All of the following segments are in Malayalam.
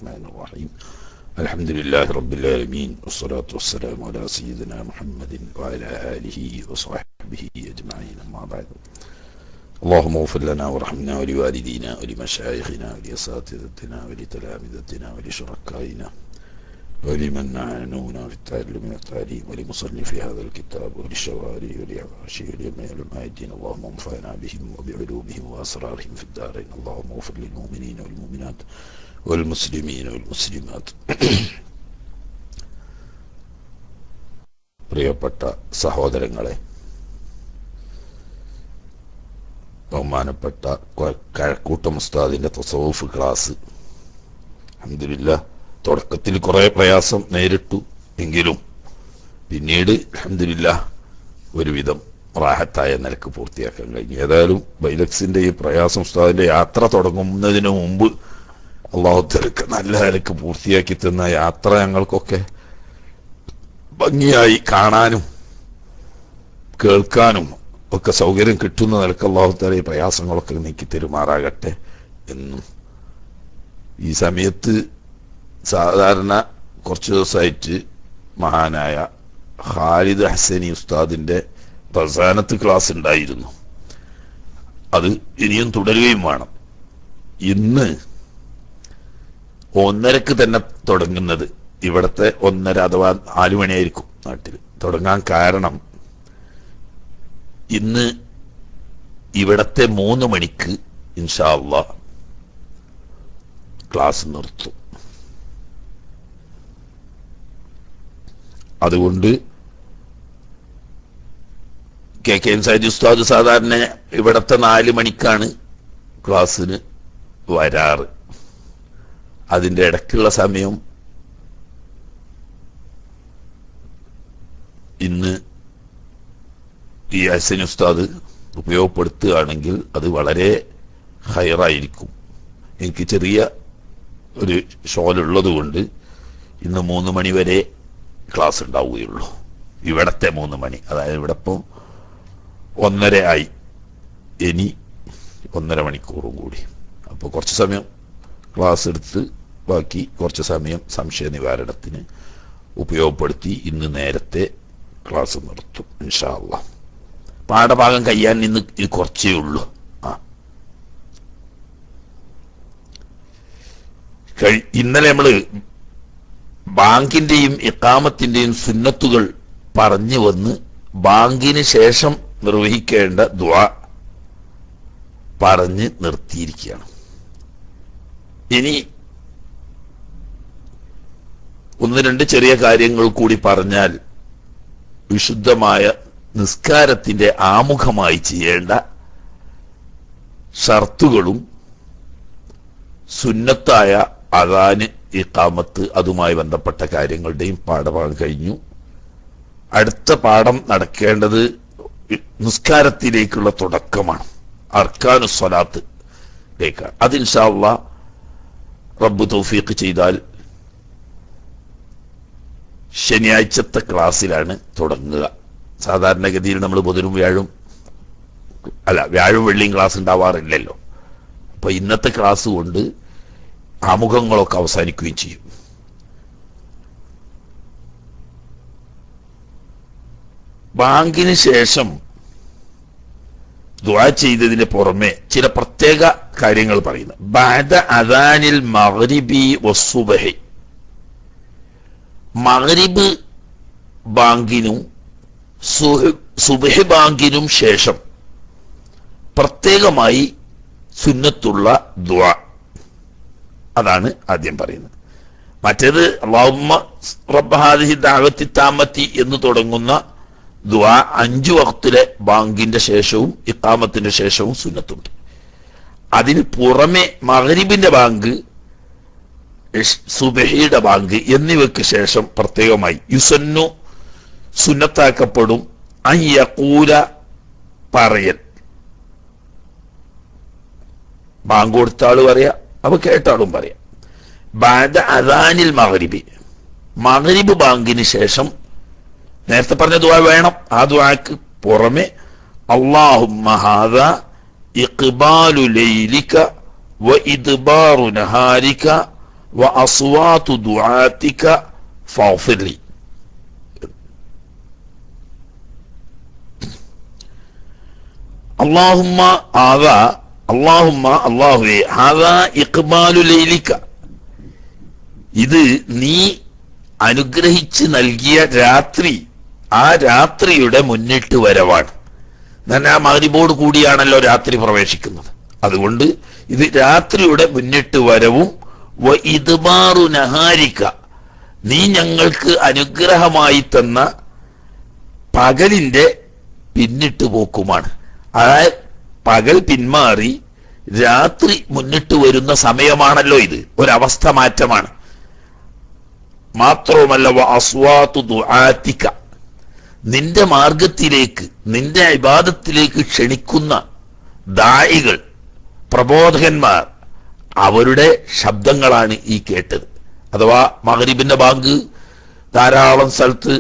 الرحمن الرحيم الحمد لله رب العالمين والصلاة والسلام على سيدنا محمد وعلى آله وصحبه أجمعين أما بعد اللهم اغفر لنا وارحمنا ولوالدينا ولمشايخنا ولأساتذتنا ولتلامذتنا ولشركائنا ولمن عانونا في التعلم والتعليم ولمصنف هذا الكتاب وللشوارع ولعواشي ولعلماء الدين اللهم انفعنا بهم وبعلومهم وأسرارهم في الدارين اللهم اغفر للمؤمنين والمؤمنات والمسلمين والمسلمات പ്രിയപ്പെട്ട സഹോദരങ്ങളെ ബഹുമാനപ്പെട്ട കൊ- കഴക്കൂട്ടം ഉസ്താദിന്റെ തസവൂഫ് ക്ലാസ് അഹമ്മദില്ല തുടക്കത്തിൽ കുറെ പ്രയാസം നേരിട്ടു എങ്കിലും പിന്നീട് അഹമ്മദില്ല ഒരുവിധം റാഹത്തായ നിലക്ക് പൂർത്തിയാക്കാൻ കഴിഞ്ഞു ഏതായാലും ബൈലക്സിന്റെ ഈ പ്രയാസം ഉസ്താദിന്റെ യാത്ര തുടങ്ങുന്നതിന് മുമ്പ് അള്ളാഹുത്തർക്ക് നല്ല നിലക്ക് പൂർത്തിയാക്കി തന്ന യാത്ര ഞങ്ങൾക്കൊക്കെ ഭംഗിയായി കാണാനും കേൾക്കാനും ഒക്കെ സൗകര്യം കിട്ടുന്ന നിലക്ക് അള്ളാഹുത്താല ഈ പ്രയാസങ്ങളൊക്കെ നീക്കി തെരുമാറാകട്ടെ എന്നും ഈ സമയത്ത് സാധാരണ കുറച്ച് ദിവസമായിട്ട് മഹാനായ ഖാലിദ് ഹസനി ഉസ്താദിന്റെ പ്രധാനത്ത് ക്ലാസ് ഉണ്ടായിരുന്നു അത് ഇനിയും തുടരുകയും വേണം ഇന്ന് ഒന്നരക്ക് തന്നെ തുടങ്ങുന്നത് ഇവിടത്തെ ഒന്നര അഥവാ നാലു മണിയായിരിക്കും നാട്ടിൽ തുടങ്ങാൻ കാരണം ഇന്ന് ഇവിടത്തെ മൂന്ന് മണിക്ക് ഇൻഷാ അള്ളാ ക്ലാസ് നിർത്തും അതുകൊണ്ട് കെ കെ എൻ സൈദ് ഉസ്താദ് സാധാരണ ഇവിടത്തെ നാല് മണിക്കാണ് ക്ലാസ്സിന് വരാറ് അതിന്റെ ഇടയ്ക്കുള്ള സമയം ഇന്ന് ഈ ഹസൻ ഉസ്താദ് ഉപയോഗപ്പെടുത്തുകയാണെങ്കിൽ അത് വളരെ ഹയറായിരിക്കും എനിക്ക് ചെറിയ ഒരു ഷോലുള്ളത് കൊണ്ട് ഇന്ന് മൂന്ന് മണി വരെ ക്ലാസ് ഉണ്ടാവുകയുള്ളൂ ഇവിടത്തെ മൂന്ന് മണി അതായത് ഇവിടെ ഇപ്പം ഒന്നര ആയി ഇനി ഒന്നര മണിക്കൂറും കൂടി അപ്പോൾ കുറച്ച് സമയം ക്ലാസ് എടുത്ത് ബാക്കി കുറച്ച് സമയം സംശയ നിവാരണത്തിന് ഉപയോഗപ്പെടുത്തി ഇന്ന് നേരത്തെ ക്ലാസ് നിർത്തും ഇൻഷാ അള്ളാ പാഠഭാഗം കഴിയാൻ ഇന്ന് ഇത് കുറച്ചേ ഉള്ളൂ ആ കഴി- ഇന്നലെ നമ്മള് ബാങ്കിന്റെയും ഇക്കാമത്തിന്റെയും സുന്നത്തുകൾ പറഞ്ഞു വന്ന് ബാങ്കിന് ശേഷം നിർവഹിക്കേണ്ട ദ്വാ പറഞ്ഞ് നിർത്തിയിരിക്കുകയാണ് ഇനി ഒന്ന് രണ്ട് ചെറിയ കാര്യങ്ങൾ കൂടി പറഞ്ഞാൽ വിശുദ്ധമായ നിസ്കാരത്തിന്റെ ആമുഖമായി ചെയ്യേണ്ട ഷർത്തുകളും സുന്നത്തായ അതാന് ഇക്കാമത്ത് അതുമായി ബന്ധപ്പെട്ട കാര്യങ്ങളുടെയും പാഠഭാഗം കഴിഞ്ഞു അടുത്ത പാഠം നടക്കേണ്ടത് നിസ്കാരത്തിലേക്കുള്ള തുടക്കമാണ് അർക്കാനു സ്വലാത്ത് ലേക്കാണ് അത് ഇൻഷാള്ള റബ്ബ് തൗഫീഖ് ചെയ്താൽ ശനിയാഴ്ചത്തെ ക്ലാസ്സിലാണ് തുടങ്ങുക സാധാരണഗതിയിൽ നമ്മൾ ബുധനും വ്യാഴും അല്ല വ്യാഴം വെള്ളിയും ക്ലാസ് ഉണ്ടാവാറില്ലല്ലോ അപ്പൊ ഇന്നത്തെ ക്ലാസ് കൊണ്ട് ആമുഖങ്ങളൊക്കെ അവസാനിക്കുകയും ചെയ്യും ബാങ്കിന് ശേഷം ദുആ ചെയ്തതിന് പുറമെ ചില പ്രത്യേക കാര്യങ്ങൾ പറയുന്നു ബാദ അദാനിൽ മഗ്രിബി വസുബഹി മഗ്രിബ് ബാങ്കിനും സുഹ്- സുബഹി ബാങ്കിനും ശേഷം പ്രത്യേകമായി സുന്നത്തുള്ള ദുആ അതാണ് ആദ്യം പറയുന്നത് മറ്റേത് അള്ളാഹുമ്മ റബ്ബ ഹാദിഹി ദഅവത്തി താമത്തി എന്ന് തുടങ്ങുന്ന ദുആ അഞ്ചു വക്തിലെ ബാങ്കിന്റെ ശേഷവും ഇക്കാമത്തിന്റെ ശേഷവും സുന്നത്തുണ്ട് അതിന് പുറമെ മഗ്രിബിന്റെ ബാങ്ക് ഇഷ്- സുബഹിയുടെ ബാങ്ക് എന്നിവയ്ക്ക് ശേഷം പ്രത്യേകമായി യുസന്നു സുന്നത്താക്കപ്പെടും അയ്യക്കൂല പറയൽ ബാങ്ക് കൊടുത്ത ആള് പറയാ അപ്പൊ കേട്ട ആളും പറയാം ബാദ അദാനിൽ മഗ്രിബി മഗ്രിബ് ബാങ്കിന് ശേഷം നേരത്തെ പറഞ്ഞ ദുആ വേണം ആ ദുആക്ക് പുറമെ അള്ളാഹുമ്മ ഹാദ ഇഖ്ബാലു ലൈലിക വ ഇദ്ബാറു നഹാരിക വ അസ്വാതു ദുആതിക ഫഗ്ഫിർലി അള്ളാഹുമ്മ ആകാ അള്ളാഹുമ്മ അള്ളാഹുവേ ആകാ ഇഖ്ബാലു ലൈലിക ഇത് നീ അനുഗ്രഹിച്ച് നൽകിയ രാത്രി ആ രാത്രിയുടെ മുന്നിട്ട് വരവാണ് ഞാൻ ആ മകരിബോട് കൂടിയാണല്ലോ രാത്രി പ്രവേശിക്കുന്നത് അതുകൊണ്ട് ഇത് രാത്രിയുടെ മുന്നിട്ട് വരവും വ ഇദ്ബാറു നഹാരിക്ക നീ ഞങ്ങൾക്ക് അനുഗ്രഹമായി തന്ന പകലിന്റെ പിന്നിട്ട് പോക്കുമാണ് അതായത് പകൽ പിന്മാറി രാത്രി മുന്നിട്ട് വരുന്ന സമയമാണല്ലോ ഇത് ഒരവസ്ഥ മാറ്റമാണ് മാത്രവുമല്ല വ അസ്വാതു ദുആതിക നിന്റെ മാർഗത്തിലേക്ക് നിന്റെ ഇബാദത്തിലേക്ക് ക്ഷണിക്കുന്ന ദായികൾ പ്രബോധകന്മാർ അവരുടെ ശബ്ദങ്ങളാണ് ഈ കേട്ടത് അഥവാ മഗ്രിബിന്റെ ബാങ്ക് ധാരാളം സ്ഥലത്ത്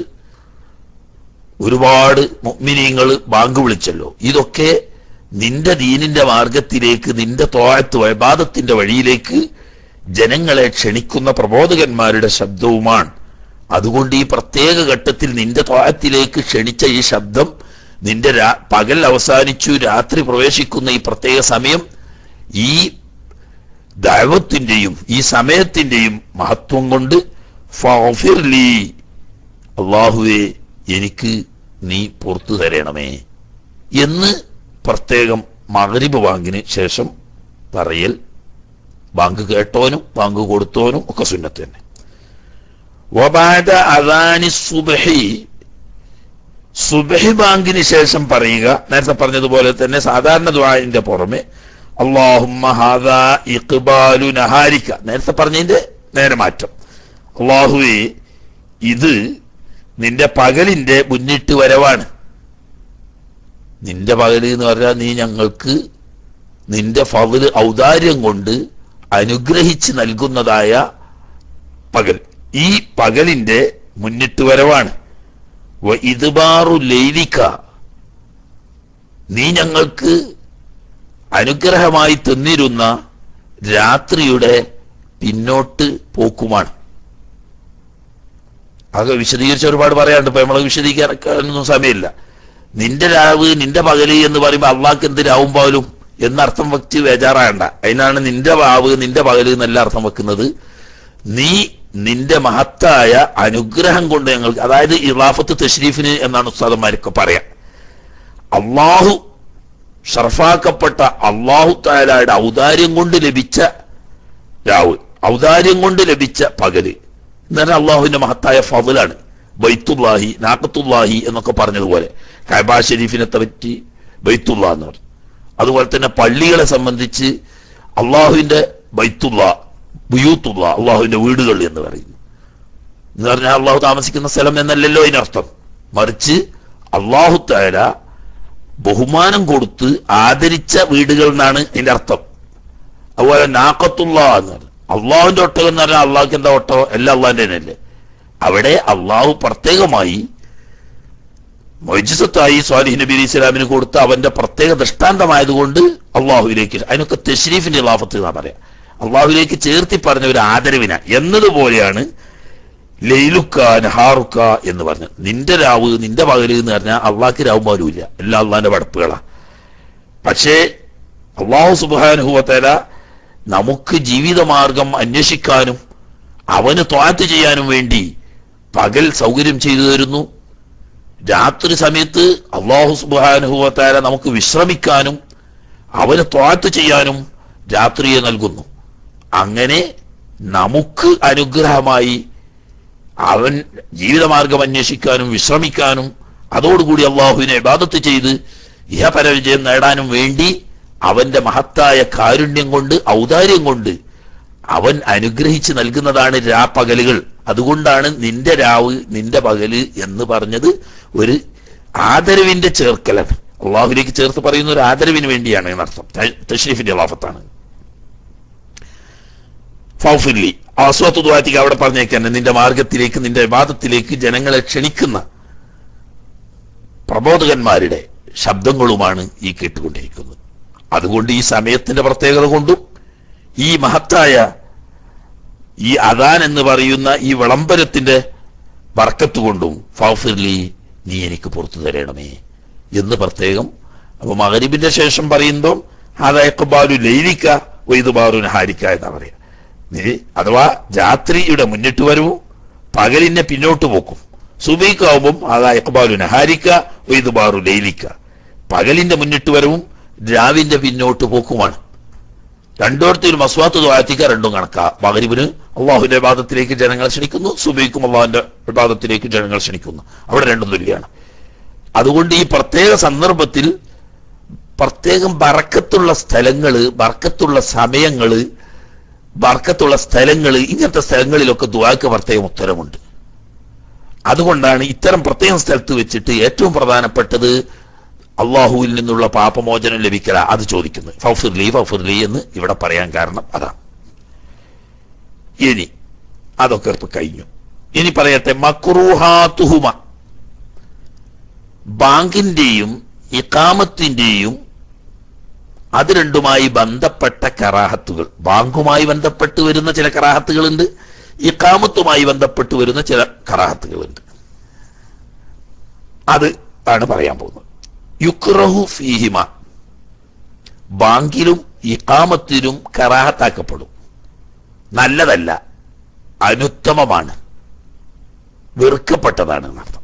ഒരുപാട് മുഅ്മിനീങ്ങൾ ബാങ്ക് വിളിച്ചല്ലോ ഇതൊക്കെ നിന്റെ ദീനിന്റെ മാർഗത്തിലേക്ക് നിന്റെ തോഴത്ത് വൈബാദത്തിന്റെ വഴിയിലേക്ക് ജനങ്ങളെ ക്ഷണിക്കുന്ന പ്രബോധകന്മാരുടെ ശബ്ദവുമാണ് അതുകൊണ്ട് ഈ പ്രത്യേക ഘട്ടത്തിൽ നിന്റെ തോഴത്തിലേക്ക് ക്ഷണിച്ച ഈ ശബ്ദം നിന്റെ രാ- പകൽ അവസാനിച്ചു രാത്രി പ്രവേശിക്കുന്ന ഈ പ്രത്യേക സമയം ഈ ദൈവത്തിന്റെയും ഈ സമയത്തിന്റെയും മഹത്വം കൊണ്ട് ഫഗ്ഫിർലി അള്ളാഹുവെ എനിക്ക് നീ പുറത്തു തരണമേ എന്ന് പ്രത്യേകം മകരിബ് ബാങ്കിന് ശേഷം പറയൽ ബാങ്ക് കേട്ടോനും ബാങ്ക് കൊടുത്തോനും ഒക്കെ സുന്നത്ത് തന്നെ വബാദ അദാനി സുബഹി സുബഹി ബാങ്കിന് ശേഷം പറയുക നേരത്തെ പറഞ്ഞതുപോലെ തന്നെ സാധാരണ ദ്വാരിന്റെ പുറമെ അള്ളാഹുമ്മ ഹാദാ ഇഖ്ബാലു നഹാരിക്ക നേരത്തെ പറഞ്ഞതിന്റെ നേരെ മാറ്റം അള്ളാഹുവെ ഇത് നിന്റെ പകലിന്റെ മുന്നിട്ട് വരവാണ് നിന്റെ പകല് എന്ന് പറഞ്ഞാൽ നീ ഞങ്ങൾക്ക് നിന്റെ ഫതില് ഔദാര്യം കൊണ്ട് അനുഗ്രഹിച്ച് നൽകുന്നതായ പകൽ ഈ പകലിന്റെ മുന്നിട്ട് വരവാണ് വ ഇദ്ബാറു ലൈലിക്ക നീ ഞങ്ങൾക്ക് അനുഗ്രഹമായി തന്നിരുന്ന രാത്രിയുടെ പിന്നോട്ട് പോക്കുമാണ് അത് വിശദീകരിച്ച് ഒരുപാട് പറയാണ്ട് ഇപ്പൊ നമ്മളെ വിശദീകരിക്കാനൊന്നും സമയമില്ല നിന്റെ രാവ് നിന്റെ പകല് എന്ന് പറയുമ്പോൾ അള്ളാഹ്ക്ക് എന്ത് രാവും പകലും എന്നർത്ഥം വെച്ച് ബേജാറായണ്ട അതിനാണ് നിന്റെ വാവ് നിന്റെ പകല് എന്നല്ല അർത്ഥം വെക്കുന്നത് നീ നിന്റെ മഹത്തായ അനുഗ്രഹം കൊണ്ട് ഞങ്ങൾക്ക് അതായത് ഇറാഫത്ത് തഷ്രീഫിന് എന്നാണ് ഉസ്താദന്മാരൊക്കെ പറയാം അള്ളാഹു ഷർഫാക്കപ്പെട്ട അള്ളാഹു താലായുടെ ഔദാര്യം കൊണ്ട് ലഭിച്ച രാവ് ഔദാര്യം കൊണ്ട് ലഭിച്ച പകല് എന്നാൽ അള്ളാഹുവിന്റെ മഹത്തായ ഫضലാണ് ബൈത്തുല്ലാഹി നാക്കത്തുല്ലാഹി എന്നൊക്കെ പറഞ്ഞതുപോലെ കൈബാ ഷെരീഫിനെ പറ്റി ബൈത്തുള്ള എന്ന് പറഞ്ഞു അതുപോലെ തന്നെ പള്ളികളെ സംബന്ധിച്ച് അള്ളാഹുവിന്റെ ബൈത്തുള്ള ബുയൂത്തുള്ള അള്ളാഹുവിന്റെ വീടുകൾ എന്ന് പറയുന്നു എന്ന് പറഞ്ഞാൽ അള്ളാഹു താമസിക്കുന്ന സ്ഥലം എന്നല്ലല്ലോ അതിനർത്ഥം മറിച്ച് അള്ളാഹു താല ബഹുമാനം കൊടുത്ത് ആദരിച്ച വീടുകൾ എന്നാണ് അതിന്റെ അർത്ഥം അതുപോലെ നാക്കത്തുള്ള എന്ന് പറഞ്ഞു അള്ളാഹുവിന്റെ ഒട്ടകം എന്ന് പറഞ്ഞാൽ അള്ളാഹ്ക്ക് എന്താ ഒട്ടകം എല്ലാം അള്ളാഹിന്റെ തന്നെയല്ലേ അവിടെ അള്ളാഹു പ്രത്യേകമായി മൊയ്ജിസത്തായി സ്വാലിഹ് നബി അലി ഇസ്ലാമിന് കൊടുത്ത അവന്റെ പ്രത്യേക ദൃഷ്ടാന്തമായതുകൊണ്ട് അള്ളാഹുവിലേക്ക് അതിനൊക്കെ തെഷ്രീഫിന്റെ ലാഭത്ത് എന്നാ പറയാ അള്ളാഹുവിലേക്ക് ചേർത്തി പറഞ്ഞ ഒരു ആദരവിന എന്നതുപോലെയാണ് ലൈലുക്ക നഹാറുക്ക എന്ന് പറഞ്ഞു നിന്റെ രാവ് നിന്റെ പകല് എന്ന് പറഞ്ഞാൽ അള്ളാഹ്ക്ക് രാവും പോലും ഇല്ല എല്ലാ അള്ളാഹിന്റെ പടപ്പുകളാ പക്ഷേ അള്ളാഹു സുബാനുഭവത്തല നമുക്ക് ജീവിതമാർഗം അന്വേഷിക്കാനും അവന് ത്വാത്ത് ചെയ്യാനും വേണ്ടി പകൽ സൗകര്യം ചെയ്തു തരുന്നു രാത്രി സമയത്ത് അള്ളാഹു സുബാനുഭവത്താല നമുക്ക് വിശ്രമിക്കാനും അവന് ത്വാത്ത് ചെയ്യാനും രാത്രിയെ നൽകുന്നു അങ്ങനെ നമുക്ക് അനുഗ്രഹമായി അവൻ ജീവിതമാർഗം അന്വേഷിക്കാനും വിശ്രമിക്കാനും അതോടുകൂടി അള്ളാഹുവിനെ ഇബാദത്ത് ചെയ്ത് ഇഹപരവിജയം നേടാനും വേണ്ടി അവന്റെ മഹത്തായ കാരുണ്യം കൊണ്ട് ഔദാര്യം കൊണ്ട് അവൻ അനുഗ്രഹിച്ച് നൽകുന്നതാണ് രാപ്പകലുകൾ അതുകൊണ്ടാണ് നിന്റെ രാവ് നിന്റെ പകല് എന്ന് പറഞ്ഞത് ഒരു ആദരവിന്റെ ചേർക്കലാണ് അള്ളാഹുലേക്ക് ചേർത്ത് പറയുന്ന ഒരു ആദരവിന് വേണ്ടിയാണ് എന്നർത്ഥം തഷ്രീഫിന്റെ ലാഫത്താണ് ഫൗഫില്ലി ആസ്വാത്ത് ദ്വാത്തിക്ക് അവിടെ പറഞ്ഞേക്കാൻ നിന്റെ മാർഗത്തിലേക്ക് നിന്റെ വാദത്തിലേക്ക് ജനങ്ങളെ ക്ഷണിക്കുന്ന പ്രബോധകന്മാരുടെ ശബ്ദങ്ങളുമാണ് ഈ കേട്ടുകൊണ്ടിരിക്കുന്നത് അതുകൊണ്ട് ഈ സമയത്തിന്റെ പ്രത്യേകത കൊണ്ടും ഈ മഹത്തായ ഈ അദാൻ എന്ന് പറയുന്ന ഈ വിളംബരത്തിന്റെ ബർക്കത്ത് കൊണ്ടും ഫാഫിർലി നീ എനിക്ക് പുറത്തു തരണമേ എന്ന് പ്രത്യേകം അപ്പൊ മകരിബിന്റെ ശേഷം പറയുമ്പോൾ അതായക്കബാലു ലൈലിക്ക വൈദുബാറു നഹാരിക്ക എന്നാ പറയാ നീ അഥവാ രാത്രിയുടെ മുന്നിട്ട് വരവും പകലിനെ പിന്നോട്ട് പോക്കും സുബൈക്കാവുമ്പം അതായക്കബാലു നഹാരിക്ക വൈദുബാറു ലൈലിക്ക പകലിന്റെ മുന്നിട്ട് വരവും രാവിന്റെ പിന്നോട്ട് പോക്കുമാണ് രണ്ടോടത്തും മസ്വാത്ത് ദ്വാത്തിക്ക രണ്ടും കണക്കാ മകരിബിന് അള്ളാഹുവിന്റെ വിവാദത്തിലേക്ക് ജനങ്ങൾ ക്ഷണിക്കുന്നു സുബൈക്കും അള്ളാഹുവിന്റെ വിവാദത്തിലേക്ക് ജനങ്ങൾ ക്ഷണിക്കുന്നു അവിടെ രണ്ടും തുല്യാണ് അതുകൊണ്ട് ഈ പ്രത്യേക സന്ദർഭത്തിൽ പ്രത്യേകം ബറക്കത്തുള്ള സ്ഥലങ്ങള് ബർക്കത്തുള്ള സമയങ്ങള് ബർക്കത്തുള്ള സ്ഥലങ്ങള് ഇങ്ങനത്തെ സ്ഥലങ്ങളിലൊക്കെ ദുവാക്ക് പ്രത്യേകം ഉത്തരമുണ്ട് അതുകൊണ്ടാണ് ഇത്തരം പ്രത്യേക സ്ഥലത്ത് വെച്ചിട്ട് ഏറ്റവും പ്രധാനപ്പെട്ടത് അള്ളാഹുവിൽ നിന്നുള്ള പാപമോചനം ലഭിക്കല അത് ചോദിക്കുന്നത് ഫൗഫിർലി ഫൗഫിർലി എന്ന് ഇവിടെ പറയാൻ കാരണം അതാണ് ഇനി അതൊക്കെ ഇപ്പൊ കഴിഞ്ഞു ഇനി പറയട്ടെ മക്രൂഹാത്തുഹുമ ബാങ്കിന്റെയും ഇക്കാമത്തിന്റെയും അത് രണ്ടുമായി ബന്ധപ്പെട്ട കറാഹത്തുകൾ ബാങ്കുമായി ബന്ധപ്പെട്ട് വരുന്ന ചില കറാഹത്തുകളുണ്ട് ഇക്കാമത്തുമായി ബന്ധപ്പെട്ട് വരുന്ന ചില കറാഹത്തുകളുണ്ട് അത് ആണ് പറയാൻ പോകുന്നത് യുക്രഹു ഫീഹിമ ബാങ്കിലും ഇക്കാമത്തിനും കറാഹത്താക്കപ്പെടും നല്ലതല്ല അനുത്തമമാണ് വെറുക്കപ്പെട്ടതാണ് എന്നർത്ഥം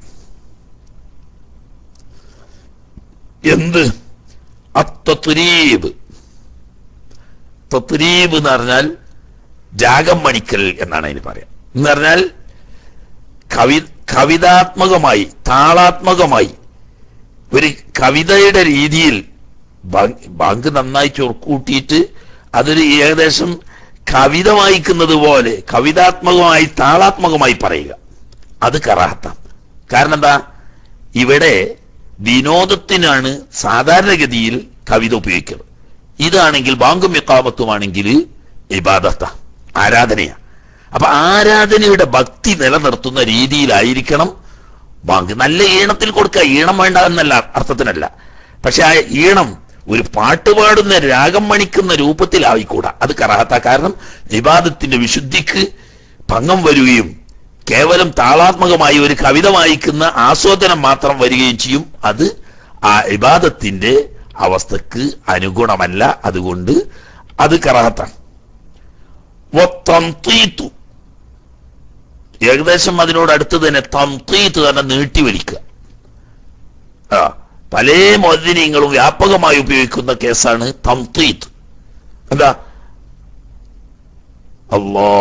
എന്ത് അത്തത്രീബ് തത്രീബ് എന്ന് പറഞ്ഞാൽ രാഗം മണിക്കൽ എന്നാണ് അതിന് പറയാം എന്ന് പറഞ്ഞാൽ കവി കവിതാത്മകമായി താളാത്മകമായി ഒരു കവിതയുടെ രീതിയിൽ ബാങ്ക് ബാങ്ക് നന്നായി ചൊറുക്കൂട്ടിയിട്ട് അതൊരു ഏകദേശം കവിത വായിക്കുന്നത് പോലെ കവിതാത്മകമായി താളാത്മകമായി പറയുക അത് കറാഹത്താം കാരണം എന്താ ഇവിടെ വിനോദത്തിനാണ് സാധാരണഗതിയിൽ കവിത ഉപയോഗിക്കുന്നത് ഇതാണെങ്കിൽ ബാങ്കും ഇക്കാമത്തുമാണെങ്കിൽ ഇബാദത്ത ആരാധനയാ അപ്പൊ ആരാധനയുടെ ഭക്തി നിലനിർത്തുന്ന രീതിയിലായിരിക്കണം ബാങ്ക് നല്ല ഈണത്തിൽ കൊടുക്കുക ഈണം വേണ്ട എന്നല്ല അർത്ഥത്തിനല്ല പക്ഷെ ആ ഈണം ഒരു പാട്ട് പാടുന്ന രാഗം മണിക്കുന്ന രൂപത്തിലായിക്കൂടാ അത് കറാത്ത കാരണം വിവാദത്തിന്റെ വിശുദ്ധിക്ക് ഭംഗം വരികയും കേവലം താളാത്മകമായി ഒരു കവിത വായിക്കുന്ന ആസ്വാദനം മാത്രം വരികയും ചെയ്യും അത് ആ ഇബാദത്തിന്റെ അവസ്ഥക്ക് അനുഗുണമല്ല അതുകൊണ്ട് അത് കറാത്താണ് വത്തംതീത്തു. ഏകദേശം അതിനോട് അടുത്ത് തന്നെ തംതീത്ത് തന്നെ നീട്ടി വലിക്കുക ആ പല മോദിനീങ്ങളും വ്യാപകമായി ഉപയോഗിക്കുന്ന കേസാണ് തംതീത്ത് എന്താ അല്ലാ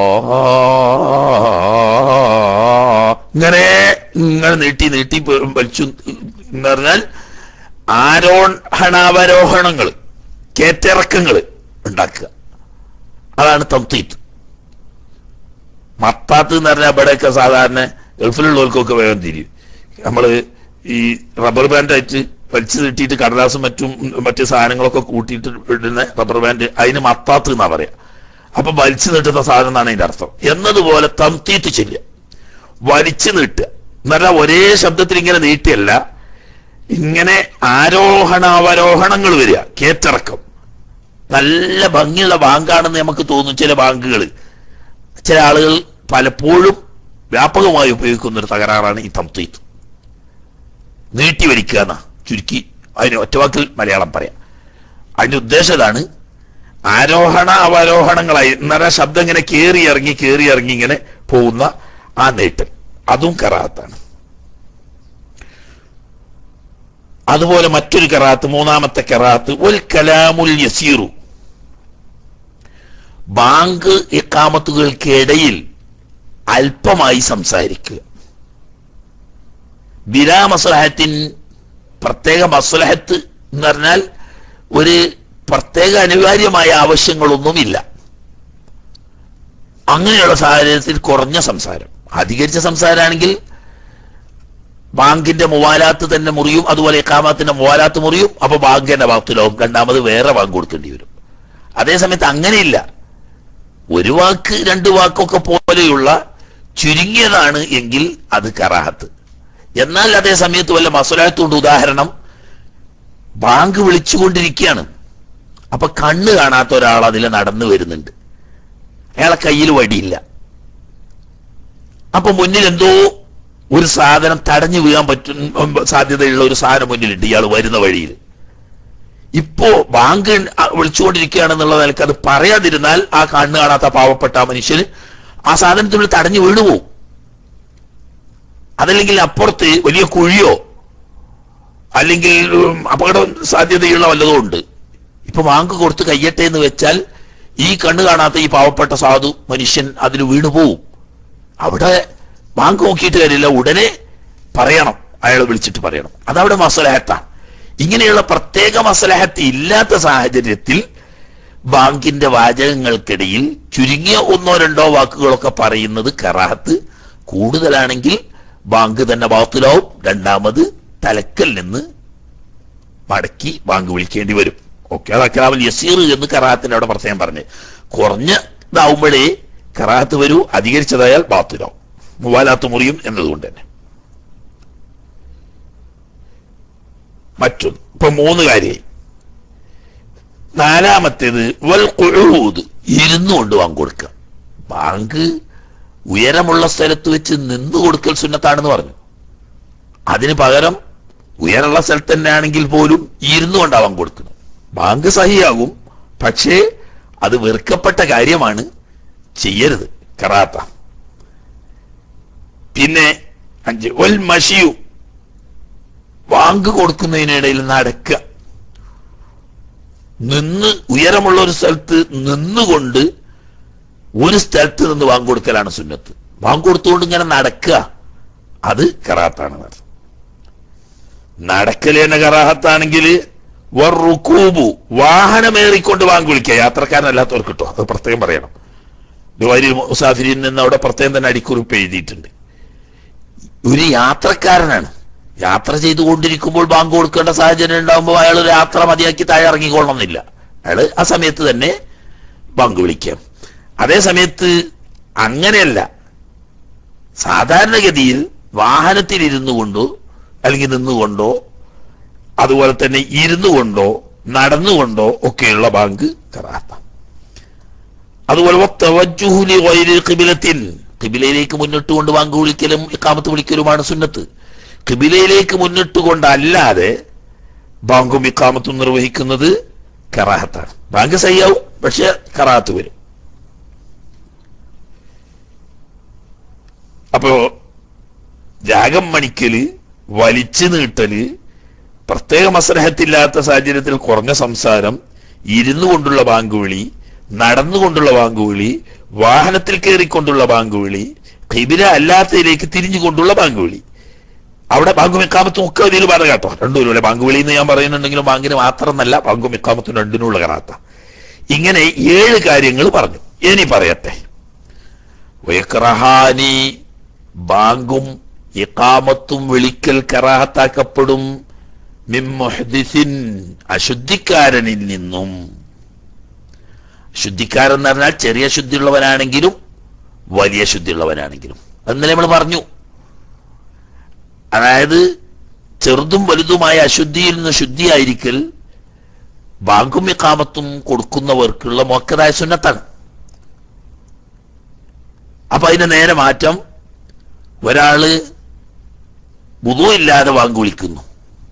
ഇങ്ങനെ ഇങ്ങനെ നീട്ടി നീട്ടി പ- വലിച്ചു എന്ന് പറഞ്ഞാൽ ആരോഹണാവരോഹണങ്ങൾ കേറ്റിറക്കങ്ങൾ ഉണ്ടാക്കുക അതാണ് തംതീത്ത് മത്താത്ത് എന്ന് പറഞ്ഞാൽ ഇവിടെയൊക്കെ സാധാരണ ഗൾഫിലുള്ളവർക്കൊക്കെ വേഗം തിരിയും നമ്മള് ഈ റബ്ബർ ബാൻഡ് ആയിട്ട് വലിച്ചു നീട്ടിയിട്ട് കടലാസും മറ്റും മറ്റു സാധനങ്ങളൊക്കെ കൂട്ടിയിട്ട് ഇടുന്ന റബ്ബർ ബാൻഡ് അതിന് മത്താത്ത് എന്നാ പറയാ അപ്പൊ വലിച്ചു നീട്ടുന്ന സാധനം എന്നാണ് അതിന്റെ അർത്ഥം എന്നതുപോലെ തംതീത്ത് ചെല്ലുക വലിച്ചു നീട്ടുക എന്നല്ല ഒരേ ശബ്ദത്തിൽ ഇങ്ങനെ നീട്ടിയല്ല ഇങ്ങനെ ആരോഹണ അവരോഹണങ്ങൾ വരിക കേറ്റിറക്കം നല്ല ഭംഗിയുള്ള ബാങ്കാണെന്ന് നമുക്ക് തോന്നും ചില ബാങ്കുകൾ ചില ആളുകൾ പലപ്പോഴും വ്യാപകമായി ഉപയോഗിക്കുന്ന ഒരു തകരാറാണ് ഈ തംതീത്ത് നീട്ടി വലിക്കുക എന്നാ ചുരുക്കി അതിന് ഒറ്റവാക്കിൽ മലയാളം പറയാം അതിന്റെ ഉദ്ദേശം ഇതാണ് ആരോഹണ അവരോഹണങ്ങളായി എന്നറ ശബ്ദം ഇങ്ങനെ കേറി ഇറങ്ങി കേറി ഇറങ്ങി ഇങ്ങനെ പോകുന്ന ആ നീട്ടൽ അതും കറാത്താണ് അതുപോലെ മറ്റൊരു കറാത്ത് മൂന്നാമത്തെ കറാത്ത് ഒൽ കലാമുൽ യസീറു ബാങ്ക് ഇക്കാമത്തുകൾക്കിടയിൽ അല്പമായി സംസാരിക്കുക ബിലാ മസ്ലഹത്തിൻ പ്രത്യേക മസ്ലഹത്ത് എന്ന് പറഞ്ഞാൽ ഒരു പ്രത്യേക അനിവാര്യമായ ആവശ്യങ്ങളൊന്നുമില്ല അങ്ങനെയുള്ള സാഹചര്യത്തിൽ കുറഞ്ഞ സംസാരം അധികരിച്ച സംസാരമാണെങ്കിൽ ബാങ്കിന്റെ മുവാലാത്ത് തന്നെ മുറിയും അതുപോലെ ഇക്കാമത്തിന്റെ മുവാലാത്ത് മുറിയും അപ്പൊ ബാങ്കിന്റെ ഭാഗത്തിലാവും രണ്ടാമത് വേറെ ബാങ്ക് കൊടുക്കേണ്ടി വരും അതേസമയത്ത് അങ്ങനെയില്ല ഒരു വാക്ക് രണ്ട് വാക്കൊക്കെ പോലെയുള്ള ചുരുങ്ങിയതാണ് എങ്കിൽ അത് കറാഹത്ത് എന്നാൽ അതേ സമയത്ത് വല്ല മസുലാത്തുണ്ട് ഉദാഹരണം ബാങ്ക് വിളിച്ചുകൊണ്ടിരിക്കുകയാണ് അപ്പൊ കണ്ണ് കാണാത്ത ഒരാൾ അതിൽ നടന്നു വരുന്നുണ്ട് അയാളെ കയ്യിൽ വടിയില്ല അപ്പൊ മുന്നിൽ എന്തോ ഒരു സാധനം തടഞ്ഞു വീഴാൻ പറ്റും സാധ്യതയുള്ള ഒരു സാധനം മുന്നിലുണ്ട് ഇയാൾ വരുന്ന വഴിയിൽ ഇപ്പോ ബാങ്ക് വിളിച്ചുകൊണ്ടിരിക്കുകയാണെന്നുള്ള നിലക്ക് അത് പറയാതിരുന്നാൽ ആ കണ്ണ് കാണാത്ത പാവപ്പെട്ട ആ മനുഷ്യന് ആ സാധനത്തിൽ തടഞ്ഞു വീണുപോകും അതല്ലെങ്കിൽ അപ്പുറത്ത് വലിയ കുഴിയോ അല്ലെങ്കിൽ ഉം, അപകട സാധ്യതയുള്ള വല്ലതും ഉണ്ട് ഇപ്പൊ ബാങ്ക് കൊടുത്ത് കയ്യട്ടെ എന്ന് വെച്ചാൽ ഈ കണ്ണ് കാണാത്ത ഈ പാവപ്പെട്ട സാധു മനുഷ്യൻ അതിൽ വീണുപോകും അവിടെ ബാങ്ക് നോക്കിയിട്ട് കാര്യമില്ല ഉടനെ പറയണം അയാളെ വിളിച്ചിട്ട് പറയണം അതവിടെ മസലഹത്താണ് ഇങ്ങനെയുള്ള പ്രത്യേക മസലഹത്ത് ഇല്ലാത്ത സാഹചര്യത്തിൽ ബാങ്കിന്റെ വാചകങ്ങൾക്കിടയിൽ ചുരുങ്ങിയ ഒന്നോ രണ്ടോ വാക്കുകളൊക്കെ പറയുന്നത് കറാഹത്ത് കൂടുതലാണെങ്കിൽ ബാങ്ക് തന്നെ ബാത്തിലാവും രണ്ടാമത് തലക്കൽ നിന്ന് മടക്കി ബാങ്ക് വിളിക്കേണ്ടി വരും ഓക്കെ അത് അക്രാമൽ യസീർ എന്ന് കറാഹത്തിന്റെ അവിടെ പ്രത്യേകം പറഞ്ഞു കുറഞ്ഞ ഇതാവുമ്പോഴേ കറാഹത്ത് വരൂ അധികരിച്ചതായാൽ ബാത്തിലാവും മുവാലാത്ത് മുറിയും എന്നതുകൊണ്ട് തന്നെ മറ്റൊന്ന് ഇപ്പൊ മൂന്ന് കാര്യമായി നാലാമത്തേത് വൽ ഖുഊദ് ഇരുന്നു കൊണ്ട് ബാങ്ക് കൊടുക്കുക ബാങ്ക് ഉയരമുള്ള സ്ഥലത്ത് വെച്ച് നിന്ന് കൊടുക്കൽ സുന്നത്താണെന്ന് പറഞ്ഞു അതിന് പകരം ഉയരമുള്ള സ്ഥലത്ത് തന്നെ ആണെങ്കിൽ പോലും ഇരുന്നു കൊണ്ടാവാൻ കൊടുക്കണം ബാങ്ക് സഹിയാകും പക്ഷേ അത് വെറുക്കപ്പെട്ട കാര്യമാണ് ചെയ്യരുത് കറാത്ത പിന്നെ അഞ്ച് ഒൽ മഷിയു ബാങ്ക് കൊടുക്കുന്നതിനിടയിൽ നടക്കുക നിന്ന് ഉയരമുള്ള ഒരു സ്ഥലത്ത് നിന്നുകൊണ്ട് ഒരു സ്ഥലത്ത് നിന്ന് ബാങ്ക് കൊടുക്കലാണ് സുന്നത്ത് ബാങ്ക് കൊടുത്തുകൊണ്ട് ഇങ്ങനെ നടക്കുക അത് കറാത്താണ് നടത്തുന്നത് നടക്കൽ തന്നെ കറാഹത്താണെങ്കിൽ റുക്കൂബു വാഹനമേറിക്കൊണ്ട് ബാങ്ക് വിളിക്കുക യാത്രക്കാരനല്ലാത്തവർക്ക് കിട്ടോ അത് പ്രത്യേകം പറയണം ദുബാരി മുസാഫിരിൽ നിന്ന് അവിടെ പ്രത്യേകം തന്നെ അടിക്കുറിപ്പ് എഴുതിയിട്ടുണ്ട് ഒരു യാത്രക്കാരനാണ് യാത്ര ചെയ്തുകൊണ്ടിരിക്കുമ്പോൾ ബാങ്ക് കൊടുക്കേണ്ട സാഹചര്യം ഉണ്ടാകുമ്പോൾ അയാൾ ഒരു യാത്ര മതിയാക്കി താഴെ ഇറങ്ങിക്കൊള്ളണമെന്നില്ല അയാൾ ആ സമയത്ത് തന്നെ ബാങ്ക് വിളിക്കാം അതേ സമയത്ത് അങ്ങനെയല്ല സാധാരണഗതിയിൽ വാഹനത്തിൽ ഇരുന്നു കൊണ്ടോ അല്ലെങ്കിൽ നിന്നുകൊണ്ടോ അതുപോലെ തന്നെ ഇരുന്നു കൊണ്ടോ നടന്നുകൊണ്ടോ ഒക്കെയുള്ള ബാങ്ക് കറാത്ത അതുപോലെ വത്തവജ്ജുഹുലി ഗൈരി ഖിബിലത്തിൻ ഖിബിലയിലേക്ക് മുന്നിട്ട് കൊണ്ട് ബാങ്ക് വിളിക്കലും ഇക്കാമത്ത് വിളിക്കലുമാണ് സുന്നത്ത് ഖിബിലയിലേക്ക് മുന്നിട്ട് കൊണ്ടല്ലാതെ ബാങ്കും ഇക്കാമത്തും നിർവഹിക്കുന്നത് കറാഹത്താണ് ബാങ്ക് സയ്യാവും പക്ഷെ കറാഹത്ത് വരും അപ്പോ രാഗം മണിക്കല് വലിച്ചു നീട്ടല് പ്രത്യേക മസലഹത്തില്ലാത്ത സാഹചര്യത്തിൽ കുറഞ്ഞ സംസാരം ഇരുന്നു കൊണ്ടുള്ള ബാങ്ക് വിളി നടന്നുകൊണ്ടുള്ള ബാങ്ക് വിളി വാഹനത്തിൽ കയറിക്കൊണ്ടുള്ള ബാങ്ക് വിളി ഖിബില അല്ലാത്തതിലേക്ക് തിരിഞ്ഞുകൊണ്ടുള്ള ബാങ്ക് വിളി അവിടെ ബാങ്കും ഇക്കാമത്തും ഒക്കെ ഇതിൽ പറഞ്ഞ കേട്ടോ രണ്ടുപേരും അല്ലെ ബാങ്ക് വിളി എന്ന് ഞാൻ പറയുന്നുണ്ടെങ്കിലും ബാങ്കിന് മാത്രമെന്നല്ല ബാങ്കും ഇക്കാമത്തും രണ്ടിനുള്ള കറാത്ത ഇങ്ങനെ ഏഴ് കാര്യങ്ങൾ പറഞ്ഞു ഇനി പറയട്ടെ വയക്രഹാനി ബാങ്കും ഇക്കാമത്തും വിളിക്കൽ കറാഹത്താക്കപ്പെടും മിമ്മുഹദിസിൻ അശുദ്ധിക്കാരനിൽ നിന്നും ശുദ്ധിക്കാരൻ എന്ന് പറഞ്ഞാൽ ചെറിയ ശുദ്ധിയുള്ളവനാണെങ്കിലും വലിയ ശുദ്ധിയുള്ളവനാണെങ്കിലും അന്നലെ നമ്മൾ പറഞ്ഞു അതായത് ചെറുതും വലുതുമായ അശുദ്ധിയിൽ നിന്ന് ശുദ്ധിയായിരിക്കൽ ബാങ്കും ഇക്കാമത്തും കൊടുക്കുന്നവർക്കുള്ള മോക്കതായ സുന്നത്താണ് അപ്പൊ അതിന്റെ നേരെ മാറ്റം ഒരാള് ബുധു ഇല്ലാതെ ബാങ്ക് വിളിക്കുന്നു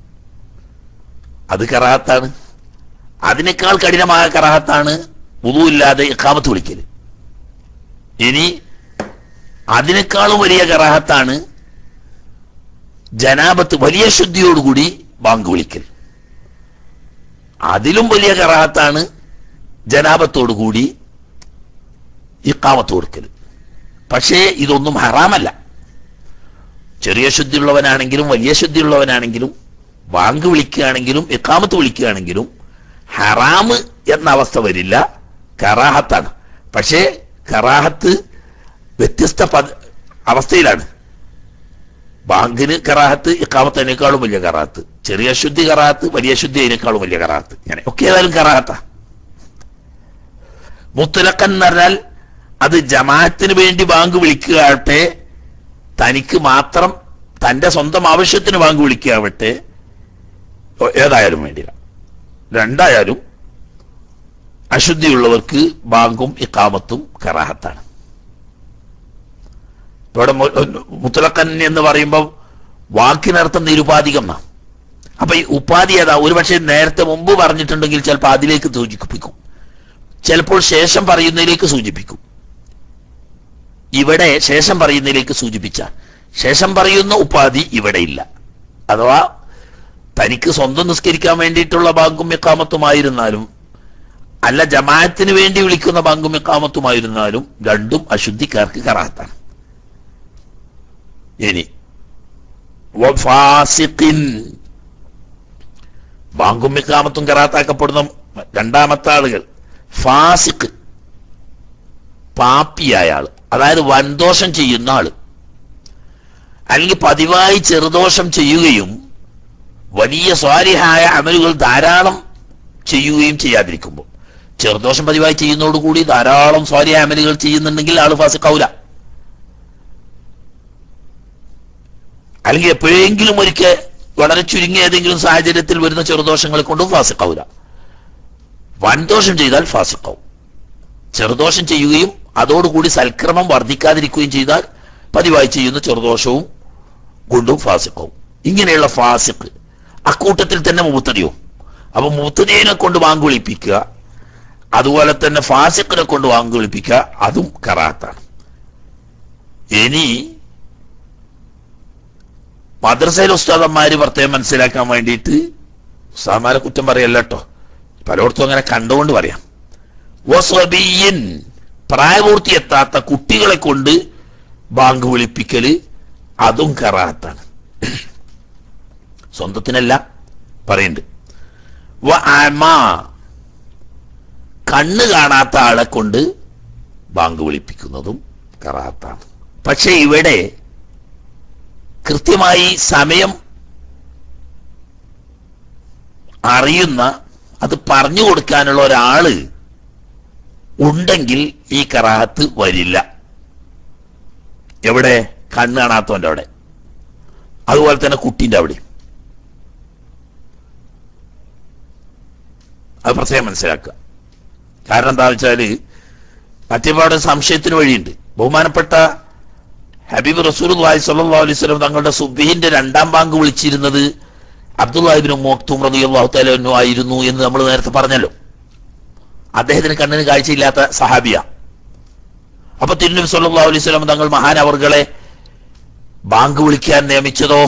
അത് കറാഹത്താണ് അതിനേക്കാൾ കഠിനമായ കറാഹത്താണ് ബുധു ഇല്ലാതെ ഇക്കാമത്ത് വിളിക്കൽ ഇനി അതിനേക്കാളും വലിയ കറാഹത്താണ് ജനാപത്ത് വലിയ ശുദ്ധിയോടുകൂടി ബാങ്ക് വിളിക്കൽ അതിലും വലിയ കറാഹത്താണ് ജനാപത്തോടുകൂടി ഇക്കാമത്ത് കൊടുക്കൽ പക്ഷേ ഇതൊന്നും ഹറാമല്ല ചെറിയ ശുദ്ധിയുള്ളവനാണെങ്കിലും വലിയ ശുദ്ധിയുള്ളവനാണെങ്കിലും ബാങ്ക് വിളിക്കുകയാണെങ്കിലും ഇക്കാമത്ത് വിളിക്കുകയാണെങ്കിലും ഹറാമ് എന്ന അവസ്ഥ വരില്ല കറാഹത്താണ് പക്ഷേ കറാഹത്ത് വ്യത്യസ്ത പദ അവസ്ഥയിലാണ് ബാങ്കിന് കറാഹത്ത് ഇക്കാമത്തതിനേക്കാളും വലിയ കറാഹത്ത് ചെറിയ ശുദ്ധി കറാഹത്ത് വലിയ ശുദ്ധി അതിനേക്കാളും വലിയ കറാഹത്ത് ഇങ്ങനെ ഒക്കെ ഏതായാലും കറാഹത്താ മുത്തലക്കൻ എന്ന് പറഞ്ഞാൽ അത് ജമാഅത്തിന് വേണ്ടി ബാങ്ക് വിളിക്കുകയാവട്ടെ തനിക്ക് മാത്രം തന്റെ സ്വന്തം ആവശ്യത്തിന് ബാങ്ക് വിളിക്കുകയാവട്ടെ ഏതായാലും വേണ്ടില്ല രണ്ടായാലും അശുദ്ധിയുള്ളവർക്ക് ബാങ്കും ഇക്കാമത്തും കറാഹത്താണ് ഇവിടെ മു- മുത്തലക്കൻ എന്ന് പറയുമ്പോൾ വാക്കിനർത്ഥം നിരുപാധികം എന്നാ അപ്പൊ ഈ ഉപാധി ഏതാ ഒരുപക്ഷെ നേരത്തെ മുമ്പ് പറഞ്ഞിട്ടുണ്ടെങ്കിൽ ചിലപ്പോൾ അതിലേക്ക് സൂചിപ്പിക്കും ചിലപ്പോൾ ശേഷം പറയുന്നതിലേക്ക് സൂചിപ്പിക്കും ഇവിടെ ശേഷം പറയുന്നതിലേക്ക് സൂചിപ്പിച്ച ശേഷം പറയുന്ന ഉപാധി ഇവിടെ ഇല്ല അഥവാ തനിക്ക് സ്വന്തം നിസ്കരിക്കാൻ വേണ്ടിയിട്ടുള്ള ബാങ്കും എക്കാമത്തുമായിരുന്നാലും അല്ല ജമാഅത്തിന് വേണ്ടി വിളിക്കുന്ന ബാങ്കും എക്കാമത്തുമായിരുന്നാലും രണ്ടും അശുദ്ധിക്കാർക്ക് കറാത്താണ് ഇനി വഫാസിഖിൻ. ബാങ്കും ഇക്കാമത്തും കറാത്താക്കപ്പെടുന്ന രണ്ടാമത്തെ ആളുകൾ ഫാസിഖ് പാപ്പിയായ ആള് അതായത് വൻദോഷം ചെയ്യുന്ന ആള് അല്ലെങ്കിൽ പതിവായി ചെറുദോഷം ചെയ്യുകയും വലിയ സ്വാരിഹായ അമലുകൾ ധാരാളം ചെയ്യുകയും ചെയ്യാതിരിക്കുമ്പോൾ ചെറുദോഷം പതിവായി ചെയ്യുന്നതോടുകൂടി ധാരാളം സ്വാരിഹായ അമലുകൾ ചെയ്യുന്നുണ്ടെങ്കിൽ ആള് ഫാസിക്കാവൂല അല്ലെങ്കിൽ എപ്പോഴെങ്കിലും ഒരിക്കൽ വളരെ ചുരുങ്ങിയ ഏതെങ്കിലും സാഹചര്യത്തിൽ വരുന്ന ചെറുദോഷങ്ങളെ കൊണ്ടും ഫാസിക്കാവൂല വൻദോഷം ചെയ്താൽ ഫാസിക്കാവും ചെറുദോഷം ചെയ്യുകയും അതോടുകൂടി സൽക്രമം വർദ്ധിക്കാതിരിക്കുകയും ചെയ്താൽ പതിവായി ചെയ്യുന്ന ചെറുദോഷവും കൊണ്ടും ഫാസിക്കാവും ഇങ്ങനെയുള്ള ഫാസിക്ക് അക്കൂട്ടത്തിൽ തന്നെ മൂത്തതിയോ അപ്പൊ മൂത്തതിയെ കൊണ്ട് വാങ്ങി വിളിപ്പിക്കുക അതുപോലെ തന്നെ ഫാസിക്കിനെ കൊണ്ട് വാങ്ങി വിളിപ്പിക്കുക അതും കറാത്താണ് ഇനി മദ്രസയിലെ ഉസ്താദന്മാര് പ്രത്യേകം മനസ്സിലാക്കാൻ വേണ്ടിയിട്ട് ഉസ്താദന്മാരെ കുറ്റം പറയല്ല കേട്ടോ പലയിടത്തും അങ്ങനെ കണ്ടുകൊണ്ട് പറയാം വസ്വബിയൻ പ്രായപൂർത്തി എത്താത്ത കുട്ടികളെ കൊണ്ട് ബാങ്ക് വിളിപ്പിക്കല് അതും കറാത്താണ് സ്വന്തത്തിനല്ല പറയുന്നുണ്ട് വ അമ കണ്ണ് കാണാത്ത ആളെ കൊണ്ട് ബാങ്ക് വിളിപ്പിക്കുന്നതും കറാത്താണ് പക്ഷെ ഇവിടെ കൃത്യമായി സമയം അറിയുന്ന അത് പറഞ്ഞു കൊടുക്കാനുള്ള ഒരാള് ഉണ്ടെങ്കിൽ ഈ കറാഹത്ത് വരില്ല എവിടെ കണ്ണ് കാണാത്തവന്റെ അവിടെ അതുപോലെ തന്നെ കുട്ടിന്റെ അവിടെ അത് പ്രത്യേകം മനസ്സിലാക്കുക കാരണം എന്താ വെച്ചാല് മറ്റേപാട് സംശയത്തിന് വഴിയുണ്ട് ബഹുമാനപ്പെട്ട ഹബീബ് റസൂൽ സല്ലല്ലാഹു അലൈഹി വസല്ലം തങ്ങളുടെ സുബഹിന്റെ രണ്ടാം ബാങ്ക് വിളിച്ചിരുന്നത് അബ്ദുല്ലാഹിബിന് മോക്തും റളിയല്ലാഹു തആല അൻഹു ആയിരുന്നു എന്ന് നമ്മൾ നേരത്തെ പറഞ്ഞല്ലോ അദ്ദേഹത്തിന് കണ്ണിന് കാഴ്ചയില്ലാത്ത സഹാബിയ അപ്പൊ തിരുനബി സല്ലല്ലാഹു അലൈഹി വസല്ലം തങ്ങൾ മഹാനവർകളെ ബാങ്ക് വിളിക്കാൻ നിയമിച്ചതോ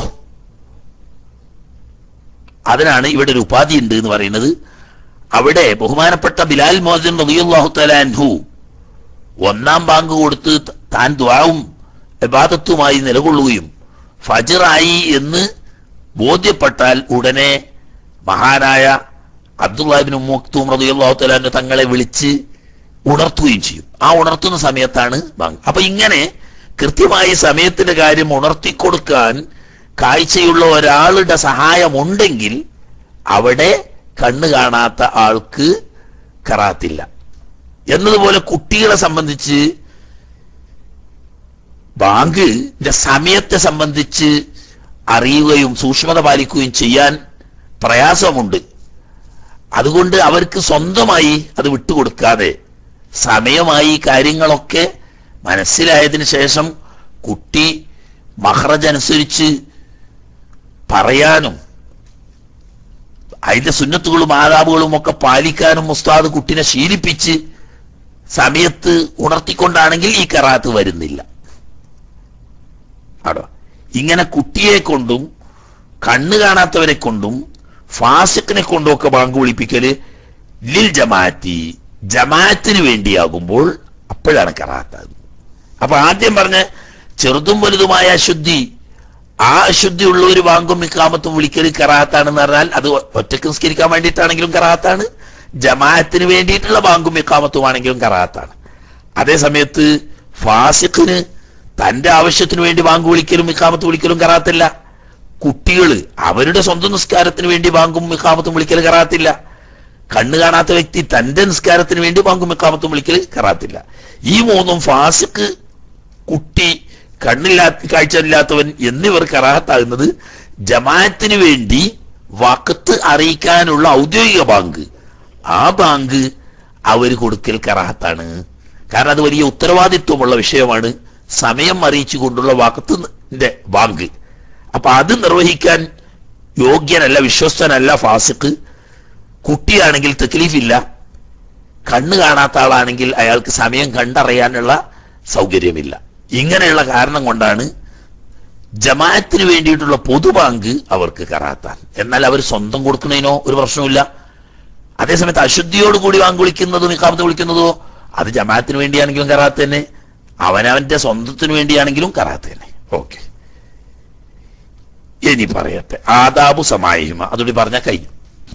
അതിനാണ് ഇവിടെ ഒരു ഉപാധി ഉണ്ട് എന്ന് പറയുന്നത് അവിടെ ബഹുമാനപ്പെട്ട ബിലാൽ മോദൻ റളിയല്ലാഹു തആല അൻഹു ഒന്നാം ബാങ്ക് കൊടുത്ത് താൻ ദ്വാവും ഇബാദത്തുമായി നിലകൊള്ളുകയും ഫജറായി എന്ന് ബോധ്യപ്പെട്ടാൽ ഉടനെ മഹാനായ അബ്ദുല്ലാഹിബിൻ മുക്തൂം റളിയല്ലാഹു തആല അൻഹു തങ്ങളെ വിളിച്ച് ഉണർത്തുകയും ചെയ്യും ആ ഉണർത്തുന്ന സമയത്താണ് ബാങ്ക് അപ്പൊ ഇങ്ങനെ കൃത്യമായി സമയത്തിന്റെ കാര്യം ഉണർത്തിക്കൊടുക്കാൻ കാഴ്ചയുള്ള ഒരാളുടെ സഹായമുണ്ടെങ്കിൽ അവിടെ കണ്ണ് കാണാത്ത ആൾക്ക് കറാത്തില്ല എന്നതുപോലെ കുട്ടികളെ സംബന്ധിച്ച് ബാങ്കിന്റെ സമയത്തെ സംബന്ധിച്ച് അറിയുകയും സൂക്ഷ്മത പാലിക്കുകയും ചെയ്യാൻ പ്രയാസമുണ്ട് അതുകൊണ്ട് അവർക്ക് സ്വന്തമായി അത് വിട്ടുകൊടുക്കാതെ സമയമായി കാര്യങ്ങളൊക്കെ മനസ്സിലായതിനു ശേഷം കുട്ടി മഹ്റജ് അനുസരിച്ച് പറയാനും അതിന്റെ സുന്നത്തുകളും ആദാബുകളും ഒക്കെ പാലിക്കാനും ഉസ്താദ് കുട്ടിനെ ശീലിപ്പിച്ച് സമയത്ത് ഉണർത്തിക്കൊണ്ടാണെങ്കിൽ ഈ കറാത്ത് വരുന്നില്ല ആടോ ഇങ്ങനെ കുട്ടിയെ കൊണ്ടും കണ്ണ് കാണാത്തവരെ കൊണ്ടും ഫാസിക്കിനെ കൊണ്ടും ഒക്കെ ബാങ്ക് വിളിപ്പിക്കല് ലിൽ ജമാഅത്തി ജമാഅത്തിന് വേണ്ടിയാകുമ്പോൾ അപ്പോഴാണ് കറാത്താകുന്നത് അപ്പൊ ആദ്യം പറഞ്ഞ ചെറുതും വലുതുമായ അശുദ്ധി ആ അശുദ്ധി ഉള്ള ഒരു ബാങ്കും ഇക്കാമത്തും വിളിക്കൽ കറാത്താണെന്ന് പറഞ്ഞാൽ അത് ഒറ്റക്ക് നിസ്കരിക്കാൻ വേണ്ടിയിട്ടാണെങ്കിലും കറാത്താണ് ജമാഅത്തിന് വേണ്ടിയിട്ടുള്ള ബാങ്കും ഇക്കാമത്തും ആണെങ്കിലും കറാത്താണ് അതേ സമയത്ത് ഫാസിഖിന് തന്റെ ആവശ്യത്തിന് വേണ്ടി ബാങ്ക് വിളിക്കലും ഇക്കാമത്ത് വിളിക്കലും കറാത്തില്ല കുട്ടികള് അവരുടെ സ്വന്തം നിസ്കാരത്തിന് വേണ്ടി ബാങ്കും ഇക്കാമത്തും വിളിക്കൽ കറാത്തില്ല കണ്ണ് കാണാത്ത വ്യക്തി തന്റെ നിസ്കാരത്തിന് വേണ്ടി ബാങ്കും ഇക്കാമത്തും വിളിക്കൽ കറാത്തില്ല ഈ മൂന്നും ഫാസിക്ക് കുട്ടി കണ്ണില്ലാത്ത കാഴ്ചയില്ലാത്തവൻ എന്നിവർ കറാഹത്താകുന്നത് ജമാഅത്തിന് വേണ്ടി വക്കത്ത് അറിയിക്കാനുള്ള ഔദ്യോഗിക ബാങ്ക് ആ ബാങ്ക് അവർ കൊടുക്കൽ കറാഹത്താണ് കാരണം അത് വലിയ ഉത്തരവാദിത്വമുള്ള വിഷയമാണ് സമയം അറിയിച്ചു കൊണ്ടുള്ള വാക്കത്തിന്റെ ബാങ്ക് അപ്പൊ അത് നിർവഹിക്കാൻ യോഗ്യനല്ല വിശ്വസ്തനല്ല ഫാസിഖ് കുട്ടിയാണെങ്കിൽ തെക്ലീഫില്ല കണ്ണ് കാണാത്ത ആളാണെങ്കിൽ അയാൾക്ക് സമയം കണ്ടറിയാനുള്ള സൗകര്യമില്ല ഇങ്ങനെയുള്ള കാരണം കൊണ്ടാണ് ജമാഅത്തിന് വേണ്ടിയിട്ടുള്ള പൊതുബാങ്ക് അവർക്ക് കറാത്താൻ എന്നാൽ അവർ സ്വന്തം കൊടുക്കുന്നതിനോ ഒരു പ്രശ്നമില്ല അതേസമയത്ത് അശുദ്ധിയോടുകൂടി ബാങ്ക് വിളിക്കുന്നതും ഇക്കാമത്ത് വിളിക്കുന്നതോ അത് ജമാഅത്തിന് വേണ്ടിയാണെങ്കിലും കറാത്ത് തന്നെ അവനവന്റെ സ്വന്തത്തിന് വേണ്ടിയാണെങ്കിലും കറാത്ത് തന്നെ ഓക്കെ ഇനി പറയട്ടെ ആദാബു സമായിമ അതുകൂടി പറഞ്ഞ കഴിഞ്ഞു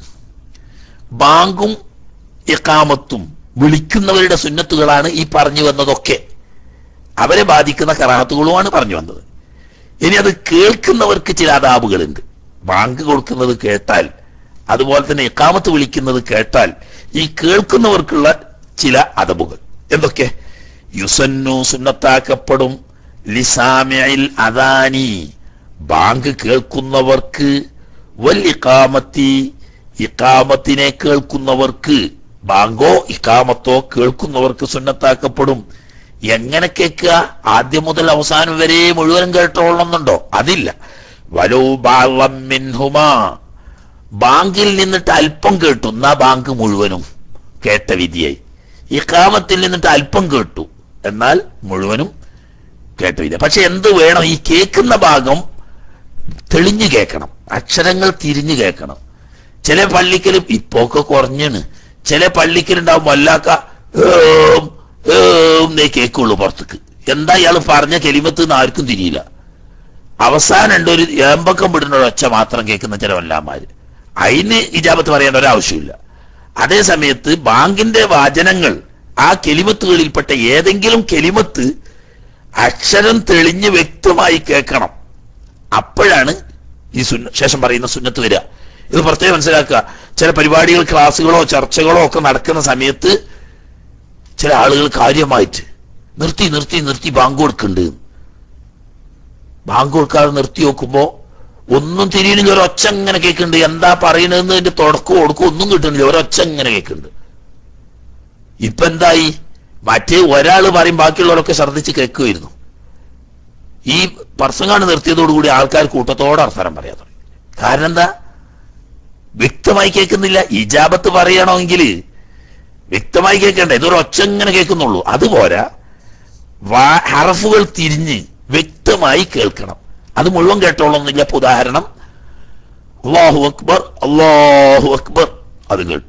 ബാങ്കും ഇക്കാമത്തും വിളിക്കുന്നവരുടെ സുന്നത്തുകളാണ് ഈ പറഞ്ഞു വന്നതൊക്കെ അവരെ ബാധിക്കുന്ന കറാത്തുകളുമാണ് പറഞ്ഞു വന്നത് ഇനി അത് കേൾക്കുന്നവർക്ക് ചില അതാബുകളുണ്ട് ബാങ്ക് കൊടുക്കുന്നത് കേട്ടാൽ അതുപോലെ തന്നെ ഇക്കാമത്ത് വിളിക്കുന്നത് കേട്ടാൽ ഈ കേൾക്കുന്നവർക്കുള്ള ചില അതബുകൾ എന്തൊക്കെ യുസന്നു സുന്നത്താക്കപ്പെടും ലിസാമിൽ അദാനി ബാങ്ക് കേൾക്കുന്നവർക്ക് വൽ ഇക്കാമത്തി ഇക്കാമത്തിനെ കേൾക്കുന്നവർക്ക് ബാങ്കോ ഇക്കാമത്തോ കേൾക്കുന്നവർക്ക് സുന്നത്താക്കപ്പെടും എങ്ങനെ കേൾക്കുക ആദ്യം മുതൽ അവസാനം വരെ മുഴുവനും കേട്ടോളണമെന്നുണ്ടോ അതില്ല വലോ ബാളം മിൻഹുമാ ബാങ്കിൽ നിന്നിട്ട് അല്പം കേട്ടു എന്നാ ബാങ്ക് മുഴുവനും കേട്ട വിധിയായി ഇക്കാമത്തിൽ നിന്നിട്ട് അല്പം കേട്ടു എന്നാൽ മുഴുവനും കേട്ട വിധി പക്ഷെ എന്ത് വേണം ഈ കേൾക്കുന്ന ഭാഗം തെളിഞ്ഞു കേൾക്കണം അക്ഷരങ്ങൾ തിരിഞ്ഞു കേൾക്കണം ചില പള്ളിക്കലും ഇപ്പൊക്കെ കുറഞ്ഞാണ് ചില പള്ളിക്കലുണ്ടാവും വല്ലാക്ക ഏം, ഏം എന്നേ കേൾക്കുള്ളൂ പുറത്തേക്ക് എന്താ ഇയാൾ പറഞ്ഞ കെലിമത്ത് എന്ന് ആർക്കും തിരിയില്ല അവസാനം ഉണ്ട് ഒരു ഏമ്പക്കം വിടുന്ന ഒരു ഒച്ച മാത്രം കേൾക്കുന്ന ചില വല്ലാമാര് അതിന് ഇജാബത്ത് പറയേണ്ട ഒരാവശ്യമില്ല അതേ സമയത്ത് ബാങ്കിന്റെ വാചനങ്ങൾ ആ കെലിമത്തുകളിൽപ്പെട്ട ഏതെങ്കിലും കെലിമത്ത് അക്ഷരം തെളിഞ്ഞ് വ്യക്തമായി കേൾക്കണം അപ്പോഴാണ് ഈ സുന്ന ശേഷം പറയുന്ന സുന്നത്ത് വരിക ഇത് പ്രത്യേകം മനസ്സിലാക്കുക ചില പരിപാടികൾ ക്ലാസ്സുകളോ ചർച്ചകളോ ഒക്കെ നടക്കുന്ന സമയത്ത് ചില ആളുകൾ കാര്യമായിട്ട് നിർത്തി നിർത്തി നിർത്തി ബാങ്ക് കൊടുക്കുന്നുണ്ട് ബാങ്ക് കൊടുക്കാതെ നിർത്തി നോക്കുമ്പോ ഒന്നും തിരിയണില്ല ഒരൊച്ച ഇങ്ങനെ കേൾക്കുന്നുണ്ട് എന്താ പറയണതെന്ന് അതിന്റെ തുടക്കവും ഒടുക്കും ഒന്നും കിട്ടുന്നില്ല ഒരൊച്ച ഇങ്ങനെ കേൾക്കുന്നുണ്ട് ഇപ്പൊ എന്തായി മറ്റേ ഒരാള് പറയും ബാക്കിയുള്ളവരൊക്കെ ശ്രദ്ധിച്ച് കേൾക്കുമായിരുന്നു ഈ പ്രസംഗാണ് നിർത്തിയതോടുകൂടി ആൾക്കാർ കൂട്ടത്തോടെ അവസരം പറയാൻ തുടങ്ങി കാരണം എന്താ വ്യക്തമായി കേൾക്കുന്നില്ല ഇജാബത്ത് പറയണമെങ്കിൽ വ്യക്തമായി കേൾക്കണ്ട ഇതൊരു ഒച്ച ഇങ്ങനെ കേൾക്കുന്നുള്ളൂ അതുപോരാ വാ- ഹറഫുകൾ തിരിഞ്ഞ് വ്യക്തമായി കേൾക്കണം അത് മുഴുവൻ കേട്ടോളന്നില്ല ഇപ്പൊ ഉദാഹരണം അള്ളാഹു അക്ബർ അള്ളാഹു അക്ബർ അത് കേട്ടു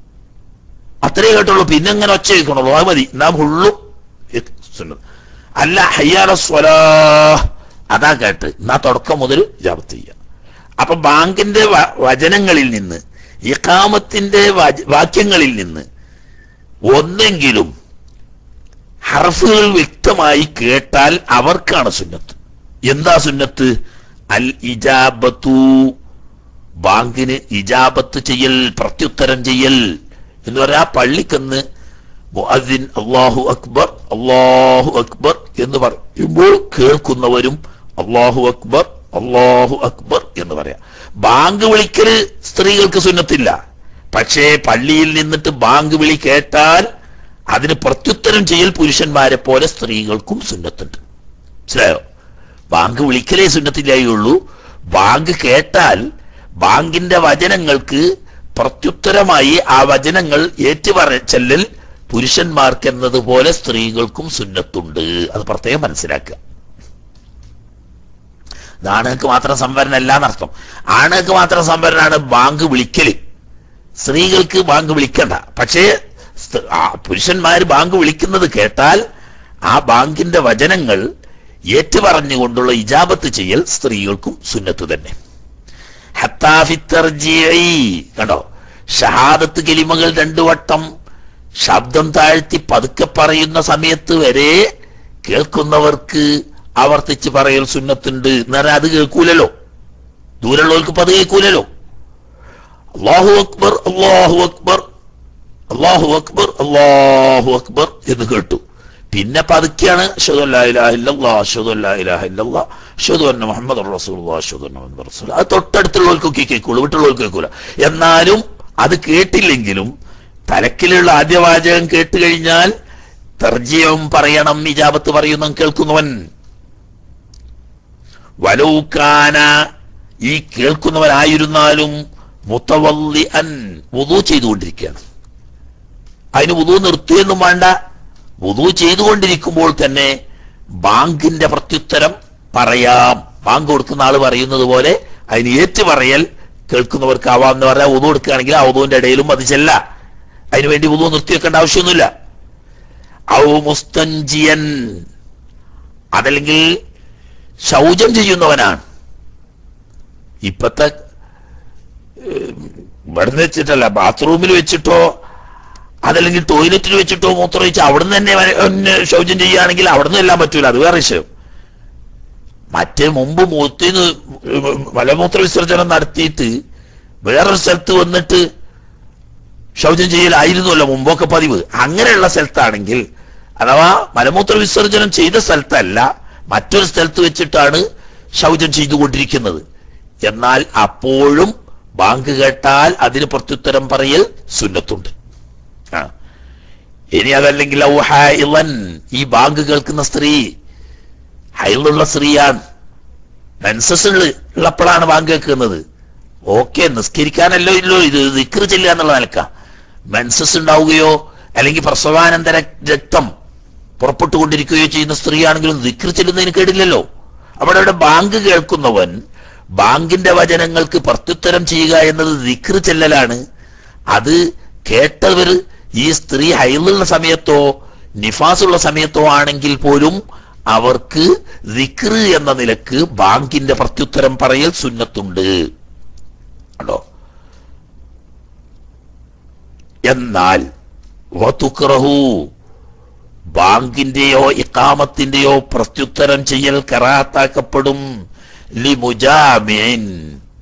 അത്രേ കേട്ടുള്ളൂ പിന്നെ എങ്ങനെ ഒച്ച കേൾക്കണുള്ളൂ അത് മതി നാം ഫുള്ളും സുന്നത്ത്. അല്ല ഹയ്യാല സ്വലാ അതാ കേട്ട് എന്നാ തുടക്കം മുതൽ ജാപത്ത് ചെയ്യുക അപ്പൊ ബാങ്കിന്റെ വ- വചനങ്ങളിൽ നിന്ന് ഇഖാമത്തിന്റെ വച- വാക്യങ്ങളിൽ നിന്ന് ഒന്നെങ്കിലും ഹർഫുകൾ വ്യക്തമായി കേട്ടാൽ അവർക്കാണ് സുന്നത്ത് എന്താ സുന്നത്ത് അൽ ഇജാബത്തു ബാങ്കിന് ഇജാബത്ത് ചെയ്യൽ പ്രത്യുത്തരം ചെയ്യൽ എന്ന് പറയാ പള്ളിക്കെന്ന് മുഅദ്ദിൻ അള്ളാഹു അക്ബർ അള്ളാഹു അക്ബർ എന്ന് പറയുമ്പോൾ കേൾക്കുന്നവരും അള്ളാഹു അക്ബർ അള്ളാഹു അക്ബർ എന്ന് പറയാം ബാങ്ക് വിളിക്കല് സ്ത്രീകൾക്ക് സുന്നത്തില്ല പക്ഷേ പള്ളിയിൽ നിന്നിട്ട് ബാങ്ക് വിളി കേട്ടാൽ അതിന് പ്രത്യുത്തരം ചെയ്യൽ പുരുഷന്മാരെ പോലെ സ്ത്രീകൾക്കും സുന്നത്തുണ്ട് മനസ്സിലായോ ബാങ്ക് വിളിക്കലേ സുന്നത്തില്ലായുള്ളൂ ബാങ്ക് കേട്ടാൽ ബാങ്കിന്റെ വചനങ്ങൾക്ക് പ്രത്യുത്തരമായി ആ വചനങ്ങൾ ഏറ്റുപറ ചെല്ലൽ പുരുഷന്മാർക്ക് എന്നതുപോലെ സ്ത്രീകൾക്കും സുന്നത്തുണ്ട് അത് പ്രത്യേകം മനസ്സിലാക്കുക ഇത് ആണുങ്ങൾക്ക് മാത്രം സംവരണമല്ല എന്നർത്ഥം ആണുങ്ങൾക്ക് മാത്രം സംവരണമാണ് ബാങ്ക് വിളിക്കല് സ്ത്രീകൾക്ക് ബാങ്ക് വിളിക്കണ്ട പക്ഷേ സ്ത- ആ പുരുഷന്മാര് ബാങ്ക് വിളിക്കുന്നത് കേട്ടാൽ ആ ബാങ്കിന്റെ വചനങ്ങൾ ഏറ്റുപറഞ്ഞുകൊണ്ടുള്ള ഇജാബത്ത് ചെയ്യൽ സ്ത്രീകൾക്കും സുന്നത്ത് തന്നെ ഹത്താഫി തർജിഈ. കണ്ടോ ഷഹാദത്ത് കെലിമകൾ രണ്ടു വട്ടം ശബ്ദം താഴ്ത്തി പതുക്കെ പറയുന്ന സമയത്ത് വരെ കേൾക്കുന്നവർക്ക് ആവർത്തിച്ച് പറയൽ സുന്നത്തുണ്ട് എന്നാൽ അത് കേൾക്കൂലല്ലോ ദൂരമുള്ളവർക്ക് ഇപ്പൊ അത് കേൾക്കൂലല്ലോ അള്ളാഹു അക്ബർ അള്ളാഹു അക്ബർ അള്ളാഹു അക്ബർ അള്ളാഹു അക്ബർ എന്ന് കേട്ടു പിന്നെ പതുക്കെയാണ് അഷ്ഹദു അല്ലാ ഇലാഹ ഇല്ലല്ലാഹ് അഷ്ഹദു അല്ലാ ഇലാഹ ഇല്ലല്ലാഹ് അഷ്ഹദു അന്ന മുഹമ്മദ് റസൂലുള്ളാഹ് അഷ്ഹദു അന്ന മുഹമ്മദ് റസൂൽ അത് തൊട്ടടുത്തുള്ളവർക്കൊക്കെ കേൾക്കുള്ളൂ വിട്ടുള്ളവർക്ക് കേൾക്കൂല എന്നാലും അത് കേട്ടില്ലെങ്കിലും തലക്കിലുള്ള ആദ്യ വാചകം കേട്ട് കഴിഞ്ഞാൽ തർജ്യം പറയണം ഇജാബത്ത് പറയുന്ന കേൾക്കുന്നവൻ വലൗക്കാന ഈ കേൾക്കുന്നവനായിരുന്നാലും മുത്തവല്ലി അൻ വുദു ചെയ്തുകൊണ്ടിരിക്കുകയാണ് അതിന് വുദു നിർത്തിയൊന്നും വേണ്ട വുദു ചെയ്തുകൊണ്ടിരിക്കുമ്പോൾ തന്നെ ബാങ്കിന്റെ പ്രത്യുത്തരം പറയാം ബാങ്ക് കൊടുക്കുന്ന ആള് പറയുന്നത് പോലെ അതിന് ഏറ്റു പറയൽ കേൾക്കുന്നവർക്കാവാം എന്ന് പറഞ്ഞാൽ വുദു എടുക്കുകയാണെങ്കിൽ ആ വുദുവിന്റെ ഇടയിലും അത് ചെല്ല അതിനുവേണ്ടി വുദു നിർത്തി വെക്കേണ്ട ആവശ്യമൊന്നുമില്ല ഔ മുസ്തഞ്ചിയൻ അതല്ലെങ്കിൽ ശൗചം ചെയ്യുന്നവനാണ് ഇപ്പത്തെ ഇവിടുന്ന് വെച്ചിട്ടല്ല ബാത്റൂമിൽ വെച്ചിട്ടോ അതല്ലെങ്കിൽ ടോയ്ലറ്റിൽ വെച്ചിട്ടോ മൂത്രം വെച്ച് അവിടുന്ന് തന്നെ വര- ഒന്ന് ശൗചം ചെയ്യുകയാണെങ്കിൽ അവിടുന്ന് എല്ലാം പറ്റൂല അത് വേറെ വിഷയം മറ്റേ മുമ്പ് മൂത്തിന്ന് മലമൂത്ര വിസർജനം നടത്തിയിട്ട് വേറൊരു സ്ഥലത്ത് വന്നിട്ട് ശൗചം ചെയ്യലായിരുന്നല്ലോ മുമ്പൊക്കെ പതിവ് അങ്ങനെയുള്ള സ്ഥലത്താണെങ്കിൽ അഥവാ മലമൂത്ര വിസർജനം ചെയ്ത സ്ഥലത്തല്ല മറ്റൊരു സ്ഥലത്ത് വെച്ചിട്ടാണ് ശൗചം ചെയ്തുകൊണ്ടിരിക്കുന്നത് എന്നാൽ അപ്പോഴും ബാങ്ക് കേട്ടാൽ അതിന് പ്രത്യുത്തരം പറയൽ സുന്നത്തുണ്ട് ആ. ഇനി അതല്ലെങ്കിൽ ഔ ഹൈളൻ, ഈ ബാങ്ക് കേൾക്കുന്ന സ്ത്രീ ഹൈലുള്ള സ്ത്രീയാണ് മെൻസസ് ഉള്ളപ്പോഴാണ് ബാങ്ക് കേൾക്കുന്നത് ഓക്കെ നിസ്കരിക്കാനല്ലോ ഇല്ലോ ഇത് ദിക്ർ ചെല്ലുക എന്നുള്ള നിലക്ക മെൻസസ് ഉണ്ടാവുകയോ അല്ലെങ്കിൽ പ്രസവാനന്തര രക്തം പുറപ്പെട്ടുകൊണ്ടിരിക്കുകയോ ചെയ്യുന്ന സ്ത്രീയാണെങ്കിലും ദിക്ർ ചെല്ലുന്നതിന് കേടില്ലല്ലോ അവിടെ അവിടെ ബാങ്ക് കേൾക്കുന്നവൻ ബാങ്കിന്റെ വചനങ്ങൾക്ക് പ്രത്യുത്തരം ചെയ്യുക എന്നത് ദിക്ർ ചെല്ലലാണ് അത് കേട്ടവർ ഈ സ്ത്രീ ഹൈലുള്ള സമയത്തോ നിഫാസുള്ള സമയത്തോ ആണെങ്കിൽ പോലും അവർക്ക് ദിക്ർ എന്ന നിലക്ക് ബാങ്കിന്റെ പ്രത്യുത്തരം പറയൽ സുന്നത്തുണ്ട് കണ്ടോ എന്നാൽ വതുക്റഹു ബാങ്കിന്റെയോ ഇക്കാമത്തിന്റെയോ പ്രത്യുത്തരം ചെയ്യൽ കറാത്താക്കപ്പെടും ലിമുജാമിൻ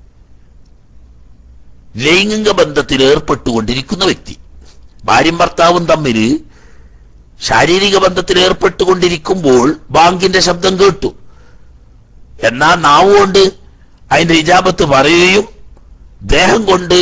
ലൈംഗിക ബന്ധത്തിൽ ഏർപ്പെട്ടുകൊണ്ടിരിക്കുന്ന വ്യക്തി ഭാര്യയും ഭർത്താവും തമ്മിൽ ശാരീരിക ബന്ധത്തിൽ ഏർപ്പെട്ടുകൊണ്ടിരിക്കുമ്പോൾ ബാങ്കിന്റെ ശബ്ദം കേട്ടു എന്നാ നാവ് കൊണ്ട് അതിന്റെ ഇജാബത്ത് പറയുകയും ദേഹം കൊണ്ട്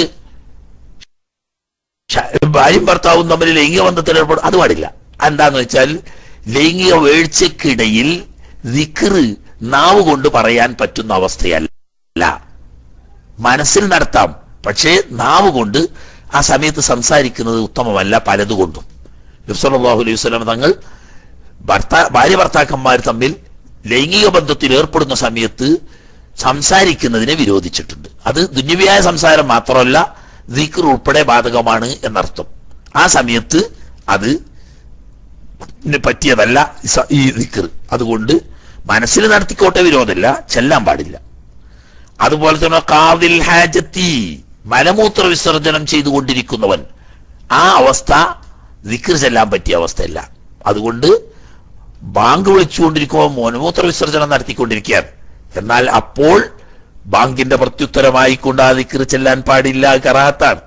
ശ- ഭാര്യയും ഭർത്താവും തമ്മിൽ ലൈംഗിക ബന്ധത്തിൽ ഏർപ്പെടും അത് പാടില്ല എന്താന്ന് വെച്ചാൽ ലൈംഗിക വീഴ്ചക്കിടയിൽ ദിക്റ് നാവ് കൊണ്ട് പറയാൻ പറ്റുന്ന അവസ്ഥയല്ല മനസ്സിൽ നടത്താം പക്ഷേ നാവ് കൊണ്ട് ആ സമയത്ത് സംസാരിക്കുന്നത് ഉത്തമമല്ല പലതുകൊണ്ടും നബ്സല്ലാഹു അലൈഹി വസല്ലം തങ്ങൾ ഭർത്താ ഭാര്യ ഭർത്താക്കന്മാർ തമ്മിൽ ലൈംഗിക ബന്ധത്തിൽ ഏർപ്പെടുന്ന സമയത്ത് സംസാരിക്കുന്നതിനെ വിരോധിച്ചിട്ടുണ്ട് അത് ദുന്യവിയായ സംസാരം മാത്രമല്ല ദിക്ർ ഉൾപ്പെടെ ബാധകമാണ് എന്നർത്ഥം ആ സമയത്ത് അത് ന് പറ്റിയതല്ല ഈ സ- ഈ ദിക്ർ അതുകൊണ്ട് മനസ്സിൽ നടത്തിക്കോട്ടെ വിരോധമില്ല ചെല്ലാൻ പാടില്ല അതുപോലെ തന്നെ കാവിൽ ഹാജത്തി മലമൂത്ര വിസർജനം ചെയ്തുകൊണ്ടിരിക്കുന്നവൻ ആ അവസ്ഥ ദിക്ർ ചെല്ലാൻ പറ്റിയ അവസ്ഥയല്ല അതുകൊണ്ട് ബാങ്ക് വിളിച്ചുകൊണ്ടിരിക്കുമ്പോൾ മലമൂത്ര വിസർജനം നടത്തിക്കൊണ്ടിരിക്കുകയാണ് എന്നാൽ അപ്പോൾ ബാങ്കിന്റെ പ്രത്യുത്തരമായിക്കൊണ്ട് ആ ദിക്ർ ചെല്ലാൻ പാടില്ല കറാത്താണ്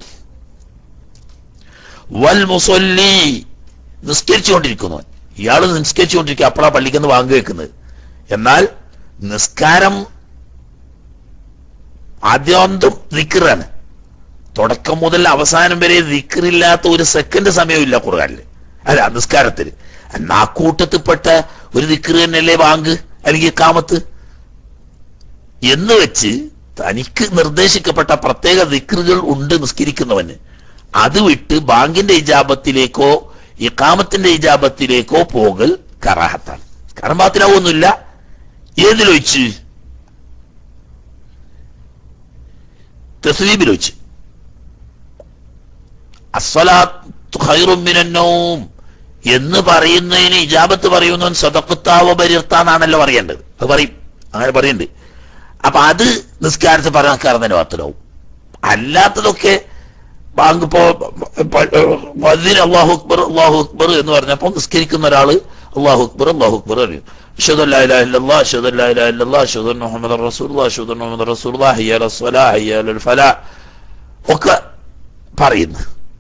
വൽ മുസല്ലി നിസ്കരിച്ചുകൊണ്ടിരിക്കുന്നവൻ ഇയാൾ നിസ്കരിച്ചുകൊണ്ടിരിക്കുക അപ്പോഴാ പള്ളിക്കെന്ന് ബാങ്ക് വെക്കുന്നത് എന്നാൽ നിസ്കാരം ആദ്യാന്തം ദിക്കറാണ് തുടക്കം മുതൽ അവസാനം വരെ ദിക്കറില്ലാത്ത ഒരു സെക്കൻഡ് സമയമില്ല ഖുർആനിൽ അല്ല നിസ്കാരത്തിൽ എന്നാ കൂട്ടത്തിൽപ്പെട്ട ഒരു ദിക്കറ് തന്നെയല്ലേ ബാങ്ക് അല്ലെങ്കിൽ കാമത്ത് എന്ന് വെച്ച് തനിക്ക് നിർദ്ദേശിക്കപ്പെട്ട പ്രത്യേക ദിക്റുകൾ ഉണ്ട് നിസ്കരിക്കുന്നവന് അത് വിട്ട് ബാങ്കിന്റെ ഇജാബത്തിലേക്കോ ഇക്കാമത്തിന്റെ ഇജാബത്തിലേക്കോ പോകൽ കറാഹത്താണ് കറമ്പാത്തിലാവൊന്നുമില്ല ഏതിലൊഴിച്ച് തസ്ലീബിൽ വെച്ച് അസ്വലാത്തു ഖൈറും മിനന്നൗം എന്ന് പറയുന്നതിന് ഇജാബത്ത് പറയുന്നവൻ സ്വതക്കുത്താവ പരിർത്താന്നാണല്ലോ പറയേണ്ടത് അത് പറയും അങ്ങനെ പറയുന്നുണ്ട് അപ്പൊ അത് നിസ്കാരത്തിൽ പറഞ്ഞാൽ മാത്രമാവും അല്ലാത്തതൊക്കെ ബാങ്ക് ഇപ്പോ മദ്ദിന് അള്ളാഹു അക്ബർ അള്ളാഹു അക്ബർ എന്ന് പറഞ്ഞപ്പോ നിസ്കരിക്കുന്ന ഒരാള് അള്ളാഹു അക്ബർ അള്ളാഹു അക്ബർ അറിയും അഷ്ഹദു അല്ലാ ഇലാഹ ഇല്ലല്ലാഹ് അഷ്ഹദു അല്ലാ ഇലാഹ ഇല്ലല്ലാഹ് അഷ്ഹദു അന്ന മുഹമ്മദർ റസൂലുള്ളാഹ് അഷ്ഹദു അന്ന മുഹമ്മദർ റസൂലുള്ളാഹ് ഹയ്യ അലൽ സ്വലാഹ് ഹയ്യ അലൽ ഫലാഹ് ഒക്കെ പറയുന്നു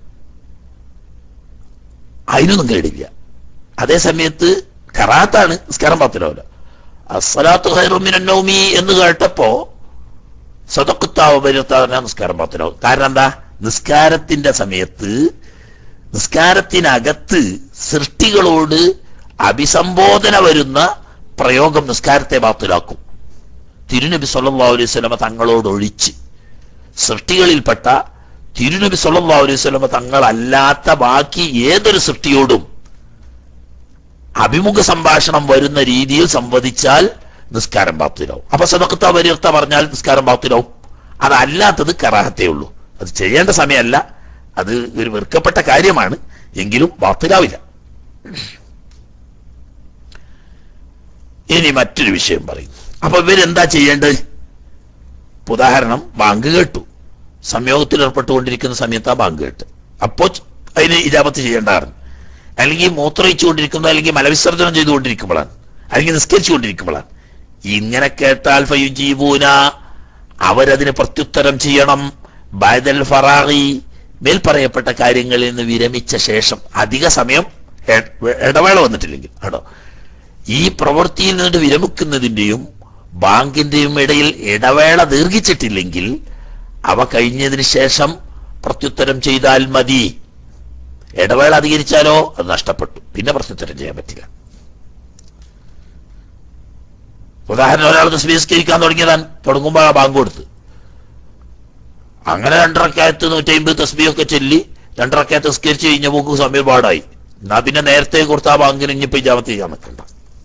അതിനൊന്നും കേടില്ല അതേ സമയത്ത് കറാത്താണ് നിസ്കാരം പത്തിലാവില്ല അസ്സലാത്തു ഖൈറുമിനൻ നൗമി എന്ന് കേട്ടപ്പോ സദക്കുത്താവ് വരുത്താതെ നിസ്കാരം പത്തിലാവും കാരണം എന്താ നിസ്കാരത്തിന്റെ സമയത്ത് നിസ്കാരത്തിനകത്ത് സൃഷ്ടികളോട് അഭിസംബോധന വരുന്ന പ്രയോഗം നിസ്കാരത്തെ ബാത്തിലാക്കും തിരുനബി സല്ലല്ലാഹു അലൈഹി വസല്ലമ തങ്ങളോട് ഒഴിച്ച് സൃഷ്ടികളിൽപ്പെട്ട തിരുനബി സല്ലല്ലാഹു അലൈഹി വസല്ലമ തങ്ങളല്ലാത്ത ബാക്കി ഏതൊരു സൃഷ്ടിയോടും അഭിമുഖ സംഭാഷണം വരുന്ന രീതിയിൽ സംവദിച്ചാൽ നിസ്കാരം ബാത്തിലാവും അപ്പൊ സദക്കത്ത വരിർത്ത പറഞ്ഞാൽ നിസ്കാരം ബാത്തിലാവും അതല്ലാത്തത് കറാഹത്തേ ഉള്ളൂ അത് ചെയ്യേണ്ട സമയമല്ല അത് ഒരു വെറുക്കപ്പെട്ട കാര്യമാണ് എങ്കിലും ബാത്തിലാവില്ല ഇനി മറ്റൊരു വിഷയം പറയും അപ്പൊ ഇവരെന്താ ചെയ്യേണ്ടത് ഇപ്പൊ ഉദാഹരണം ബാങ്ക് കേട്ടു സംയോഗത്തിൽ ഏർപ്പെട്ടുകൊണ്ടിരിക്കുന്ന സമയത്താ ബാങ്ക് കേട്ട് അപ്പോ അതിന് ഇജാബത്ത് ചെയ്യേണ്ടതാണ് അല്ലെങ്കിൽ മൂത്രയിച്ചുകൊണ്ടിരിക്കുന്ന അല്ലെങ്കിൽ മലവിസർജനം ചെയ്തുകൊണ്ടിരിക്കുമ്പോഴാണ് അല്ലെങ്കിൽ നിസ്കരിച്ചുകൊണ്ടിരിക്കുമ്പോഴാണ് ഇങ്ങനെ കേട്ടാൽ ഫയുജീബൂന അവരതിന് പ്രത്യുത്തരം ചെയ്യണം ബൈദൽ ഫറാഖി മേൽ പറയപ്പെട്ട കാര്യങ്ങളിൽ നിന്ന് വിരമിച്ച ശേഷം അധിക സമയം ഇട- ഇടവേള വന്നിട്ടില്ലെങ്കിൽ കേട്ടോ ഈ പ്രവൃത്തിയിൽ നിന്നിട്ട് വിരമിക്കുന്നതിന്റെയും ബാങ്കിന്റെയും ഇടയിൽ ഇടവേള ദീർഘിച്ചിട്ടില്ലെങ്കിൽ അവ കഴിഞ്ഞതിന് ശേഷം പ്രത്യുത്തരം ചെയ്താൽ മതി ഇടവേള അധികരിച്ചാലോ അത് നഷ്ടപ്പെട്ടു പിന്നെ പ്രത്യുത്തരം ചെയ്യാൻ പറ്റില്ല ഉദാഹരണം ഒരാൾ തസ്ബീസ്കരിക്കാൻ തുടങ്ങിയതാണ് തുടങ്ങുമ്പോൾ ആ ബാങ്ക് കൊടുത്ത് അങ്ങനെ രണ്ടരക്കായത്ത് നൂറ്റമ്പത് തസ്ബിയൊക്കെ ചൊല്ലി രണ്ടരക്കായത്ത് നിസ്കരിച്ച് കഴിഞ്ഞപ്പോൾ സമയം പാടായി എന്നാ പിന്നെ നേരത്തെ കൊടുത്ത ആ ബാങ്കിന് ഇനിയിപ്പോ ഇജാമത്ത് ചെയ്യാൻ നിൽക്കണ്ട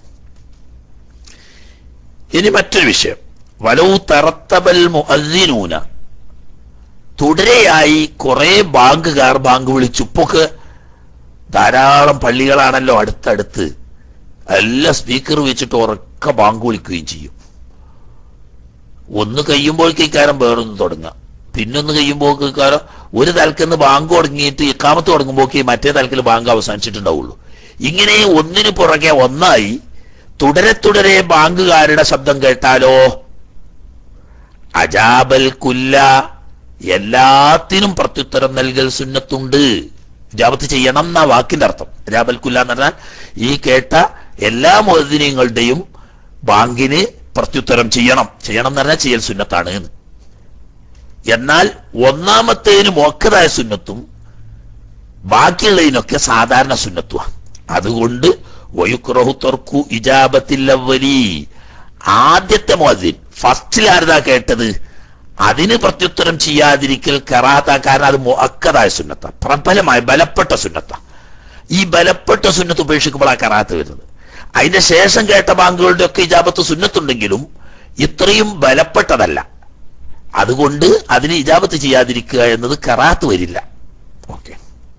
ഇനി മറ്റൊരു വിഷയം വലവു തറത്തബൽ മുഅദ്ദിനൂന തുടരെയായി കുറെ ബാങ്കുകാർ ബാങ്ക് വിളിച്ചു ഇപ്പൊക്കെ ധാരാളം പള്ളികളാണല്ലോ അടുത്തടുത്ത് എല്ലാ സ്പീക്കർ വെച്ചിട്ട് ഉറക്ക ബാങ്ക് വിളിക്കുകയും ചെയ്യും ഒന്ന് കഴിയുമ്പോഴേക്ക് ഇക്കാരം വേറൊന്ന് തുടങ്ങാം പിന്നൊന്ന് കഴിയുമ്പോൾ ഇക്കാരം ഒരു തലക്കെന്ന് ബാങ്ക് തുടങ്ങിയിട്ട് ഇക്കാമത്ത് തുടങ്ങുമ്പോഴേക്ക് മറ്റേ തലക്കിൽ ബാങ്ക് അവസാനിച്ചിട്ടുണ്ടാവുള്ളൂ ഇങ്ങനെ ഒന്നിനു പുറകെ ഒന്നായി തുടരെ തുടരെ ബാങ്കുകാരുടെ ശബ്ദം കേട്ടാലോ അജാബൽ കുല്ല എല്ലാത്തിനും പ്രത്യുത്തരം നൽകൽ സുന്നത്തുണ്ട് ജാപത്ത് ചെയ്യണം എന്ന വാക്കിന്റെ അർത്ഥം അജാബൽ കുല്ല എന്ന് പറഞ്ഞാൽ ഈ കേട്ട എല്ലാ മോദിനങ്ങളുടെയും ബാങ്കിന് പ്രത്യുത്തരം ചെയ്യണം ചെയ്യണം എന്ന് പറഞ്ഞാൽ ചെയ്യൽ സുന്നത്താണ് എന്ന്. എന്നാൽ ഒന്നാമത്തേന് മോക്കതായ സുന്നത്തും ബാക്കിയുള്ളതിനൊക്കെ സാധാരണ സുന്നത്തുമാണ് അതുകൊണ്ട് വയുക്രഹു തുറക്കു ഇജാബത്തില്ലവലി ആദ്യത്തെ മോദിൻ ഫസ്റ്റിൽ ആരതാ കേട്ടത് അതിന് പ്രത്യുത്തരം ചെയ്യാതിരിക്കൽ കറാത്ത കാരണം അത് മുഅക്കതായ സുന്നത്ത പ്രബലമായ ബലപ്പെട്ട സുന്നത്ത ഈ ബലപ്പെട്ട സുന്നത്ത് ഉപേക്ഷിക്കുമ്പോൾ ആ കറാത്ത് വരുന്നത് അതിന്റെ ശേഷം കേട്ട ബാങ്കുകളുടെ ഒക്കെ ഇജാബത്ത് സുന്നത്തുണ്ടെങ്കിലും ഇത്രയും ബലപ്പെട്ടതല്ല അതുകൊണ്ട് അതിന് ഇജാബത്ത് ചെയ്യാതിരിക്കുക എന്നത് കറാത്ത് വരില്ല ഓക്കെ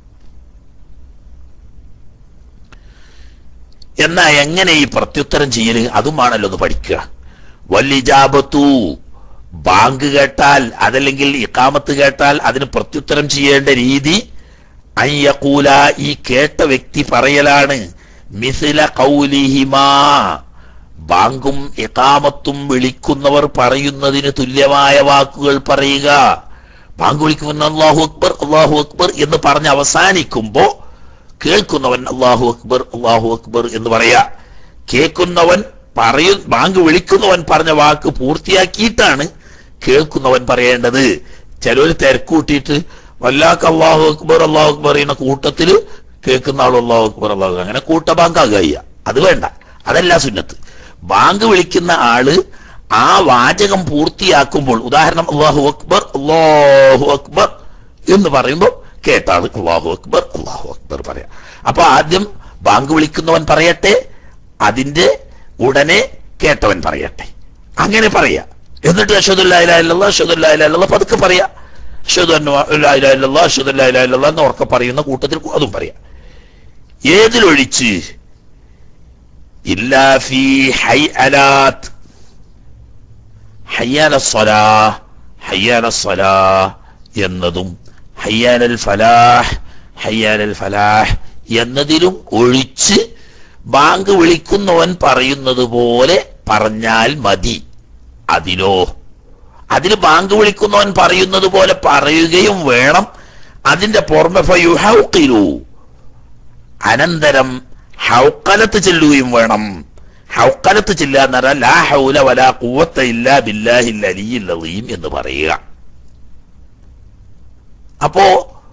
എന്നാ എങ്ങനെ ഈ പ്രത്യുത്തരം ചെയ്യല് അതുമാണല്ലോ ഒന്ന് പഠിക്കുക വല്ലിജാബത്തു ബാങ്ക് കേട്ടാൽ അതല്ലെങ്കിൽ ഇക്കാമത്ത് കേട്ടാൽ അതിന് പ്രത്യുത്തരം ചെയ്യേണ്ട രീതി അയ്യക്കൂല ഈ കേട്ട വ്യക്തി പറയലാണ് മിസില കൗലിഹിമാ ബാങ്കും ഇക്കാമത്തും വിളിക്കുന്നവർ പറയുന്നതിന് തുല്യമായ വാക്കുകൾ പറയുക ബാങ്ക് വിളിക്കുമ്പോൾ അള്ളാഹു അക്ബർ അള്ളാഹു അക്ബർ എന്ന് പറഞ്ഞ് അവസാനിക്കുമ്പോ കേൾക്കുന്നവൻ അള്ളാഹു അക്ബർ അള്ളാഹു അക്ബർ എന്ന് പറയാ കേൾക്കുന്നവൻ പറയു ബാങ്ക് വിളിക്കുന്നവൻ പറഞ്ഞ വാക്ക് പൂർത്തിയാക്കിയിട്ടാണ് കേൾക്കുന്നവൻ പറയേണ്ടത് ചിലർ തിരക്കൂട്ടിയിട്ട് വല്ലാക്ക് അള്ളാഹു അക്ബർ അള്ളാഹു അക്ബർ എന്ന കൂട്ടത്തില് കേൾക്കുന്ന ആൾ അള്ളാഹു അക്ബർ അള്ളാഹു അക്ബർ. അങ്ങനെ കൂട്ട ബാങ്കാകുക ചെയ്യുക അത് വേണ്ട അതല്ല സുന്നത്ത് ബാങ്ക് വിളിക്കുന്ന ആള് ആ വാചകം പൂർത്തിയാക്കുമ്പോൾ ഉദാഹരണം അള്ളാഹു അക്ബർ അള്ളാഹു അക്ബർ എന്ന് പറയുമ്പോൾ കേട്ടാണ് അള്ളാഹു അക്ബർ അള്ളാഹു അക്ബർ പറയാം അപ്പൊ ആദ്യം ബാങ്ക് വിളിക്കുന്നവൻ പറയട്ടെ അതിന്റെ ഉടനെ കേട്ടവൻ പറയട്ടെ അങ്ങനെ പറയാ എന്നിട്ട് അഷദുല്ലാഹില്ല അഷദുല്ലാഹില്ല പതുക്കെ പറയാ അഷദുല്ലാഹില്ല അഷദുല്ലാഹില്ല എന്ന് ഉറക്കെ പറയുന്ന കൂട്ടത്തിൽ അതും പറയാം ഏതിലൊഴിച്ച് ഇല്ലാ ഫീ ഹൈ അലാത്ത് ഹയ്യാല സ്വലാ ഹയ്യാല സ്വലാ എന്നതും ഹയ്യാലൽ ഫലാഹ് ഹയ്യാലൽ ഫലാഹ് എന്നതിലും ഒഴിച്ച് ബാങ്ക് വിളിക്കുന്നവൻ പറയുന്നത് പോലെ പറഞ്ഞാൽ മതി അതിലോ അതിൽ ബാങ്ക് വിളിക്കുന്നവൻ പറയുന്നത് പോലെ പറയുകയും വേണം അതിന്റെ പുറമെ ഫയുഹൗഖിലു അനന്തരം ഹൗക്കലത്ത് ചെല്ലുകയും വേണം ഹൗക്കലത്ത് ചെല്ലുക എന്ന് പറഞ്ഞാൽ ലാ ഹൗല വലാ ഖുവത്ത ഇല്ലാ ബില്ലാഹിൽ അലിയിൽ അലീം എന്ന് പറയുക അപ്പോ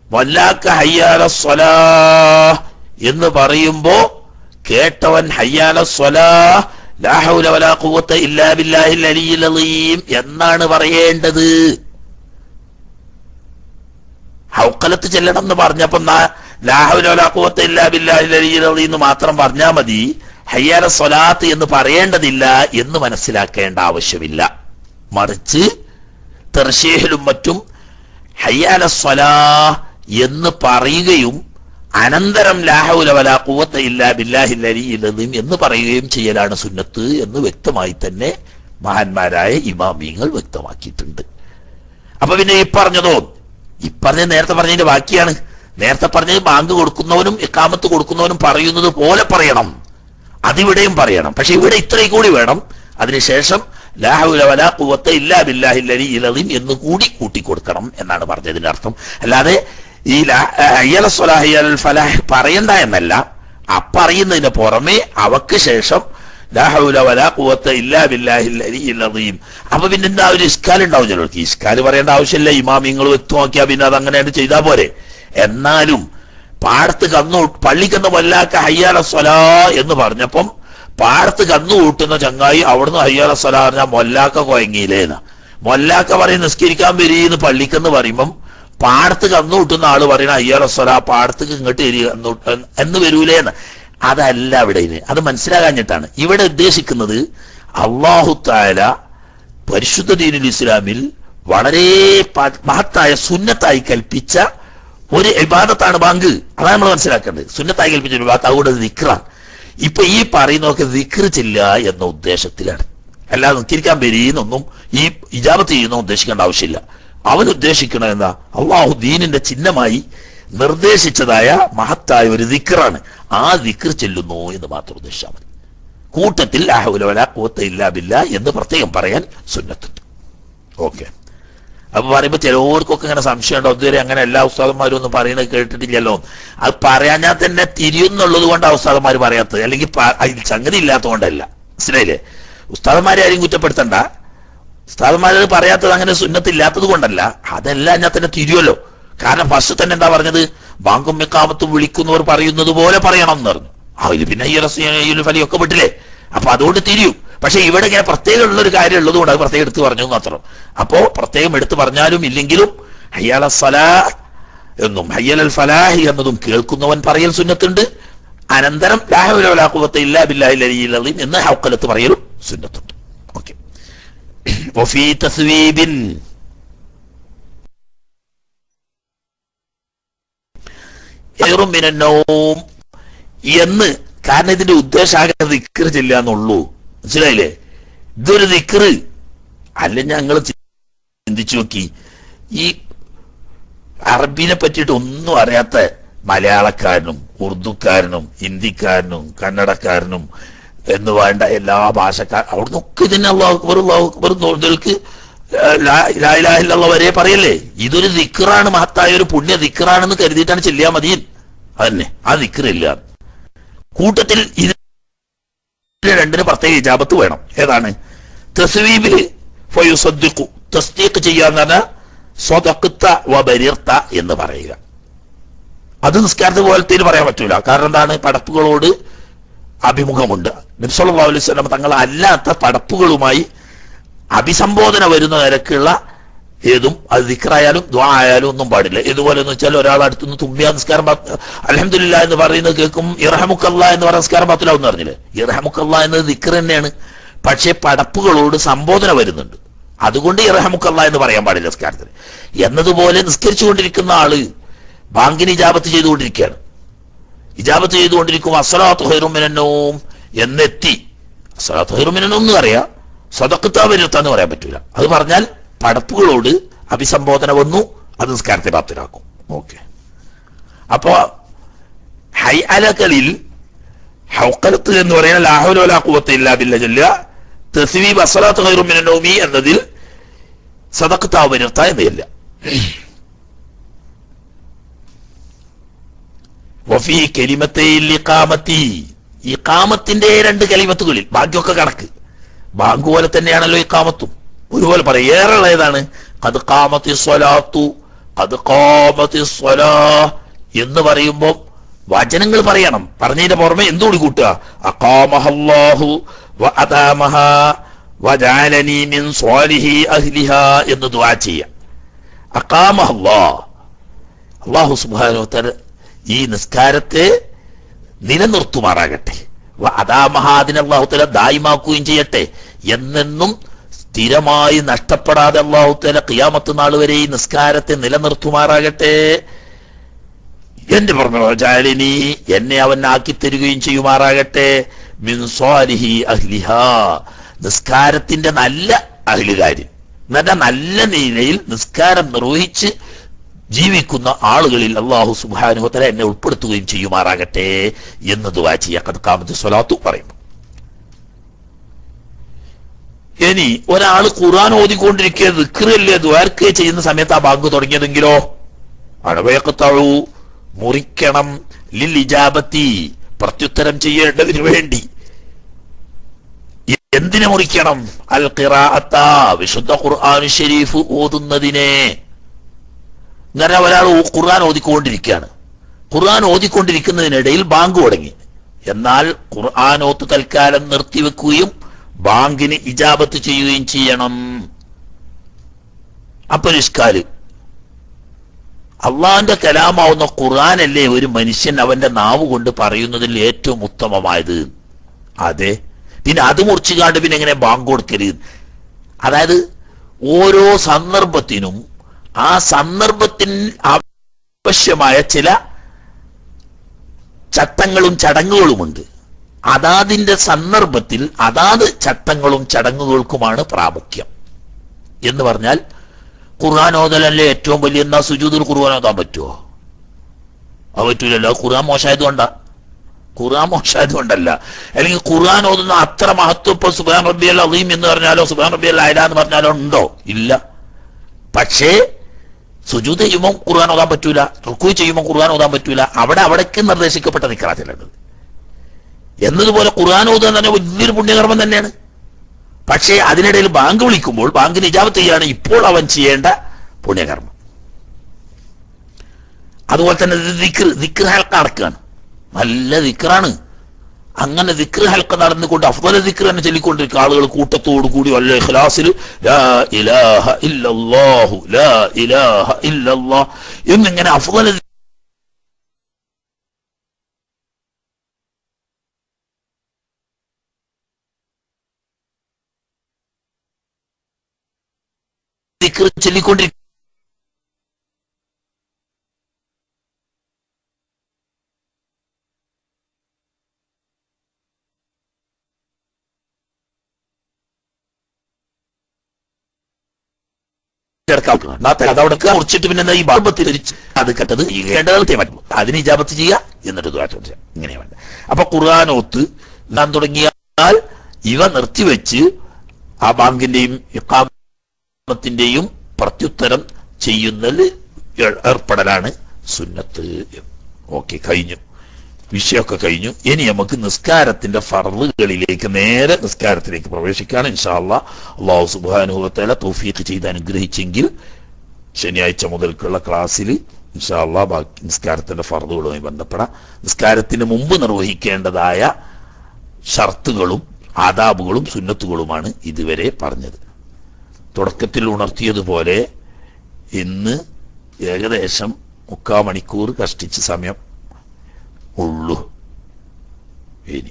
വല്ലാക്ക ഹയ്യാല സ്വലാ എന്ന് പറയുമ്പോ കേട്ടവൻ ഹയ്യാല സ്വലാ ലാ ഹൗല വലാ ഖുവത്ത ഇല്ലാ ബില്ലാഹിൽ അലിയിൽ അലീം എന്നാണ് പറയേണ്ടത് ഹൗക്കലത്ത് ചെല്ലണം എന്ന് പറഞ്ഞപ്പോ നാ- ലാ ഹൗല വലാ ഖുവത്ത ഇല്ലാ ബില്ലാഹിൽ അലിയിൽ അലീം എന്ന് മാത്രം പറഞ്ഞാൽ മതി ഹയ്യാല സ്വലാത്ത് എന്ന് പറയേണ്ടതില്ല എന്ന് മനസ്സിലാക്കേണ്ട ആവശ്യമില്ല മറിച്ച് തെർഷേഹിലും മറ്റും ഹയ്യാല സ്വലാ എന്ന് പറയുകയും അനന്തരം ലാഹുല വല കൂവത്ത ഇല്ല ബില്ലാഹില്ലരിയില്ലതും എന്ന് പറയുകയും ചെയ്യലാണ് സുന്നത്ത് എന്ന് വ്യക്തമായി തന്നെ മഹാന്മാരായ ഇമാമിങ്ങൾ വ്യക്തമാക്കിയിട്ടുണ്ട് അപ്പൊ പിന്നെ ഈ പറഞ്ഞതോ ഈ പറഞ്ഞത് നേരത്തെ പറഞ്ഞതിന്റെ ബാക്കിയാണ് നേരത്തെ പറഞ്ഞത് ബാങ്ക് കൊടുക്കുന്നവനും ഇക്കാമത്ത് കൊടുക്കുന്നവനും പറയുന്നത് പോലെ പറയണം അതിവിടെയും പറയണം പക്ഷെ ഇവിടെ ഇത്രയും കൂടി വേണം അതിനുശേഷം ലാഹുല വല കുവത്ത ഇല്ലാ ബില്ലാഹില്ലരി ഇലതിം എന്ന് കൂടി കൂട്ടിക്കൊടുക്കണം എന്നാണ് പറഞ്ഞതിന്റെ അർത്ഥം അല്ലാതെ ഈ ലാ- അയ്യല സ്വലാഹ് അയ്യൽ ഫലാഹ് പറയണ്ട എന്നല്ല അപ്പറയുന്നതിന് പുറമെ അവക്ക് ശേഷം ലാഹുല വല കുവത്ത ഇല്ലാ ബില്ലാഹില്ലരി ഇലതീം അപ്പൊ പിന്നെ എന്താ ഒരു ഇസ്കാൽ ഉണ്ടാവും ചിലർക്ക് ഇസ്കാൽ പറയേണ്ട ആവശ്യമില്ല ഇമാമിങ്ങൾ വ്യക്തമാക്കിയാ പിന്നെ അത് അങ്ങനെ ചെയ്താൽ പോരെ എന്നാലും പാടത്ത് കന്നു പള്ളിക്കന്ന് വല്ലാക്ക ഹയ്യാല സ്വലാ എന്ന് പറഞ്ഞപ്പം പാടത്ത് കന്നു കൂട്ടുന്ന ചങ്ങായി അവിടുന്ന് ഹയ്യാല സ്വലാ പറഞ്ഞാൽ മൊല്ലാക്ക കൊയങ്ങിയില്ലേന്ന് മൊല്ലാക്ക പറയും നിസ്കരിക്കാൻ വരീന്ന് പള്ളിക്കെന്ന് പറയുമ്പം പാടത്ത് കന്നു കൂട്ടുന്ന ആള് പറയണ അയ്യാല സ്വലാ പാടത്തേക്ക് ഇങ്ങോട്ട് വരി എന്ന് വരൂലേന്ന് അതല്ല ഇവിടെ ഇത് അത് മനസ്സിലാകാഞ്ഞിട്ടാണ് ഇവിടെ ഉദ്ദേശിക്കുന്നത് അള്ളാഹു താല പരിശുദ്ധ ദീനുൽ ഇസ്ലാമിൽ വളരെ പ- മഹത്തായ സുന്നത്തായി കൽപ്പിച്ച ഒരു ഇബാദത്താണ് ബാങ്ക് അതാണ് നമ്മൾ മനസ്സിലാക്കേണ്ടത് സുന്നത്തായി കൽപ്പിച്ച ഒരു ബാത്ത് അതുകൊണ്ട് ദിക്റാണ് ഇപ്പൊ ഈ പറയുന്നതൊക്കെ ദിക്ർ ചെല്ലുക എന്ന ഉദ്ദേശത്തിലാണ് അല്ലാതെ നിസ്കരിക്കാൻ വരീന്നൊന്നും ഈ ഇജാബത്ത് ചെയ്യുന്ന ഉദ്ദേശിക്കേണ്ട ആവശ്യമില്ല അവൻ ഉദ്ദേശിക്കണത് എന്താ അള്ളാഹു ദീനിന്റെ ചിഹ്നമായി നിർദ്ദേശിച്ചതായ മഹത്തായ ഒരു ദിക്റാണ് ആ ദിക്ർ ചെല്ലുന്നു എന്ന് മാത്രം ഉദ്ദേശിച്ചാൽ മതി കൂട്ടത്തിൽ അഹുലവല കൂത്ത ഇല്ലാ ബില്ല എന്ന് പ്രത്യേകം പറയാൻ സുന്നത്തുണ്ട് ഓക്കെ അപ്പൊ പറയുമ്പോ ചിലവർക്കൊക്കെ ഇങ്ങനെ സംശയം ഉണ്ടോ ഇതുവരെ അങ്ങനെ എല്ലാ ഉസ്താദന്മാരും ഒന്നും പറയുന്നത് കേട്ടിട്ടില്ലല്ലോ അത് പറയാഞ്ഞാൽ തന്നെ തിരിയുന്നുള്ളത് കൊണ്ട് ഉസ്താദന്മാർ പറയാത്തത് അല്ലെങ്കിൽ പ- അതിൽ സംഗതി ഇല്ലാത്തതുകൊണ്ടല്ല മനസ്സിലായില്ലേ ഉസ്താദന്മാരെ ആരും കുറ്റപ്പെടുത്തണ്ട ഉസ്താദന്മാരത് പറയാത്തത് അങ്ങനെ സുന്നത്തില്ലാത്തത് കൊണ്ടല്ല അതെല്ലാം ഞാൻ തന്നെ തിരിയുമല്ലോ കാരണം ഫസ്റ്റ് തന്നെ എന്താ പറഞ്ഞത് ബാങ്കും മെക്കാമത്തും വിളിക്കുന്നവർ പറയുന്നത് പോലെ പറയണം എന്ന് പറഞ്ഞു അതിൽ പിന്നെ ഈ റസിയയിലും ഫലിയൊക്കെ വിട്ടില്ലേ അപ്പൊ അതുകൊണ്ട് തിരിയും പക്ഷെ ഇവിടെ ഇങ്ങനെ പ്രത്യേകം ഉള്ള ഒരു കാര്യം ഉള്ളത് കൊണ്ട് അത് പ്രത്യേകം എടുത്ത് പറഞ്ഞു എന്ന് മാത്രം അപ്പോ പ്രത്യേകം എടുത്തു പറഞ്ഞാലും ഇല്ലെങ്കിലും ഹയ്യാല സലാ എന്നും ഹയ്യൽ അൽ ഫലാഹി എന്നതും കേൾക്കുന്നവൻ പറയൽ സുന്നത്തുണ്ട് അനന്തരം ലാഹുലാഖുവത്തെ ഇല്ലാ ബില്ലാഹിൽ എന്ന് ഹൗക്കലത്ത് പറയലും സുന്നത്തുണ്ട് ഓക്കെ وفي تثويب خير من النوم എന്ന് കാരണം ഇതിന്റെ ഉദ്ദേശം ആകെ ദിക്കർ ചെല്ലാന്നുള്ളൂ മനസ്സിലായില്ലേ ഇതൊരു ദിക്കറ് അല്ല ഞങ്ങൾ ചിന്തിച്ചു നോക്കി ഈ അറബിനെ പറ്റിയിട്ട് ഒന്നും അറിയാത്ത മലയാളക്കാരനും ഉറുദുക്കാരനും ഹിന്ദിക്കാരനും കന്നഡക്കാരനും എന്ന് വേണ്ട എല്ലാ ഭാഷക്കാർ അവിടുന്ന് ഒക്കെ ഇതിനെ അള്ളാഹു അക്ബർ അള്ളാഹു അക്ബർ നോർക്ക് ലായിലാഹില്ല വരെ പറയല്ലേ ഇതൊരു ദിക്കറാണ് മഹത്തായ ഒരു പുണ്യ ദിക്കറാണെന്ന് കരുതിയിട്ടാണ് ചെല്ലിയാ മതി അതന്നെ ആ ദിക്കറില്ല കൂട്ടത്തിൽ ഇത് രണ്ടിന് പ്രത്യേക ഇജാബത്ത് വേണം ഏതാണ് തസ്വീബില് ഫയുസദ്ദിഖു തസ്ദീഖ് ചെയ്യാന്ന് പറഞ്ഞാൽ സ്വതക്കുത്ത വബരിർത്ത എന്ന് പറയുക അത് നിസ്കാരത്തെ പോലത്തേൽ പറയാൻ പറ്റൂല കാരണം എന്താണ് പടപ്പുകളോട് അഭിമുഖമുണ്ട് നബ്സല്ലാ അലൈഹി സ്വലം തങ്ങൾ അല്ലാത്ത പടപ്പുകളുമായി അഭിസംബോധന വരുന്ന നിരക്കുള്ള ഏതും അത് ദിക്റായാലും ദ്വാ ആയാലും ഒന്നും പാടില്ല ഇതുപോലെ എന്ന് വെച്ചാൽ ഒരാൾ അടുത്തുനിന്ന് തുമ്പിയ നിസ്കാരം അലഹമില്ല എന്ന് പറയുന്നത് കേൾക്കും ഇറഹമുക്കല്ല എന്ന് പറയുന്ന നിസ്കാരം പാത്തില്ല എന്ന് പറഞ്ഞില്ലേ ഇറഹമുക്കല്ല എന്നത് ദിക്ർ തന്നെയാണ് പക്ഷേ പടപ്പുകളോട് സംബോധന വരുന്നുണ്ട് അതുകൊണ്ട് ഇറഹമുക്കല്ല എന്ന് പറയാൻ പാടില്ല നിസ്കാരത്തിന് എന്നതുപോലെ നിസ്കരിച്ചുകൊണ്ടിരിക്കുന്ന ആള് ബാങ്കിന് ഇജാബത്ത് ചെയ്തുകൊണ്ടിരിക്കുകയാണ് ഇജാബത്ത് ചെയ്തുകൊണ്ടിരിക്കും അസലാത്ത് ഹൈറുമിനും എന്നെത്തി അസലാത്ത് ഹൈറുമിനും ഒന്നും അറിയാം സദക്കത്ത വരുത്താന്ന് പറയാൻ പറ്റൂല അത് പറഞ്ഞാൽ പടപ്പുകളോട് അഭിസംബോധന വന്നു അത് നിസ്കാരത്തെ പ്രാപ്തരാക്കും ഓക്കെ അപ്പോ ഹൈ അലകളിൽ ഹൗക്കലത്ത് എന്ന് പറയുന്ന ലാഹുലോലാക്കുവത്തെ ഇല്ലാ ബില്ല ചൊല്ലുക തസ്വീബ് അസലാത്ത് ഹൈറുമിനോമി എന്നതിൽ സദക്കത്താവ് വരുത്ത എന്നില്ല വഫി കെലിമത്തേൽ ഇഖാമത്തി ഇഖാമത്തിന്റെ രണ്ട് കലിമത്തുകളിൽ ബാക്കിയൊക്കെ കണക്ക് ബാങ്ക് പോലെ തന്നെയാണല്ലോ ഇഖാമത്തും ഒരുപോലെ പറയാം ഏറെയുള്ള ഏതാണ് അത് കാമത്തി സ്വലാത്തു അത് ഖാമത്തിസ്സലാ എന്ന് പറയുമ്പോൾ വചനങ്ങൾ പറയണം പറഞ്ഞതിന്റെ പുറമെ എന്തുകൂടി കൂട്ടുക അഖാമഹല്ലാഹു വ അദാമഹ വജഅലനി മിൻ സ്വാലിഹി അഹ്ലിഹാ എന്ന് ദുആ ചെയ്യാം അഖാമഹല്ലാ അല്ലാഹു സുബ്ഹാനഹു വ തആല ഈ നിസ്കാരത്തെ നിലനിർത്തുമാറാകട്ടെ വ അദാമഹ അതിനെ അല്ലാഹു തആല ദായിമാക്കുകയും ചെയ്യട്ടെ എന്നെന്നും സ്ഥിരമായി നഷ്ടപ്പെടാതെ അല്ലാഹു തആല ഖിയാമത്ത് നാൾ വരെ ഈ നിസ്കാരത്തെ നിലനിർത്തുമാറാകട്ടെ എന്റെ പറഞ്ഞി എന്നെ അവൻ ആക്കി തരികയും ചെയ്യുമാറാകട്ടെ മിൻ സ്വാലിഹി അഹ്ലിഹാ നിസ്കാരത്തിന്റെ നല്ല അഹ്ലുകാര് നല്ല നല്ല നിലയിൽ നിസ്കാരം നിർവഹിച്ച് ജീവിക്കുന്ന ആളുകളിൽ അള്ളാഹു സുബാനുഹത്തല എന്നെ ഉൾപ്പെടുത്തുകയും ചെയ്യുമാറാകട്ടെ എന്ന് ദുവാ ചെയ്യാൻ കാമത്ത് സ്വലാത്തു പറയുന്നു ഇനി ഒരാൾ ഖുർആൻ ഓതിക്കൊണ്ടിരിക്കുക ദിക്റല്ലേ ദ്വാരക്കേ ചെയ്യുന്ന സമയത്ത് ആ ബാങ്ക് തുടങ്ങിയതെങ്കിലോ അടവയക്കത്തഴു മുറിക്കണം ലിൽ ഇജാബത്തി പ്രത്യുത്തരം ചെയ്യേണ്ടതിനു വേണ്ടി എന്തിനെ മുറിക്കണം അൽ ഖിറാഅത്ത വിശുദ്ധ ഖുർആൻ ഷരീഫ് ഓതുന്നതിനെ ഇങ്ങനെ ഒരാൾ ഖുർആൻ ഓതിക്കൊണ്ടിരിക്കുകയാണ് ഖുർആൻ ഓതിക്കൊണ്ടിരിക്കുന്നതിനിടയിൽ ബാങ്ക് തുടങ്ങി എന്നാൽ ഖുർആൻ ഓത്ത് തൽക്കാലം നിർത്തിവെക്കുകയും ബാങ്കിന് ഇജാബത്ത് ചെയ്യുകയും ചെയ്യണം അപ്പൊ നിഷ്കാല് അള്ളാന്റെ കലാമാവുന്ന ഖുർആനല്ലേ ഒരു മനുഷ്യൻ അവന്റെ നാവ് കൊണ്ട് പറയുന്നതിൽ ഏറ്റവും ഉത്തമമായത് അതെ പിന്നെ അത് മുറിച്ചുകാണ്ട് പിന്നെ എങ്ങനെ ബാങ്ക് കൊടുക്കരുത് അതായത് ഓരോ സന്ദർഭത്തിനും ആ സന്ദർഭത്തിന് ആവശ്യമായ ചില ചട്ടങ്ങളും ചടങ്ങുകളുമുണ്ട് അതാതിന്റെ സന്ദർഭത്തിൽ അതാത് ചട്ടങ്ങളും ചടങ്ങുകൾക്കുമാണ് പ്രാമുഖ്യം എന്ന് പറഞ്ഞാൽ ഖുർആൻ ഓതലല്ലേ ഏറ്റവും വലിയ എന്നാ സുജൂദിൽ ഖുർആൻ ഓതാൻ പറ്റുമോ അത് പറ്റൂലല്ലോ ഖുർആൻ മോശമായത് കൊണ്ടാ ഖുർആൻ മോശമായത് കൊണ്ടല്ല അല്ലെങ്കിൽ ഖുർആൻ ഓതുന്ന അത്ര മഹത്വം ഇപ്പൊ സുബാൻ റബ്ബി അൽ അലീം എന്ന് പറഞ്ഞാലോ സുബാൻ റബ്ബി അൽ അയല എന്ന് പറഞ്ഞാലോ ഉണ്ടോ ഇല്ല പക്ഷേ സുജൂദ് ചെയ്യുമ്പോൾ ഖുർആൻ ഓതാൻ പറ്റൂല റുക്കു ചെയ്യുമ്പോൾ ഖുർആൻ ഓതാൻ പറ്റൂല അവിടെ അവിടേക്ക് നിർദ്ദേശിക്കപ്പെട്ട നിക്കറാ ചിലത് എന്നതുപോലെ ഖുർആൻ ഓതുക തന്നെ വലിയൊരു പുണ്യകർമ്മം തന്നെയാണ് പക്ഷേ അതിനിടയിൽ ബാങ്ക് വിളിക്കുമ്പോൾ ബാങ്കിന് ഇജാബത്ത് ചെയ്യാണ് ഇപ്പോൾ അവൻ ചെയ്യേണ്ട പുണ്യകർമ്മം അതുപോലെ തന്നെ ദിക്ർ ദിക്ർ ഹൽക്ക നടക്കുകയാണ് നല്ല ദിക്റാണ് അങ്ങനെ ദിക്ർ ഹൽക്ക നടന്നുകൊണ്ട് അഫ്ദല ദിക്ർ തന്നെ ചൊല്ലിക്കൊണ്ടിരിക്കുക ആളുകൾ കൂട്ടത്തോടു കൂടി വല്ല ഇഖ്ലാസിൽ ലാ ഇലാഹ ഇല്ലല്ലാഹു ലാ ഇലാഹ ഇല്ലല്ലാഹ് എന്നിങ്ങനെ അഫ്ദല ദിക്ർ ചൊല്ലിക്കൊണ്ടിരിക്കുക അതവിടെ കുറിച്ചിട്ട് പിന്നെ എന്താ ഈ ബാബത്തിൽ അത് കെട്ടത് ഈ കേണ്ടതേ പറ്റും അതിന് ഇജാബത്ത് ചെയ്യുക എന്നിട്ട് ദുആ ചെയ്യുക ഇങ്ങനെ വേണ്ട അപ്പൊ ഖുർആാനോത്ത് നാം തുടങ്ങിയാൽ ഇവ നിർത്തിവെച്ച് ആ ബാങ്കിന്റെയും ഇഖാമത്തിന്റെയും പ്രത്യുത്തരം ചെയ്യുന്നതിൽ ഏർ- ഏർപ്പെടലാണ് സുന്നത്ത് ഓക്കെ കഴിഞ്ഞു വിഷയമൊക്കെ കഴിഞ്ഞു ഇനി നമുക്ക് നിസ്കാരത്തിന്റെ ഫർളുകളിലേക്ക് നേരെ നിസ്കാരത്തിലേക്ക് പ്രവേശിക്കാണ് ഇൻഷാല്ല അള്ളാഹു സുബാനുഭവത്തേല തൗഫീഖ് ചെയ്ത് അനുഗ്രഹിച്ചെങ്കിൽ ശനിയാഴ്ച മുതൽക്കുള്ള ക്ലാസ്സിൽ ഇൻഷാല്ല ബാക്കി നിസ്കാരത്തിന്റെ ഫർളുകളുമായി ബന്ധപ്പെടാം നിസ്കാരത്തിന് മുമ്പ് നിർവഹിക്കേണ്ടതായ ഷർത്തുകളും ആദാബുകളും സുന്നത്തുകളുമാണ് ഇതുവരെ പറഞ്ഞത് തുടക്കത്തിൽ ഉണർത്തിയതുപോലെ ഇന്ന് ഏകദേശം മുക്കാ മണിക്കൂർ കഷ്ടിച്ച് സമയം ഉള്ളൂ ഇനി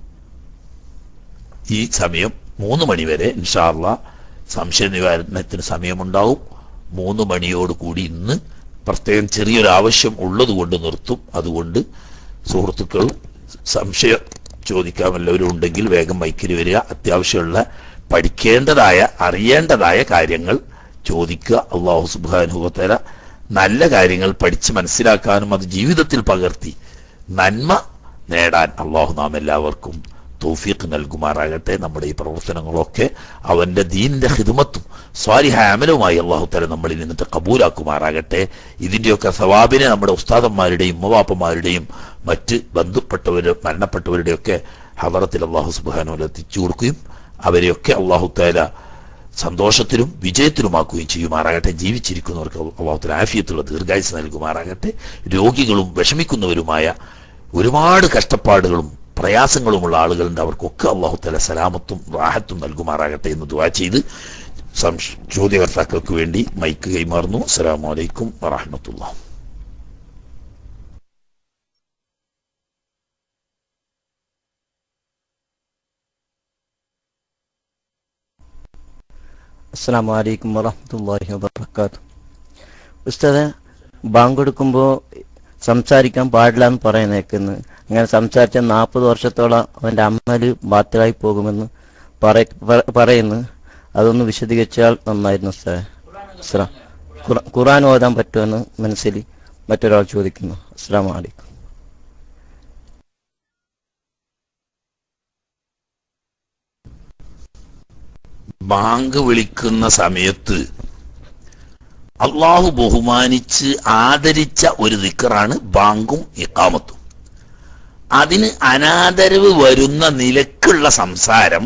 ഈ സമയം മൂന്ന് മണിവരെ ഇൻഷാല്ല സംശയ നിവാരണത്തിന് സമയമുണ്ടാവും മൂന്ന് മണിയോട് കൂടി ഇന്ന് പ്രത്യേകം ചെറിയൊരു ആവശ്യം ഉള്ളത് കൊണ്ട് നിർത്തും അതുകൊണ്ട് സുഹൃത്തുക്കൾ സംശയം ചോദിക്കാൻ വല്ലവരും ഉണ്ടെങ്കിൽ വേഗം മൈക്കിൽ വരിക അത്യാവശ്യമുള്ള പഠിക്കേണ്ടതായ അറിയേണ്ടതായ കാര്യങ്ങൾ ചോദിക്കുക അള്ളാഹു സുബാനുഭവത്തല നല്ല കാര്യങ്ങൾ പഠിച്ച് മനസ്സിലാക്കാനും അത് ജീവിതത്തിൽ പകർത്തി നന്മ നേടാൻ അള്ളാഹു നാം എല്ലാവർക്കും തൗഫീഖ് നൽകുമാറാകട്ടെ നമ്മുടെ ഈ പ്രവർത്തനങ്ങളൊക്കെ അവന്റെ ദീനിന്റെ ഹിദ്മത്തും സ്വാലിഹ അമലുമായി അള്ളാഹു തല നമ്മളിൽ നിന്നിട്ട് കബൂലാക്കുമാറാകട്ടെ ഇതിന്റെയൊക്കെ സവാബിനെ നമ്മുടെ ഉസ്താദന്മാരുടെയും ഉമ്മവാപ്പന്മാരുടെയും മറ്റ് ബന്ധുപ്പെട്ടവര് മരണപ്പെട്ടവരുടെയൊക്കെ ഹവറത്തിൽ അള്ളാഹു സുബാനോല എത്തിച്ചു കൊടുക്കുകയും അവരെയൊക്കെ അള്ളാഹു താല സന്തോഷത്തിലും വിജയത്തിലുമാക്കുകയും ചെയ്യുമാറാകട്ടെ ജീവിച്ചിരിക്കുന്നവർക്ക് അള്ളാഹുത്തിൽ ആഫിയത്തുള്ള ദീർഘായുസ് നൽകുമാറാകട്ടെ രോഗികളും വിഷമിക്കുന്നവരുമായ ഒരുപാട് കഷ്ടപ്പാടുകളും പ്രയാസങ്ങളുമുള്ള ആളുകളുണ്ട് അവർക്കൊക്കെ അള്ളാഹുത്തല സലാമത്തും റാഹത്തും നൽകുമാറാകട്ടെ എന്ന് ദുവാ ചെയ്ത് സംശ- ചോദ്യകർത്താക്കൾക്ക് വേണ്ടി മൈക്ക് കൈമാറുന്നു അസ്സലാമു അലൈക്കും വറഹമത്തുള്ള അസ്സാം വലൈക്കും വറഹമത്തല്ലാഹി വബർക്കാത്തു ഉസ്താദ് ബാങ്ക് കൊടുക്കുമ്പോൾ സംസാരിക്കാൻ പാടില്ല എന്ന് പറയുന്നേക്കുന്നു അങ്ങനെ സംസാരിച്ച നാൽപ്പത് വർഷത്തോളം അവൻ്റെ അമ്മല് ബാത്തിലായി പോകുമെന്ന് പറ- പറ- പറയുന്നു അതൊന്ന് വിശദീകരിച്ചാൽ നന്നായിരുന്നു ഉസ്താദ് അസ്സലാം ഖുറ- ഖുർആൻ ഓതാൻ പറ്റുമെന്ന് മനസ്സിൽ മറ്റൊരാൾ ചോദിക്കുന്നു അസ്സാം വലൈക്കും ബാങ്ക് വിളിക്കുന്ന സമയത്ത് അള്ളാഹു ബഹുമാനിച്ച് ആദരിച്ച ഒരു ദിക്കറാണ് ബാങ്കും ഇക്കാമത്തും അതിന് അനാദരവ് വരുന്ന നിലക്കുള്ള സംസാരം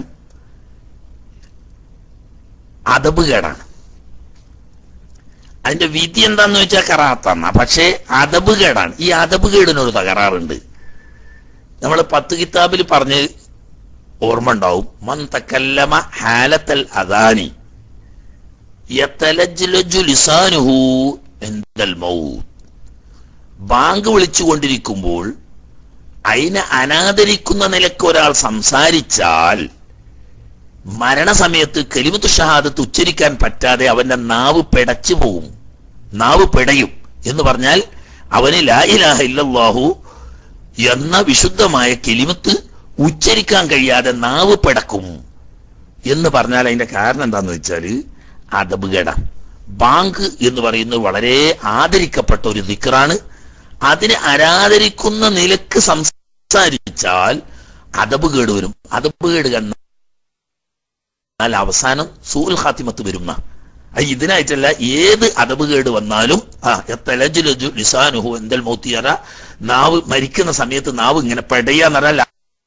അതബുകേടാണ് അതിന്റെ വിധി എന്താന്ന് വെച്ചാൽ കറാത്തന്ന പക്ഷേ അതബുകേടാണ് ഈ അതബുകേടിനൊരു തകരാറുണ്ട് നമ്മൾ പത്ത് കിതാബിൽ പറഞ്ഞ് ഓർമ്മ ഉണ്ടാവും മൻ തക്കല്ലമ ഹാലത്തൽ അദാനി യതലജ്ലജു ലിസാനുഹു ഇൻദൽ മൗത്ത് ബാങ്ക് വിളിച്ചുകൊണ്ടിരിക്കുമ്പോൾ അതിനെ അനാദരിക്കുന്ന നിലക്ക് ഒരാൾ സംസാരിച്ചാൽ മരണസമയത്ത് കലിമത്ത് ഷഹാദത്ത് ഉച്ചരിക്കാൻ പറ്റാതെ അവന്റെ നാവ് പെടച്ചു പോകും നാവ് പെടയും എന്ന് പറഞ്ഞാൽ അവന് ലാ ഇലാഹ ഇല്ലല്ലാഹു എന്ന വിശുദ്ധമായ കെലിമത്ത് ഉച്ചരിക്കാൻ കഴിയാതെ നാവ് പിടക്കും എന്ന് പറഞ്ഞാൽ അതിന്റെ കാരണം എന്താന്ന് വെച്ചാല് അതബുകേട ബാങ്ക് എന്ന് പറയുന്നത് വളരെ ആദരിക്കപ്പെട്ട ഒരു ദിക്റാണ് അതിനെ അനാദരിക്കുന്ന നിലക്ക് സംസാരിച്ചാൽ അതബുകേട് വരും അതബുകേട് എന്നാൽ അവസാനം സൂൽ ഖാത്തിമത്ത് വരുന്ന അത് ഇതിനായിട്ടല്ല ഏത് അതബുകേട് വന്നാലും ആ എത്തലജുലജു ലിസാനുഹു എന്തൽ മോത്തിയറ നാവ് മരിക്കുന്ന സമയത്ത് നാവ് ഇങ്ങനെ പെടയാന്ന് പറഞ്ഞാൽ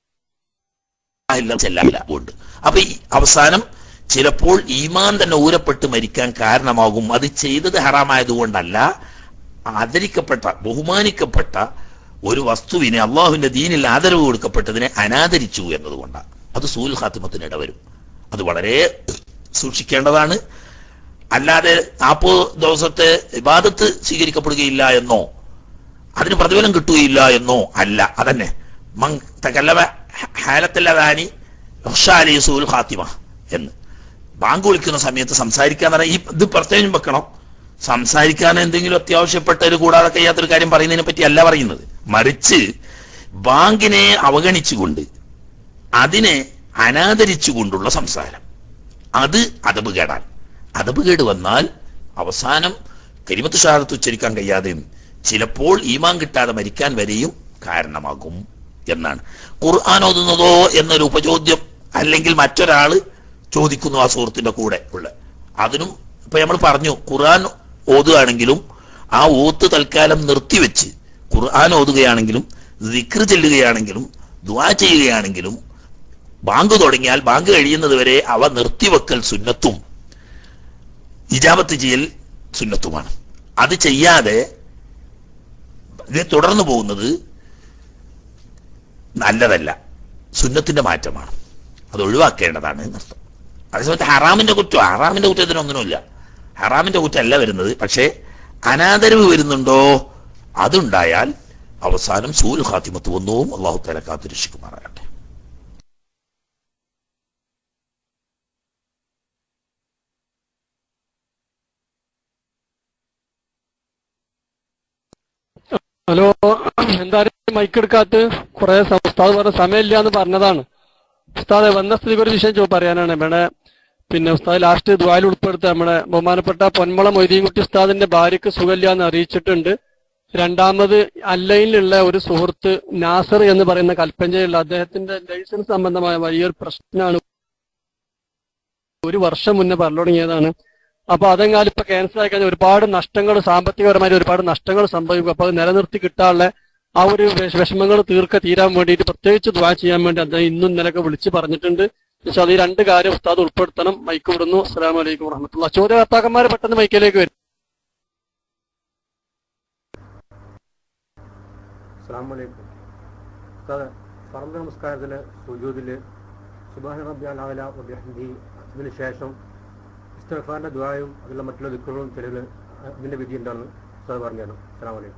ചെല്ലാല്ല ഉണ്ട് അപ്പൊ ഈ അവസാനം ചിലപ്പോൾ ഈമാൻ തന്നെ ഊരപ്പെട്ട് മരിക്കാൻ കാരണമാകും അത് ചെയ്തത് ഹറാമായതുകൊണ്ടല്ല ആദരിക്കപ്പെട്ട ബഹുമാനിക്കപ്പെട്ട ഒരു വസ്തുവിനെ അള്ളാഹുവിന്റെ ദീനിൽ ആദരവ് കൊടുക്കപ്പെട്ടതിനെ അനാദരിച്ചു എന്നതുകൊണ്ടാണ് അത് സൂൽ ഖാത്തിമത്തിന് ഇടവരും അത് വളരെ സൂക്ഷിക്കേണ്ടതാണ് അല്ലാതെ നാൽപ്പത് ദിവസത്തെ ഇബാദത്ത് സ്വീകരിക്കപ്പെടുകയില്ല എന്നോ അതിന് പ്രതിഫലം കിട്ടുകയില്ല എന്നോ അല്ല അതന്നെ മങ് തകല്ലവ ഹാലത്തല്ലതാനി ഹുഷാലി സൂൽ ഖാത്തിമ എന്ന് ബാങ്ക് വിളിക്കുന്ന സമയത്ത് സംസാരിക്കാൻ പറഞ്ഞാൽ ഈ ഇത് പ്രത്യേകം വെക്കണം സംസാരിക്കാൻ എന്തെങ്കിലും അത്യാവശ്യപ്പെട്ട കൂടാതെ കഴിയാത്തൊരു കാര്യം പറയുന്നതിനെ പറ്റി അല്ല പറയുന്നത് മറിച്ച് ബാങ്കിനെ അവഗണിച്ചുകൊണ്ട് അതിനെ അനാദരിച്ചുകൊണ്ടുള്ള സംസാരം അത് അതബ് കേടാൻ അതബ് കേട് വന്നാൽ അവസാനം കരിമത്ത് ഷഹാദത്ത് ഉച്ചരിക്കാൻ കഴിയാതെ ചിലപ്പോൾ ഈമാൻ കിട്ടാതെ മരിക്കാൻ വരെയും കാരണമാകും എന്നാണ് ഖുർആൻ ഓതുന്നതോ എന്നൊരു ഉപചോദ്യം അല്ലെങ്കിൽ മറ്റൊരാള് ചോദിക്കുന്നു ആ സുഹൃത്തിന്റെ കൂടെ ഉള്ള അതിനും ഇപ്പൊ നമ്മൾ പറഞ്ഞു ഖുർആൻ ഓതുകയാണെങ്കിലും ആ ഓത്ത് തൽക്കാലം നിർത്തിവെച്ച് ഖുർആൻ ഓതുകയാണെങ്കിലും ദിക്ർ ചെല്ലുകയാണെങ്കിലും ദുആ ചെയ്യുകയാണെങ്കിലും ബാങ്ക് തുടങ്ങിയാൽ ബാങ്ക് കഴിയുന്നത് വരെ അവ നിർത്തിവെക്കൽ സുന്നത്തും ഇജാബത്ത് ചെയ്യൽ സുന്നത്തുമാണ് അത് ചെയ്യാതെ ഇത് തുടർന്നു പോകുന്നത് നല്ലതല്ല സുന്നത്തിന്റെ മാറ്റമാണ് അത് ഒഴിവാക്കേണ്ടതാണ് എന്നർത്ഥം അതേസമയത്ത് ഹറാമിന്റെ കുറ്റം ഹറാമിന്റെ കുറ്റത്തിനൊന്നിനുമില്ല ഹറാമിന്റെ കുറ്റമല്ല വരുന്നത് പക്ഷേ അനാദരവ് വരുന്നുണ്ടോ അതുണ്ടായാൽ അവസാനം സൂൽ ഖാത്തിമത്ത് വന്നവും അള്ളാഹു തല കാത്തുരക്ഷിക്കുമാറാകട്ടെ ഹലോ എന്തായാലും മൈക്ക് എടുക്കാത്ത കുറെ ഉസ്താദ് പറഞ്ഞ സമയമില്ല എന്ന് പറഞ്ഞതാണ് ഉസ്താദ് വന്ന സ്ഥിതിക്ക് ഒരു വിഷയം ചോ പറയാനാണ് ഇവിടെ പിന്നെ ഉസ്താദ് ലാസ്റ്റ് ദ്വായിൽ ഉൾപ്പെടുത്ത നമ്മുടെ ബഹുമാനപ്പെട്ട പൊന്മള മൊയ്തീൻകുട്ടി ഉസ്താദിന്റെ ഭാര്യക്ക് സുഖമില്ല എന്ന് അറിയിച്ചിട്ടുണ്ട് രണ്ടാമത് അല്ലയിലുള്ള ഒരു സുഹൃത്ത് നാസർ എന്ന് പറയുന്ന കൽപ്പഞ്ചയിലുള്ള അദ്ദേഹത്തിന്റെ ലൈസൻസ് സംബന്ധമായ വലിയൊരു പ്രശ്നമാണ് ഒരു വർഷം മുന്നേ പറഞ്ഞു തുടങ്ങിയതാണ് അപ്പൊ അതെങ്ങാലും ഇപ്പൊ ക്യാൻസൽ ആയി കഴിഞ്ഞാൽ ഒരുപാട് നഷ്ടങ്ങൾ സാമ്പത്തികപരമായി ഒരുപാട് നഷ്ടങ്ങൾ സംഭവിക്കും അപ്പൊ അത് നിലനിർത്തി കിട്ടാനുള്ള ആ ഒരു വിഷമങ്ങൾ തീർക്ക തീരാൻ വേണ്ടിയിട്ട് പ്രത്യേകിച്ച് ദ്വാ ചെയ്യാൻ വേണ്ടി അദ്ദേഹം ഇന്നും ഇന്നലൊക്കെ വിളിച്ചു പറഞ്ഞിട്ടുണ്ട് പക്ഷെ ഈ രണ്ട് കാര്യം ഉസ്താദ് ഉൾപ്പെടുത്തണം മൈക്ക് വിടുന്നു അസ്സലാമു അലൈക്കും വറഹമത്തുള്ള ചോദ്യകർത്താക്കന്മാരെ പെട്ടെന്ന് മൈക്കിലേക്ക് വരും അസ്സാമലൈക്കും ഉസ്താദ് ഫറദ് നമസ്കാരത്തിൽ സുജൂദിൽ സുബാന റബ്ബി അലാവല വബിഹംദി അതിന് ശേഷം ഇസ്തഫാന്റെ ദ്വായും അതിലുള്ള മറ്റുള്ള ദിക്കുകളും ചിലത് അതിന്റെ വിധി എന്താണെന്ന് ഉസ്താദ് പറഞ്ഞു തരണം അസ്സാം വലൈക്കും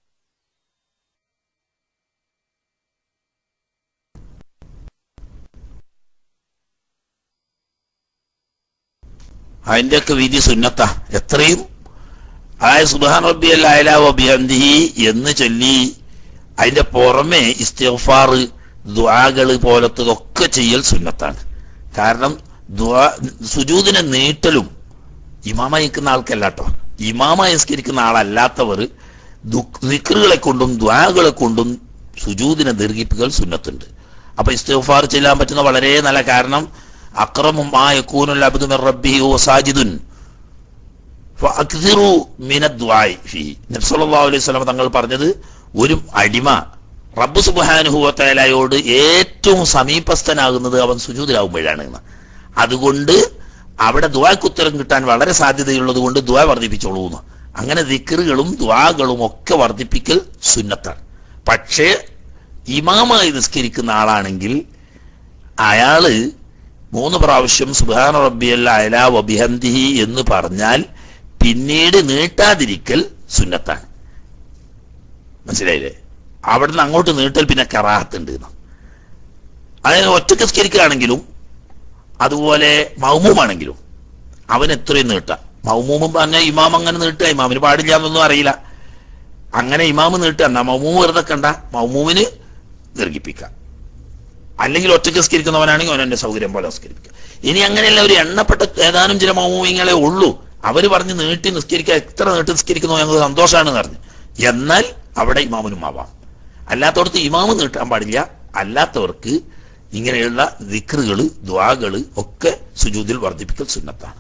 അതിന്റെയൊക്കെ വിധി സുന്നത്ത എത്രയും ആയ സുബാൻ റബ്ബി അല്ലാഹി എന്ന് ചൊല്ലി അതിന്റെ പുറമെ ഇസ്തിഗ്ഫാർ ദ്വാകള് പോലത്തതൊക്കെ ചെയ്യൽ സുന്നത്താണ് കാരണം ദ്വാ സുജൂദിനെ നീട്ടലും ഇമാമായി നിൽക്കുന്ന ആൾക്കല്ല കേട്ടോ ഇമാമായി നിസ്കരിക്കുന്ന ആളല്ലാത്തവർ ദിക്റുകളെ കൊണ്ടും ദ്വാകളെ കൊണ്ടും സുജൂദിനെ ദീർഘിപ്പിക്കൽ സുന്നത്തുണ്ട് അപ്പൊ ഇസ്തിഗ്ഫാർ ചെല്ലാൻ പറ്റുന്ന വളരെ നല്ല കാരണം അക്രമും ആ യക്കൂനുൽ അബ്ദു മിർ റബ്ബിഹി വ സാജിദുൻ ഫഅക്സിറു മിനദ് ദുആഇ ഫീഹി നബി സല്ലല്ലാഹു അലൈഹി വസല്ലം തങ്ങൾ പറഞ്ഞത് ഒരു അടിമ റബ്ബ് സുബ്ഹാനഹു വ തആലയോട് ഏറ്റവും സമീപസ്ഥനാകുന്നത് അവൻ സുജൂദിലാവുമ്പോഴാണ് എന്ന് അതുകൊണ്ട് അവിടെ ദുആക്ക് ഉത്തരം കിട്ടാൻ വളരെ സാധ്യതയുള്ളത് കൊണ്ട് ദുആ വർദ്ധിപ്പിച്ചോളൂ എന്ന് അങ്ങനെ ദിക്റുകളും ദുആകളും ഒക്കെ വർദ്ധിപ്പിക്കൽ സുന്നത്താണ് പക്ഷേ ഇമാമായി നിസ്കരിക്കുന്ന ആളാണെങ്കിൽ അയാള് മൂന്ന് പ്രാവശ്യം സുബാന റബ്ബിയല്ല അയല വബിഹന്തിഹി എന്ന് പറഞ്ഞാൽ പിന്നീട് നീട്ടാതിരിക്കൽ സുന്നത്താണ് മനസ്സിലായില്ലേ അവിടുന്ന് അങ്ങോട്ട് നീട്ടൽ പിന്നെ കറാഹത്തുണ്ട് എന്ന്. അതായത് ഒറ്റക്ക് സ്കരിക്കുകയാണെങ്കിലും അതുപോലെ മൗമൂമാണെങ്കിലും അവൻ എത്രയും നീട്ടാം മൗമൂമും പറഞ്ഞാൽ ഇമാം അങ്ങനെ നീട്ടുക ഇമാമിന് പാടില്ല എന്നൊന്നും അറിയില്ല അങ്ങനെ ഇമാമ് നീട്ടുക എന്നാ മൗമൂം വെറുതെ കണ്ട മൗമൂമിന് ദീർഘിപ്പിക്കാം അല്ലെങ്കിൽ ഒറ്റയ്ക്ക് സ്കരിക്കുന്നവനാണെങ്കിൽ അവൻ എന്റെ സൗകര്യം പോലെ നിസ്കരിപ്പിക്കുക ഇനി അങ്ങനെയല്ല ഒരു എണ്ണപ്പെട്ട ഏതാനും ചില മൗമിങ്ങളെ ഉള്ളൂ അവര് പറഞ്ഞ് നീട്ടി നിസ്കരിക്കുക എത്ര നീട്ടി നിസ്കരിക്കുന്നു ഞങ്ങൾക്ക് സന്തോഷമാണെന്ന് പറഞ്ഞു എന്നാൽ അവിടെ ഇമാമിനും ആവാം അല്ലാത്തവർക്ക് ഇമാമ് നീട്ടാൻ പാടില്ല അല്ലാത്തവർക്ക് ഇങ്ങനെയുള്ള ദിക്റുകള് ദ്വാകള് ഒക്കെ സുജൂതിൽ വർദ്ധിപ്പിക്കൽ സുന്നത്താണ്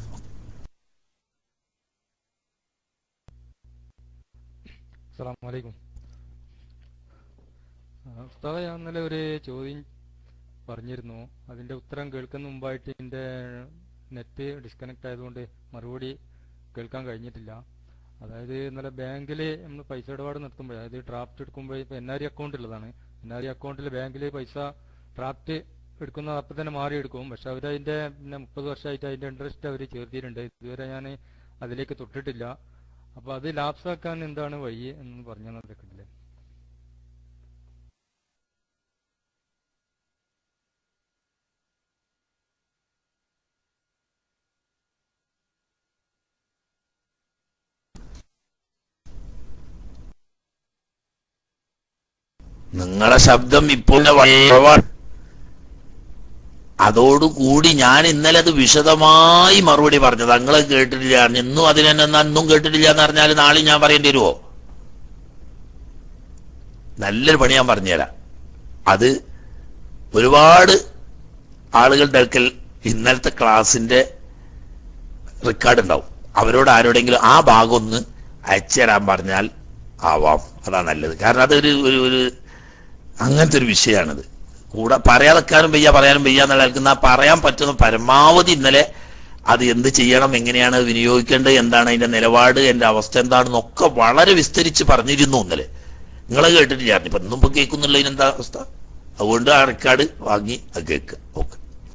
അസ്സലാമലൈക്കും ഉസ്താദ ഞാൻ ഇന്നലെ ഒരു ചോദ്യം പറഞ്ഞിരുന്നു അതിന്റെ ഉത്തരം കേൾക്കുന്ന മുമ്പായിട്ട് എൻ്റെ നെറ്റ് ഡിസ്കണക്ട് ആയതുകൊണ്ട് മറുപടി കേൾക്കാൻ കഴിഞ്ഞിട്ടില്ല അതായത് ഇന്നലെ ബാങ്കിൽ നമ്മൾ പൈസ ഇടപാട് നടത്തുമ്പോൾ അതായത് ഡ്രാഫ്റ്റ് എടുക്കുമ്പോൾ ഇപ്പോൾ എൻ ആർ ഐ അക്കൗണ്ട് ഉള്ളതാണ് എൻ ആർ ഐ അക്കൗണ്ടിൽ ബാങ്കിൽ പൈസ ഡ്രാഫ്റ്റ് എടുക്കുന്ന അപ്പം തന്നെ മാറി എടുക്കും പക്ഷെ അവർ അതിന്റെ പിന്നെ മുപ്പത് വർഷമായിട്ട് അതിന്റെ ഇൻട്രസ്റ്റ് അവർ ചേർത്തിയിട്ടുണ്ട് ഇതുവരെ ഞാൻ അതിലേക്ക് തൊട്ടിട്ടില്ല അപ്പൊ അത് ലാപ്സാക്കാൻ എന്താണ് വഴി എന്ന് പറഞ്ഞു തന്നിട്ടില്ലേ നിങ്ങളെ ശബ്ദം ഇപ്പോൾ കുറവാണ് അതോടുകൂടി ഞാൻ ഇന്നലെ അത് വിശദമായി മറുപടി പറഞ്ഞത് നിങ്ങളെ കേട്ടിട്ടില്ല ഇന്നും അതിനെ അന്നും കേട്ടിട്ടില്ല എന്ന് പറഞ്ഞാൽ നാളെ ഞാൻ പറയേണ്ടി വരുമോ നല്ലൊരു പണി ഞാൻ പറഞ്ഞുതരാം അത് ഒരുപാട് ആളുകളുടെ അടുക്കൽ ഇന്നലത്തെ ക്ലാസിന്റെ റെക്കോർഡ് ഉണ്ടാവും അവരോട് ആരോടെങ്കിലും ആ ഭാഗം ഒന്ന് അയച്ചു തരാൻ പറഞ്ഞാൽ ആവാം അതാ നല്ലത് കാരണം അതൊരു ഒരു ഒരു അങ്ങനത്തെ ഒരു വിഷയമാണിത് കൂടെ പറയാതെക്കാനും വയ്യ പറയാനും വയ്യ എന്നുള്ള കേൾക്കുന്ന പറയാൻ പറ്റുന്ന പരമാവധി ഇന്നലെ അത് എന്ത് ചെയ്യണം എങ്ങനെയാണ് അത് വിനിയോഗിക്കേണ്ടത് എന്താണ് അതിന്റെ നിലപാട് എന്റെ അവസ്ഥ എന്താണെന്നൊക്കെ വളരെ വിസ്തരിച്ച് പറഞ്ഞിരുന്നു ഇന്നലെ നിങ്ങളെ കേട്ടിട്ടില്ലായിരുന്നു ഇപ്പൊ ഇന്നും ഇപ്പൊ കേൾക്കുന്നുള്ളതിന് എന്താ അവസ്ഥ അതുകൊണ്ട് ആ റെക്കോർഡ് വാങ്ങി അത് കേൾക്കുക ഓക്കെ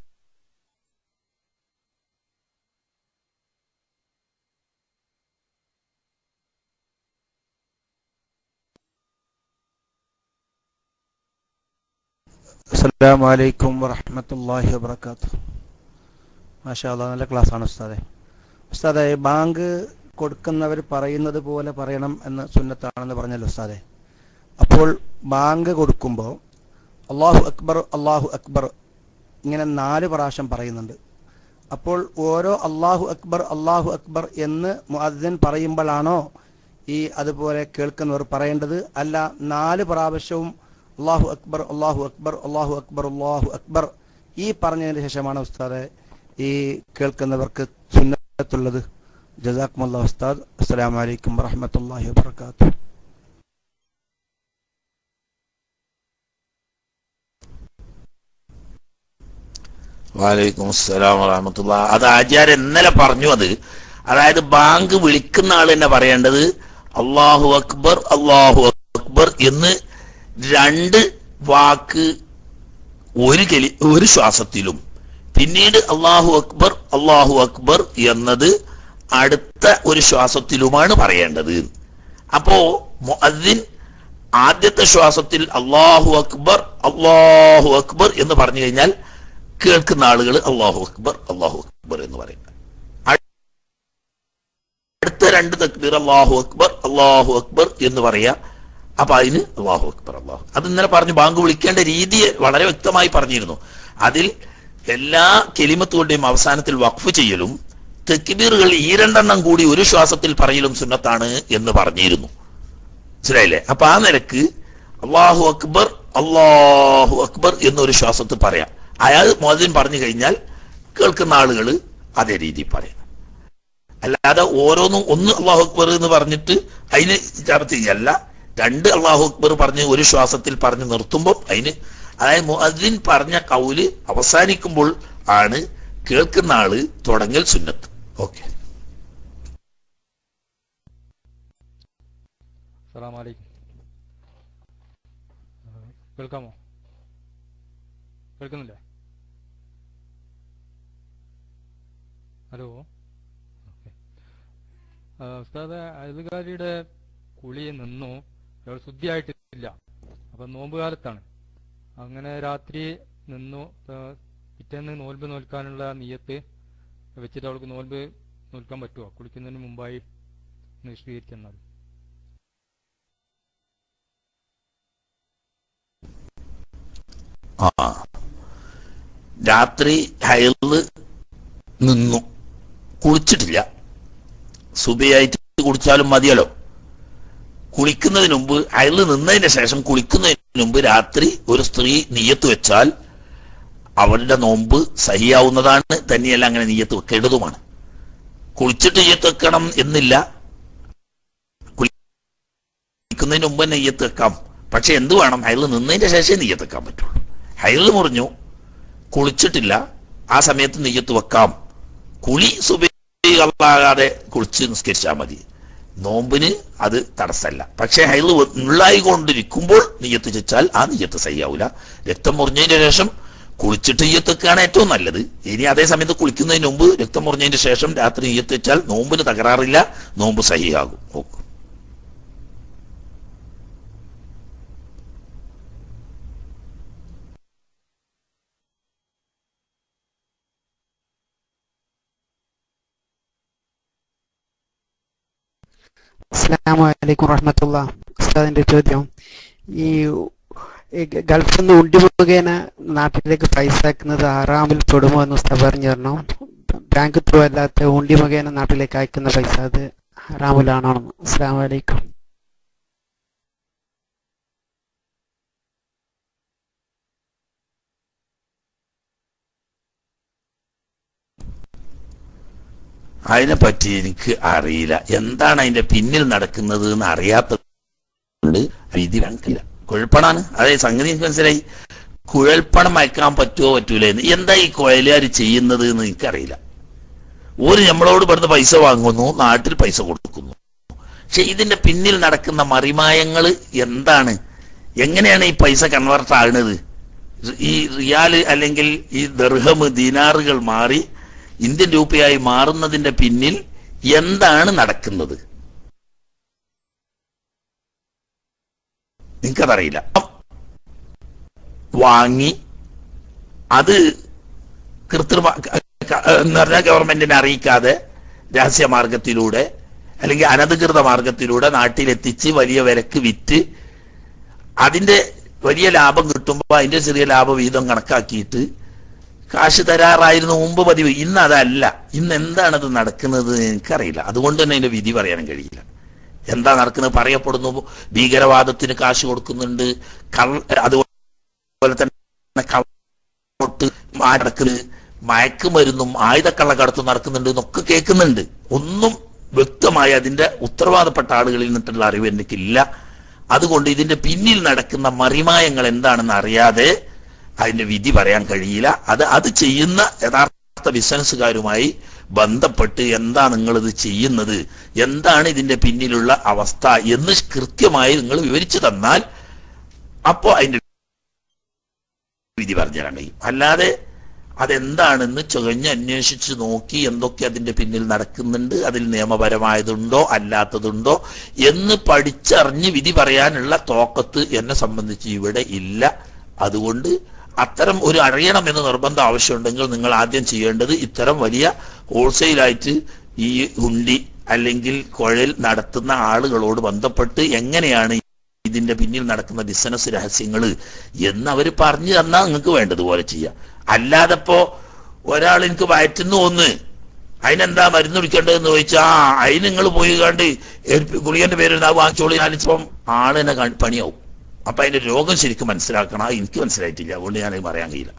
അസ്സലാമു അലൈക്കും വറഹ്മത്തുള്ളാഹി വബറകാത്തു മാഷാ അല്ലാ നല്ല ക്ലാസ്സാണ് ഉസ്താദെ ഉസ്താദെ ബാങ്ക് കൊടുക്കുന്നവർ പറയുന്നത് പോലെ പറയണം എന്ന് സുന്നത്താണെന്ന് പറഞ്ഞല്ലോ ഉസ്താദെ അപ്പോൾ ബാങ്ക് കൊടുക്കുമ്പോൾ അള്ളാഹു അക്ബർ അള്ളാഹു അക്ബർ ഇങ്ങനെ നാല് പ്രാവശ്യം പറയുന്നുണ്ട് അപ്പോൾ ഓരോ അള്ളാഹു അക്ബർ അള്ളാഹു അക്ബർ എന്ന് മുഅദ്ദിൻ പറയുമ്പോഴാണോ ഈ അതുപോലെ കേൾക്കുന്നവർ പറയേണ്ടത് അല്ല നാല് പ്രാവശ്യവും അള്ളാഹു അക്ബർ അള്ളാഹു അക്ബർ അള്ളാഹു അക്ബർ അള്ളാഹു അക്ബർ ഈ പറഞ്ഞതിന് ശേഷമാണ് ഉസ്താദെ ഈ കേൾക്കുന്നവർക്ക് സുന്നത്തുള്ളത് ജസാക്കുമുള്ള ഉസ്താദ് അസ്സലാമു അലൈക്കും വറഹ്മത്തുള്ളാഹി വബറകാതുഹു വാലൈക്കും അസ്സലാം വറഹമത്തുള്ള അത് ആചാര്യ ഇന്നലെ പറഞ്ഞു അത് അതായത് ബാങ്ക് വിളിക്കുന്ന ആൾ തന്നെ പറയേണ്ടത് അള്ളാഹു അക്ബർ അള്ളാഹു അക്ബർ എന്ന് രണ്ട് വാക്ക് ഒരു കെലി ഒരു ശ്വാസത്തിലും പിന്നീട് അള്ളാഹു അക്ബർ അള്ളാഹു അക്ബർ എന്നത് അടുത്ത ഒരു ശ്വാസത്തിലുമാണ് പറയേണ്ടത് അപ്പോ മുഅദ്ദിൻ ആദ്യത്തെ ശ്വാസത്തിൽ അള്ളാഹു അക്ബർ അള്ളാഹു അക്ബർ എന്ന് പറഞ്ഞു കഴിഞ്ഞാൽ കേൾക്കുന്ന ആളുകൾ അള്ളാഹു അക്ബർ അള്ളാഹു അക്ബർ എന്ന് പറയും അടുത്ത രണ്ട് തക്ബീർ അള്ളാഹു അക്ബർ അള്ളാഹു അക്ബർ എന്ന് പറയാ അപ്പൊ അതിന് അള്ളാഹു അക്ബർ അള്ളാഹു അത് ഇന്നലെ പറഞ്ഞു ബാങ്ക് വിളിക്കേണ്ട രീതി വളരെ വ്യക്തമായി പറഞ്ഞിരുന്നു അതിൽ എല്ലാ കെലിമത്തുകളുടെയും അവസാനത്തിൽ വഖഫ് ചെയ്യലും തെക്കിബീറുകൾ ഈ രണ്ടെണ്ണം കൂടി ഒരു ശ്വാസത്തിൽ പറയലും സുന്നത്താണ് എന്ന് പറഞ്ഞിരുന്നു മനസ്സിലായില്ലേ അപ്പൊ ആ നിലക്ക് അള്ളാഹു അക്ബർ അള്ളാഹു അക്ബർ എന്നൊരു ശ്വാസത്തിൽ പറയാം അയാൾ മോദിൻ പറഞ്ഞു കഴിഞ്ഞാൽ കേൾക്കുന്ന ആളുകൾ അതേ രീതിയിൽ പറയാം അല്ലാതെ ഓരോന്നും ഒന്ന് അള്ളാഹു അക്ബർ എന്ന് പറഞ്ഞിട്ട് അതിന് ചർച്ച ചെയ്യല്ല രണ്ട് അള്ളാഹു അക്ബർ പറഞ്ഞ് ഒരു ശ്വാസത്തിൽ പറഞ്ഞ് നിർത്തുമ്പോൾ അതിന് അതായത് മുഅദ്ദിൻ പറഞ്ഞ കൗല് അവസാനിക്കുമ്പോൾ ആണ് കേൾക്കുന്ന ആള് തുടങ്ങൽ സുന്നത്ത് ഓക്കെ അസ്സലാമു അലൈക്കും ആ, കേൾക്കാമോ കേൾക്കുന്നില്ലേ ഹലോ ഓക്കെ ഉസ്താദ് അയൽകാരിയുടെ കുളി നിന്നു അയാൾ ശുദ്ധിയായിട്ടില്ല അപ്പം നോമ്പ് കാലത്താണ് അങ്ങനെ രാത്രി നിന്നു ആ, പിറ്റേന്ന് നോൽബ് നോൽക്കാനുള്ള നീയത്ത് വെച്ചിട്ട് അവൾക്ക് നോൽബ് നോൽക്കാൻ പറ്റുമോ കുളിക്കുന്നതിന് മുമ്പായി നിഷ്കരിക്കുന്നത് ആ രാത്രി ഹയല് നിന്നു കുളിച്ചിട്ടില്ല സുബയായിട്ട് കുളിച്ചാലും മതിയല്ലോ കുളിക്കുന്നതിന് മുമ്പ് അയല് നിന്നതിന് ശേഷം കുളിക്കുന്നതിന് മുമ്പ് രാത്രി ഒരു സ്ത്രീ നീയത്ത് വെച്ചാൽ അവളുടെ നോമ്പ് സഹിയാവുന്നതാണ് തന്നെയല്ല അങ്ങനെ നീയത്ത് വെക്കേണ്ടതുമാണ് കുളിച്ചിട്ട് നീയത്ത് വെക്കണം എന്നില്ല കുളിക്കുന്നതിന് മുമ്പ് തന്നെ നെയ്യത്ത് വെക്കാം പക്ഷെ എന്ത് വേണം ഹൈല് നിന്നതിന്റെ ശേഷമേ നെയ്യത്ത് വെക്കാൻ പറ്റുള്ളൂ ഹൈല് മുറിഞ്ഞു കുളിച്ചിട്ടില്ല ആ സമയത്ത് നെയ്യത്ത് വെക്കാം കുളി സുബാകാതെ കുളിച്ച് നിസ്കരിച്ചാൽ മതി നോമ്പിന് അത് തടസ്സമല്ല പക്ഷെ ഹൈല് ഉള്ളായി കൊണ്ടിരിക്കുമ്പോൾ നെയ്യത്ത് വെച്ചാൽ ആ നെയ്യത്ത് സഹിയാവൂല രക്തം മുറിഞ്ഞതിന് ശേഷം കുളിച്ചിട്ട് നെയ്യത്ത് വെക്കുകയാണ് ഏറ്റവും നല്ലത് ഇനി അതേ സമയത്ത് കുളിക്കുന്നതിന് മുമ്പ് രക്തം മുറിഞ്ഞതിന് ശേഷം രാത്രി നെയ്യത്ത് വെച്ചാൽ നോമ്പിന് തകരാറില്ല നോമ്പ് സഹിയാകും ഓക്കെ അസ്സലാമു അലൈക്കും വറഹമത്തുള്ള ഉസ്താദിന്റെ ചോദ്യം ഈ ഈ ഗ- ഗൾഫിൽ നിന്ന് ഉണ്ടി മുഖേന നാട്ടിലേക്ക് പൈസ അയക്കുന്നത് ഹറാമിൽ പെടുമോ എന്ന് ഉസ്താദ് പറഞ്ഞു തരണം ബാങ്ക് ത്രൂ അല്ലാത്ത ഉണ്ടി മുഖേന നാട്ടിലേക്ക് അയക്കുന്ന പൈസ അത് ഹറാമിലാണോ അസ്സലാമു അലൈക്കും അതിനെ പറ്റി എനിക്ക് അറിയില്ല എന്താണ് അതിന്റെ പിന്നിൽ നടക്കുന്നത് എന്ന് അറിയാത്തതുകൊണ്ട് വിധി കണക്കില്ല കുഴപ്പണാണ് അതെ സംഗതി എനിക്ക് മനസ്സിലായി കുഴൽപ്പണം അയക്കാൻ പറ്റുമോ പറ്റൂല എന്ന് എന്താ ഈ കൊയലുകാർ ചെയ്യുന്നത് എന്ന് എനിക്കറിയില്ല ഒരു നമ്മളോട് ഇവിടുന്ന് പൈസ വാങ്ങുന്നു നാട്ടിൽ പൈസ കൊടുക്കുന്നു പക്ഷെ ഇതിന്റെ പിന്നിൽ നടക്കുന്ന മറിമായങ്ങൾ എന്താണ് എങ്ങനെയാണ് ഈ പൈസ കൺവേർട്ട് ആകുന്നത് ഈ റിയാല് അല്ലെങ്കിൽ ഈ ദർഹം ദീനാറുകൾ മാറി ഇന്ത്യൻ രൂപയായി മാറുന്നതിന്റെ പിന്നിൽ എന്താണ് നടക്കുന്നത് നിങ്ങൾക്കതറിയില്ല വാങ്ങി അത് കൃത്രിമ എന്ന് പറഞ്ഞാൽ ഗവൺമെന്റിനെ അറിയിക്കാതെ രഹസ്യമാർഗത്തിലൂടെ അല്ലെങ്കിൽ അനധികൃത മാർഗത്തിലൂടെ നാട്ടിലെത്തിച്ച് വലിയ വിലക്ക് വിറ്റ് അതിന്റെ വലിയ ലാഭം കിട്ടുമ്പോൾ അതിന്റെ ചെറിയ ലാഭവിഹിതം കണക്കാക്കിയിട്ട് കാശ് തരാറായിരുന്നു മുമ്പ് പതിവ് ഇന്ന് അതല്ല ഇന്ന് എന്താണത് നടക്കുന്നത് എന്ന് എനിക്കറിയില്ല അതുകൊണ്ട് തന്നെ അതിന്റെ വിധി പറയാനും കഴിയില്ല എന്താ നടക്കുന്നത് പറയപ്പെടുന്നു ഭീകരവാദത്തിന് കാശ് കൊടുക്കുന്നുണ്ട് കള്ള അതുപോലെ തന്നെ കള്ളോട്ട് നടക്കുന്നത് മയക്കുമരുന്നും ആയുധക്കള്ളക്കടത്തും നടക്കുന്നുണ്ട് എന്നൊക്കെ കേൾക്കുന്നുണ്ട് ഒന്നും വ്യക്തമായി അതിന്റെ ഉത്തരവാദപ്പെട്ട ആളുകളിൽ നിന്നിട്ടുള്ള അറിവ് എനിക്കില്ല അതുകൊണ്ട് ഇതിന്റെ പിന്നിൽ നടക്കുന്ന മറിമായങ്ങൾ എന്താണെന്ന് അറിയാതെ അതിന്റെ വിധി പറയാൻ കഴിയില്ല അത് അത് ചെയ്യുന്ന യഥാർത്ഥ ബിസിനസ്സുകാരുമായി ബന്ധപ്പെട്ട് എന്താ നിങ്ങൾ ഇത് ചെയ്യുന്നത് എന്താണ് ഇതിന്റെ പിന്നിലുള്ള അവസ്ഥ എന്ന് കൃത്യമായി നിങ്ങൾ വിവരിച്ചു തന്നാൽ അപ്പോ അതിന്റെ വിധി പറഞ്ഞു തരാൻ കഴിയും അല്ലാതെ അതെന്താണെന്ന് ചുകഞ്ഞ് അന്വേഷിച്ച് നോക്കി എന്തൊക്കെ അതിന്റെ പിന്നിൽ നടക്കുന്നുണ്ട് അതിൽ നിയമപരമായതുണ്ടോ അല്ലാത്തതുണ്ടോ എന്ന് പഠിച്ചറിഞ്ഞ് വിധി പറയാനുള്ള തോക്കത്ത് എന്നെ സംബന്ധിച്ച് ഇവിടെ ഇല്ല അതുകൊണ്ട് അത്തരം ഒരു അറിയണമെന്ന് നിർബന്ധം ആവശ്യമുണ്ടെങ്കിൽ നിങ്ങൾ ആദ്യം ചെയ്യേണ്ടത് ഇത്തരം വലിയ ഹോൾസെയിലായിട്ട് ഈ ഹുണ്ടി അല്ലെങ്കിൽ കുഴൽ നടത്തുന്ന ആളുകളോട് ബന്ധപ്പെട്ട് എങ്ങനെയാണ് ഇതിന്റെ പിന്നിൽ നടക്കുന്ന ബിസിനസ് രഹസ്യങ്ങൾ എന്ന് അവർ പറഞ്ഞു തന്നാൽ നിങ്ങൾക്ക് വേണ്ടതുപോലെ ചെയ്യാം അല്ലാതെ ഇപ്പോ ഒരാൾ എനിക്ക് വയറ്റുന്നു ഒന്ന് അതിനെന്താ മരുന്ന് കുടിക്കേണ്ടതെന്ന് ചോദിച്ചാ ആ അതിന് നിങ്ങൾ പോയി കണ്ട് ഏൽപ്പി- ഗുളികന്റെ പേര് എന്താ വാങ്ങിച്ചോളി ഞാനിപ്പം ആളിനെ ക- പണിയാവും അപ്പൊ അതിന്റെ രോഗം ശരിക്കും മനസ്സിലാക്കണം അത് എനിക്ക് മനസ്സിലായിട്ടില്ല അതുകൊണ്ട് ഞാനത് പറയാൻ കഴിയില്ല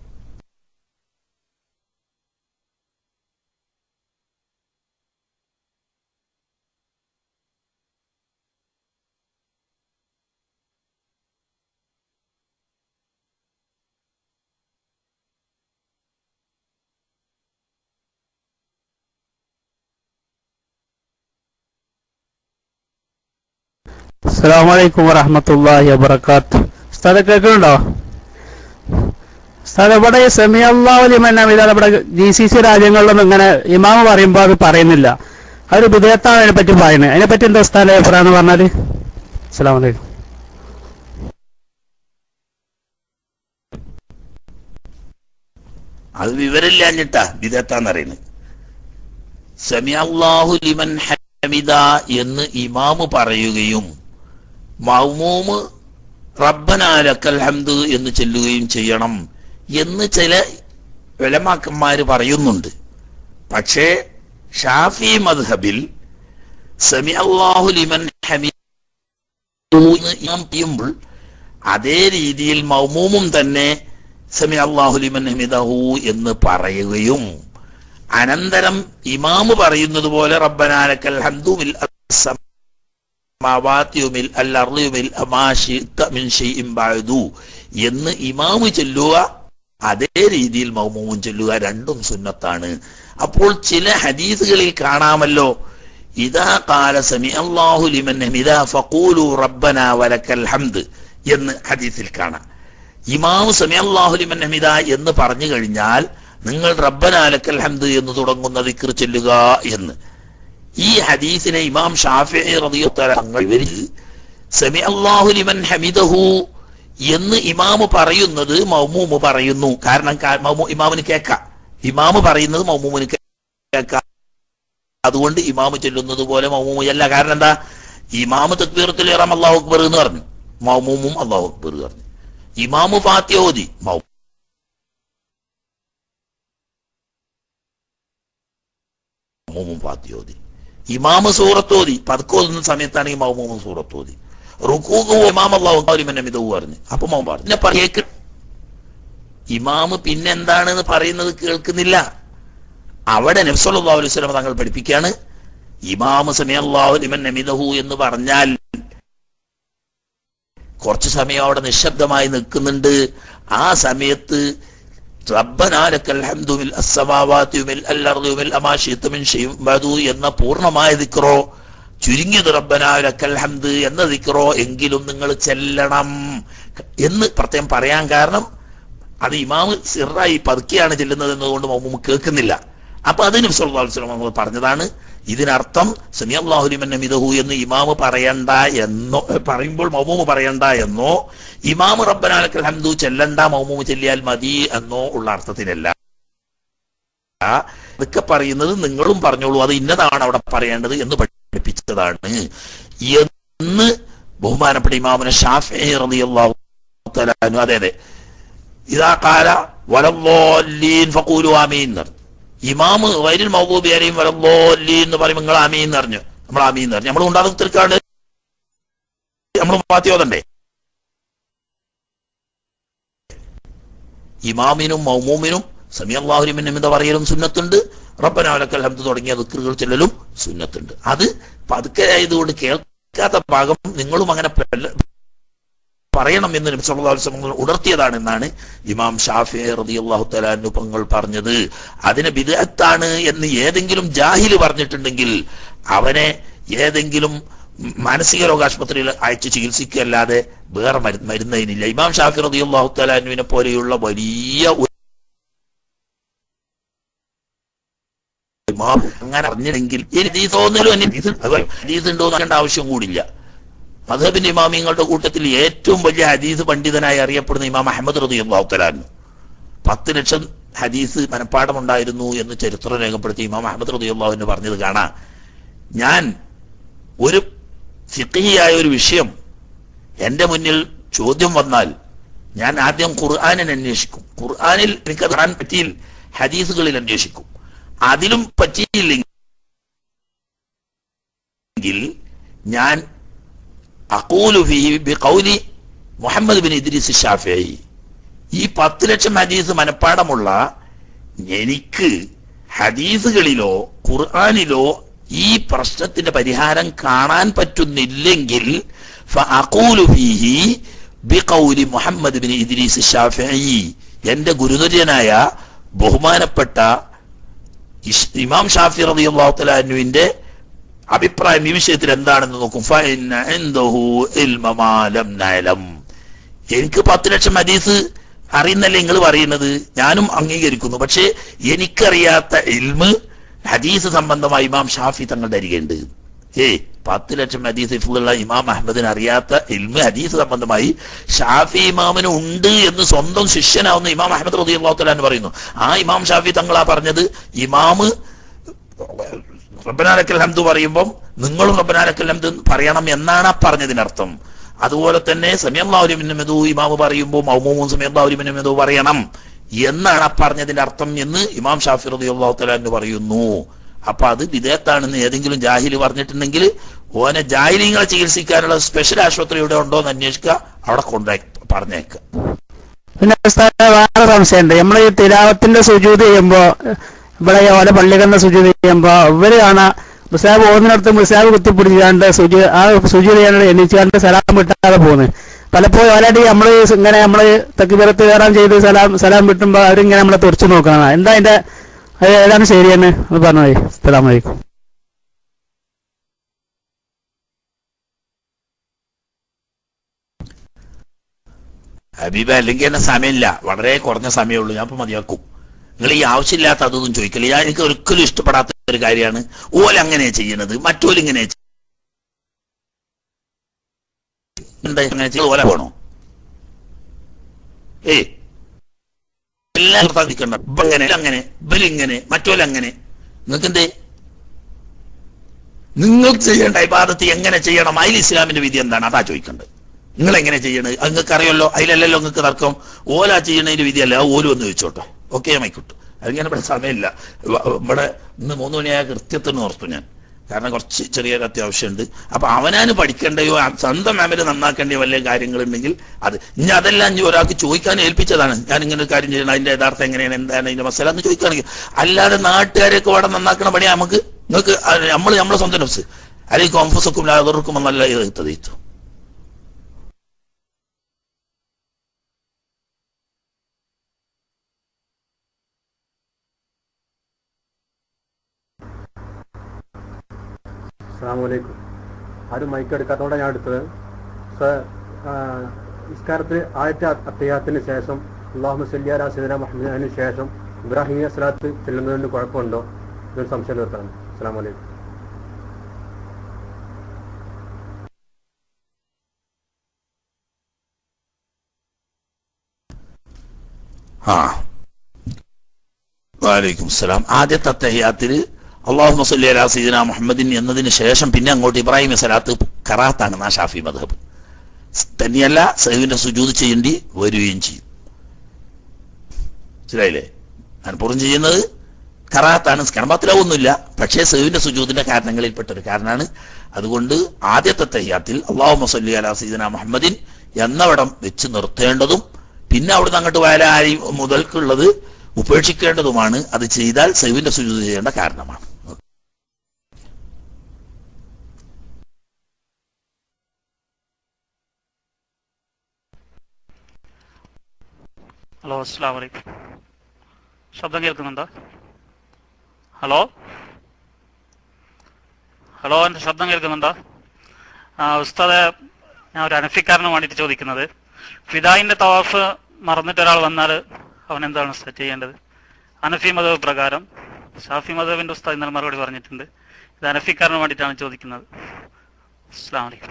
അസ്സലാമലൈക്കും വറഹമത്തല്ലാഹി വബർക്കാത്ത് ഉസ്താദ് കേൾക്കുന്നുണ്ടോ ഉസ്താദ് ഇവിടെ സെമിയല്ലാവലിമൻ ഇതാണ് ഇവിടെ ജി സി സി രാജ്യങ്ങളിലൊന്നും ഇങ്ങനെ ഇമാമ് പറയുമ്പോൾ അത് പറയുന്നില്ല അതൊരു വിധേയത്താണ് അതിനെപ്പറ്റി പറയുന്നത് അതിനെപ്പറ്റി എന്താ ഉസ്താദ് അഭിപ്രായം എന്ന് പറഞ്ഞാല് അസ്സലാമു അലൈക്കും അത് വിവരമില്ലാഞ്ഞിട്ടാ വിദഗ്ധാന്നറിയുന്നത് സമിഅല്ലാഹു ലിമൻ ഹമിദ എന്ന് ഇമാമ് പറയുകയും മൗമൂമ് റബ്ബനാ ലക്കൽ ഹംദ് എന്ന് ചെല്ലുകയും ചെയ്യണം എന്ന് ചില വിലമാക്കന്മാര് പറയുന്നുണ്ട് പക്ഷേ ഷാഫി മദ്ഹബിൽ സമിഅല്ലാഹു ലിമൻ ഹമിദ എന്ന് ഇമാം ചെയ്യുമ്പോൾ അതേ രീതിയിൽ മൗമൂമും തന്നെ സമി അള്ളാഹു ലിമൻ ഹമിദഹു എന്ന് പറയുകയും അനന്തരം ഇമാമ് പറയുന്നത് പോലെ റബ്ബനാലക്കൽ ഹംദുമിൽ അസ്സമാവാതിയുമിൽ അൽ അർളിയുമിൽ അമാ ശിഅ്ത മിൻ ശൈഇൻ ബഅദു എന്ന് ഇമാമ് ചൊല്ലുക അതേ രീതിയിൽ മൗമൂമും ചൊല്ലുക രണ്ടും സുന്നത്താണ് അപ്പോൾ ചില ഹദീസുകളിൽ കാണാമല്ലോ ഇതാ കാല സമി അള്ളാഹു ലിമൻ ഹമിദ ഫഖൂലു റബ്ബന വലക്കൽ ഹംദ് എന്ന് ഹദീസിൽ കാണാം ഇമാമു സമി അള്ളാഹു ലിമൻ ഹമിദ എന്ന് പറഞ്ഞു കഴിഞ്ഞാൽ നിങ്ങൾ റബ്ബന ലക്കൽ ഹംദ് എന്ന് തുടങ്ങുന്ന ദിക്ർ ചൊല്ലുക എന്ന് ഈ ഹദീസിനെ ഇമാം ഷാഫി റളിയല്ലാഹു തങ്ങൾ വിവരിച്ച് സമി അള്ളാഹു ലിമൻ ഹമിദഹു എന്ന് ഇമാമ് പറയുന്നത് മൗമൂമ് പറയുന്നു കാരണം കാ- മൗമൂ- ഇമാമിന് കേൾക്കാം ഇമാമ് പറയുന്നത് മൗമൂമിന് കേൾക്കാം അതുകൊണ്ട് ഇമാമ് ചൊല്ലുന്നത് പോലെ മൗമൂമ് അല്ല കാരണം എന്താ ഇമാമ് തക്ബീറത്തിൽ ഇറാം അള്ളാഹു അക്ബർ എന്ന് പറഞ്ഞു മൗമൂമും അള്ളാഹു അക്ബർ പറഞ്ഞു ഇമാമു ഫാത്തിഹ ഓതി മൗ മൗമൂമും ഫാത്തിഹ ഓതി ഇമാമ് സൂറത്ത് ഓതി പതുക്കെ ഓതുന്ന സമയത്താണെങ്കിൽ മൗമൂമും സൂറത്ത് ഓതി റുക്കൂഖും ഇമാം അള്ളാഹു മിതവ് പറഞ്ഞു അപ്പൊ മൗം പറഞ്ഞു പിന്നെ പറ- കേക്ക് ഇമാമ് പിന്നെന്താണെന്ന് പറയുന്നത് കേൾക്കുന്നില്ല അവിടെ നബ്സല്ലാഹു അലൈഹി സ്വലം തങ്ങൾ പഠിപ്പിക്കുകയാണ് ഇമാമ് സമി അള്ളാഹു ലിമൻ നമിതഹു എന്ന് പറഞ്ഞാൽ കുറച്ചു സമയം അവിടെ നിശബ്ദമായി നിൽക്കുന്നുണ്ട് ആ സമയത്ത് റബ്ബനാലക്കൽ ഹംദുമിൽ അസ്സമാവാത്തിയുമിൽ അല്ലർദുമിൽ അമാശിത്തുമിൻ ഷെയ്യും ബദു എന്ന പൂർണ്ണമായ ദിക്റോ ചുരുങ്ങിയത് റബ്ബനാലക്കൽ ഹംദ് എന്ന ദിക്റോ എങ്കിലും നിങ്ങൾ ചെല്ലണം എന്ന് പ്രത്യേകം പറയാൻ കാരണം അത് ഇമാമ് സിറായി പതുക്കെയാണ് ചെല്ലുന്നത് എന്നതുകൊണ്ട് മമ്മൂമ്മ കേൾക്കുന്നില്ല അപ്പൊ അതിന് നമ്മൾ പറഞ്ഞതാണ് ഇതിനർത്ഥം സമിയല്ലാഹുലിമൻ മിതഹു എന്ന് ഇമാമ് പറയണ്ട എന്നോ ഏ, പറയുമ്പോൾ മൗമൂമ് പറയണ്ട എന്നോ ഇമാമ് റബ്ബനാലക്കൽ ഹംദു ചെല്ലണ്ട മൗമൂമ് ചെല്ലിയാൽ മതി എന്നോ ഉള്ള അർത്ഥത്തിലല്ല അതൊക്കെ പറയുന്നത് നിങ്ങളും പറഞ്ഞോളൂ അത് ഇന്നതാണ് അവിടെ പറയേണ്ടത് എന്ന് പഠിപ്പിച്ചതാണ് എന്ന് ബഹുമാനപ്പെട്ട ഇമാമിനെ ഷാഫി റളിയല്ലാഹു തആല അൻഹു അതെ അതെ ഇതാ കാല വലല്ലോല്ലീൻ ഫഖൂലു ആമീൻ എന്ന് പറഞ്ഞു. ഇമാമ് വൈരിൽ മൗബൂബി അലയും വലല്ലോല്ലീൻ എന്ന് പറയുമ്പോൾ നിങ്ങൾ ആമീൻ എന്ന് പറഞ്ഞു നമ്മൾ ആമീൻ എന്ന് പറഞ്ഞു നമ്മൾ ഉണ്ടാകുന്ന തിർക്കാണ്ട് നമ്മൾ മാത്തിയോതണ്ടേ ഇമാമിനും മൗമൂമിനും സമി അള്ളാഹുലിമിനും എന്ന് പറയലും സുന്നത്തുണ്ട് റബ്ബനാലക്കൽ ഹംദ് തുടങ്ങിയ ദിക്റുകൾ ചെല്ലലും സുന്നത്തുണ്ട് അത് പതുക്കെ ആയതുകൊണ്ട് കേൾക്കാത്ത ഭാഗം നിങ്ങളും അങ്ങനെ പെല്ല- പറയണം എന്ന് നബി സല്ലല്ലാഹു അലൈഹി വസല്ലം ഉണർത്തിയതാണെന്നാണ് ഇമാം ഷാഫി റളിയല്ലാഹു തആല പങ്ങൾ പറഞ്ഞത് അതിന് ബിദഅത്താണ് എന്ന് ഏതെങ്കിലും ജാഹില് പറഞ്ഞിട്ടുണ്ടെങ്കിൽ അവനെ ഏതെങ്കിലും മാനസിക രോഗാശുപത്രിയിൽ അയച്ച് ചികിത്സിക്കുകയല്ലാതെ വേറെ മരുന്ന് മരുന്നതിനില്ല ഇമാം ഷാഫി റളിയല്ലാഹു തആലാനുവിനെ പോലെയുള്ള വലിയ ഒരു ഇമാം അങ്ങനെ അറിഞ്ഞില്ലെങ്കിൽ എനിക്ക് ഈ തോന്നലും എന്നെ ഇത് ഹദീസ് ഉണ്ടോ എന്ന് അറിയേണ്ട ആവശ്യം കൂടില്ല മധബിന്റെ ഇമാമിങ്ങളുടെ കൂട്ടത്തിൽ ഏറ്റവും വലിയ ഹദീസ് പണ്ഡിതനായി അറിയപ്പെടുന്ന ഇമാം അഹമ്മദ് റതി അള്ളാഹുത്തലാന്നു പത്ത് ലക്ഷം ഹദീസ് മനഃപ്പാടമുണ്ടായിരുന്നു എന്ന് ചരിത്രം രേഖപ്പെടുത്തി ഇമാം അഹമ്മദ് റതി അള്ളാഹുവിന് പറഞ്ഞത് കാണാം ഞാൻ ഒരു ഫിഖിയായ ഒരു വിഷയം എന്റെ മുന്നിൽ ചോദ്യം വന്നാൽ ഞാൻ ആദ്യം ഖുർആാനിൽ അന്വേഷിക്കും ഖുർആാനിൽ എനിക്ക് കാണാൻ പറ്റിയിൽ ഹദീസുകളിൽ അന്വേഷിക്കും അതിലും പറ്റിയില്ലെങ്കിൽ ഞാൻ അക്കൂലു ഫീഹി ബിഖൗലി മുഹമ്മദ് ബിൻ ഇദ്രീസ് ഷാഫിഈ ഈ പത്ത് ലക്ഷം ഹദീസ് മനഃപ്പാടമുള്ള എനിക്ക് ഹദീസുകളിലോ ഖുർആാനിലോ ഈ പ്രശ്നത്തിന്റെ പരിഹാരം കാണാൻ പറ്റുന്നില്ലെങ്കിൽ ഫഅഖൂലു ഫീഹി ബിഖൗലി മുഹമ്മദ് ബിൻ ഇദ്രീസ് ഷാഫിഈ എന്റെ ഗുരുതുര്യനായ ബഹുമാനപ്പെട്ട ഇഷ്- ഇമാം ഷാഫി റളിയല്ലാഹു തആല അൻഹുവിന്റെ അഭിപ്രായം ഈ വിഷയത്തിൽ എന്താണെന്ന് നോക്കും ഫഇന്ന ഇൻദഹു ഇൽമ മാ ലം നഅലം എനിക്ക് പത്ത് ലക്ഷം ഹദീസ് അറിയുന്നല്ലേ നിങ്ങൾ പറയുന്നത് ഞാനും അംഗീകരിക്കുന്നു പക്ഷേ എനിക്കറിയാത്ത ഇൽമ് ഹദീസ് സംബന്ധമായി ഇമാം ഷാഫി തങ്ങളുടെ അരികെയുണ്ട് ഏ പത്ത് ലക്ഷം ഹദീസ് ഹിഫ്ലുള്ള ഇമാം അഹമ്മദിന് അറിയാത്ത ഇൽമ് ഹദീസ് സംബന്ധമായി ഷാഫി ഇമാമിന് ഉണ്ട് എന്ന് സ്വന്തം ശിഷ്യനാവുന്ന ഇമാം അഹമ്മദ് റതി അള്ളാഹുത്തലാന്ന് പറയുന്നു ആ ഇമാം ഷാഫി തങ്ങളാ പറഞ്ഞത് ഇമാമ് റബ്ബനാലക്കൽ ഹംദ് പറയുമ്പം നിങ്ങളും റബ്ബനാലക്കൽ ഹംദ് പറയണം എന്നാണ് ആ പറഞ്ഞതിനർത്ഥം അതുപോലെ തന്നെ സമയല്ലാവുലിമിനു ഇമാമ് പറയുമ്പോൾ മൗമൂമും സമയല്ലാവുലിമിനു പറയണം എന്നാണ് ആ പറഞ്ഞതിന്റെ അർത്ഥം എന്ന് ഇമാം ഷാഫി റതി അള്ളാഹുത്തലാന്ന് പറയുന്നു അപ്പൊ അത് വിദേഹത്താണെന്ന് ഏതെങ്കിലും ജാഹില് പറഞ്ഞിട്ടുണ്ടെങ്കിൽ ഓനെ ജാഹിലിങ്ങളെ ചികിത്സിക്കാനുള്ള സ്പെഷ്യൽ ആശുപത്രി ഇവിടെ ഉണ്ടോ എന്ന് അന്വേഷിക്കുക അവിടെ കൊണ്ടുപോയി പറഞ്ഞേക്കുക പിന്നെ ഉസ്താദേ വേറെ സംശയമുണ്ട് നമ്മൾ ഈ തിലാവത്തിന്റെ സുജൂത് ചെയ്യുമ്പോ ഇവിടെ ഈ ഓല പള്ളികളിലെ സുജൂത് ചെയ്യുമ്പോ ഇവര് കാണാ മുസാബ് പോകുന്നിടത്ത് മുസാബ് കുത്തിപ്പിടിച്ചാണ്ട് സുജു ആ സുജൂത് ചെയ്യാണ്ട് എണ്ണിച്ചാണ്ട് സലാം വിട്ടാതെ പോകുന്നത് പലപ്പോഴും ഓലടി നമ്മള് ഇങ്ങനെ നമ്മള് തക്കിബിറത്ത് കയറാൻ ചെയ്ത് സലാം സലാം വിട്ടുമ്പോ അവരിങ്ങനെ നമ്മളെ തുറച്ചു നോക്കണം എന്താ അതിന്റെ അത് ഏതാണ് ശരിയെന്ന് ഒന്ന് പറഞ്ഞു പോയി അസ്സലാമു അലൈക്കും ഹബീബ അല്ലെങ്കിൽ എന്നെ സമയമില്ല വളരെ കുറഞ്ഞ സമയമുള്ളൂ ഞാൻ ഇപ്പൊ മതിയാക്കും നിങ്ങൾ ഈ ആവശ്യമില്ലാത്ത അതൊന്നും ചോദിക്കില്ല ഞാൻ എനിക്ക് ഒരിക്കലും ഇഷ്ടപ്പെടാത്ത ഒരു കാര്യമാണ് ഓല അങ്ങനെ ചെയ്യണത് മറ്റോലിങ്ങനെ എന്താ അങ്ങനെ ചെയ്ത് ഓല വേണോ ഏ എല്ലാം സാധിക്കണ്ട ഇങ്ങനെ അങ്ങനെ ഇവലിങ്ങനെ മറ്റോലങ്ങനെ നിങ്ങൾക്ക് എന്തേ നിങ്ങൾ ചെയ്യേണ്ട ഇബാദത്ത് എങ്ങനെ ചെയ്യണം അതിൽ ഇസ്ലാമിന്റെ വിധി എന്താണ് അതാ ചോദിക്കേണ്ടത് നിങ്ങൾ എങ്ങനെ ചെയ്യണത് അത് നിങ്ങൾക്ക് അറിയല്ലോ അതിലല്ലല്ലോ നിങ്ങൾക്ക് തർക്കം ഓല ചെയ്യണതിന്റെ വിധിയല്ല അത് ഓല് വന്ന് ചോദിച്ചോട്ടെ ഓക്കെ മൈക്കിട്ടു അതിങ്ങനെ ഇവിടെ സമയമില്ല വ- ഇവിടെ ഇന്ന് മൂന്ന് മണിയായ കൃത്യത്തിന് ഓർത്തു ഞാൻ കാരണം കുറച്ച് ചെറിയൊരു അത്യാവശ്യമുണ്ട് അപ്പൊ അവനാന് പഠിക്കേണ്ടയോ ആ സ്വന്തം മാമില് നന്നാക്കേണ്ടയോ വല്ല കാര്യങ്ങളുണ്ടെങ്കിൽ അത് ഇനി അതെല്ലാം ഇനി ഒരാൾക്ക് ചോദിക്കാൻ ഏൽപ്പിച്ചതാണ് ഞാൻ ഇങ്ങനെ ഒരു കാര്യം ചെയ്യണം അതിന്റെ യഥാർത്ഥം എങ്ങനെയാണ് എന്താണ് അതിന്റെ മസാല എന്ന് ചോദിക്കുകയാണെങ്കിൽ അല്ലാതെ നാട്ടുകാരെയൊക്കെ ഇവിടെ നന്നാക്കണ പണി നമുക്ക് നിങ്ങൾക്ക് നമ്മൾ നമ്മളെ സ്വന്തം നഫ്സ് അല്ലെങ്കിൽ കോൺഫസക്കും ലാതർക്കും എന്നല്ല ഇത് തെളിയിച്ചു അസ്സാമലൈക്കും ആരും മൈക്ക് എടുക്കാത്തതുകൊണ്ടാണ് ഞാൻ എടുത്തത് സർ നിസ്കാരത്തിൽ ആദ്യത്തെ അത്തയ്യാത്തിന് ശേഷം അള്ളാഹു സല്ലിയാല സീദന മുഹമ്മദ് അതിന് ശേഷം ഇബ്രാഹിമിയ സ്വലാത്ത് ചെല്ലുന്നതിന് കുഴപ്പമുണ്ടോ ഇതൊരു സംശയം നിർത്തണം അസ്സാം വലൈക്കും ആ വാലൈക്കും സലാം ആദ്യത്തെ തഹ്യാത്തില് അള്ളാഹു മസല്ലി അലാ സീദന മുഹമ്മദിൻ എന്നതിന് ശേഷം പിന്നെ അങ്ങോട്ട് ഇബ്രാഹിം സലാത്ത് കറാത്താണ് നാ ഷാഫി മധബ് തന്നെയല്ല സഹുവിന്റെ സുജൂത് ചെയ്യേണ്ടി വരികയും ചെയ്യും മനസ്സിലായില്ലേ മനഃപൂർവ്വം ചെയ്യുന്നത് കറാത്താണ് കർമ്മത്തിലാവൊന്നുമില്ല പക്ഷേ സഹുവിന്റെ സുജൂതിന്റെ കാരണങ്ങളിൽപ്പെട്ട ഒരു കാരണമാണ് അതുകൊണ്ട് ആദ്യത്തെ തയ്യാത്തിൽ അള്ളാഹു മസല്ലി അലാ സീദന മുഹമ്മദിൻ എന്നവിടം വെച്ച് നിർത്തേണ്ടതും പിന്നെ അവിടുന്ന് അങ്ങോട്ട് വയലാരി മുതൽക്കുള്ളത് ഉപേക്ഷിക്കേണ്ടതുമാണ് അത് ചെയ്താൽ സൈവിന്റെ സുജൂത് ചെയ്യേണ്ട കാരണമാണ് ഹലോ അസ്സാം വലൈക്കും ശബ്ദം കേൾക്കുന്നുണ്ടോ ഹലോ ഹലോ എൻ്റെ ശബ്ദം കേൾക്കുന്നുണ്ടോ ആ ഉസ്താദെ ഞാൻ ഒരു അനഫിക്കാരന് വേണ്ടിയിട്ട് ചോദിക്കുന്നത് ഫിദായിൻ്റെ തവാഫ് മറന്നിട്ട് ഒരാൾ വന്നാൽ അവൻ എന്താണ് ഉസ്താദ് ചെയ്യേണ്ടത് അനഫി മതവ് പ്രകാരം ഷാഫി മതവിൻ്റെ ഉസ്താദ് ഇന്നലെ മറുപടി പറഞ്ഞിട്ടുണ്ട് ഇത് അനഫിക്കാരന് വേണ്ടിയിട്ടാണ് ചോദിക്കുന്നത് അസ്സാം വലൈക്കും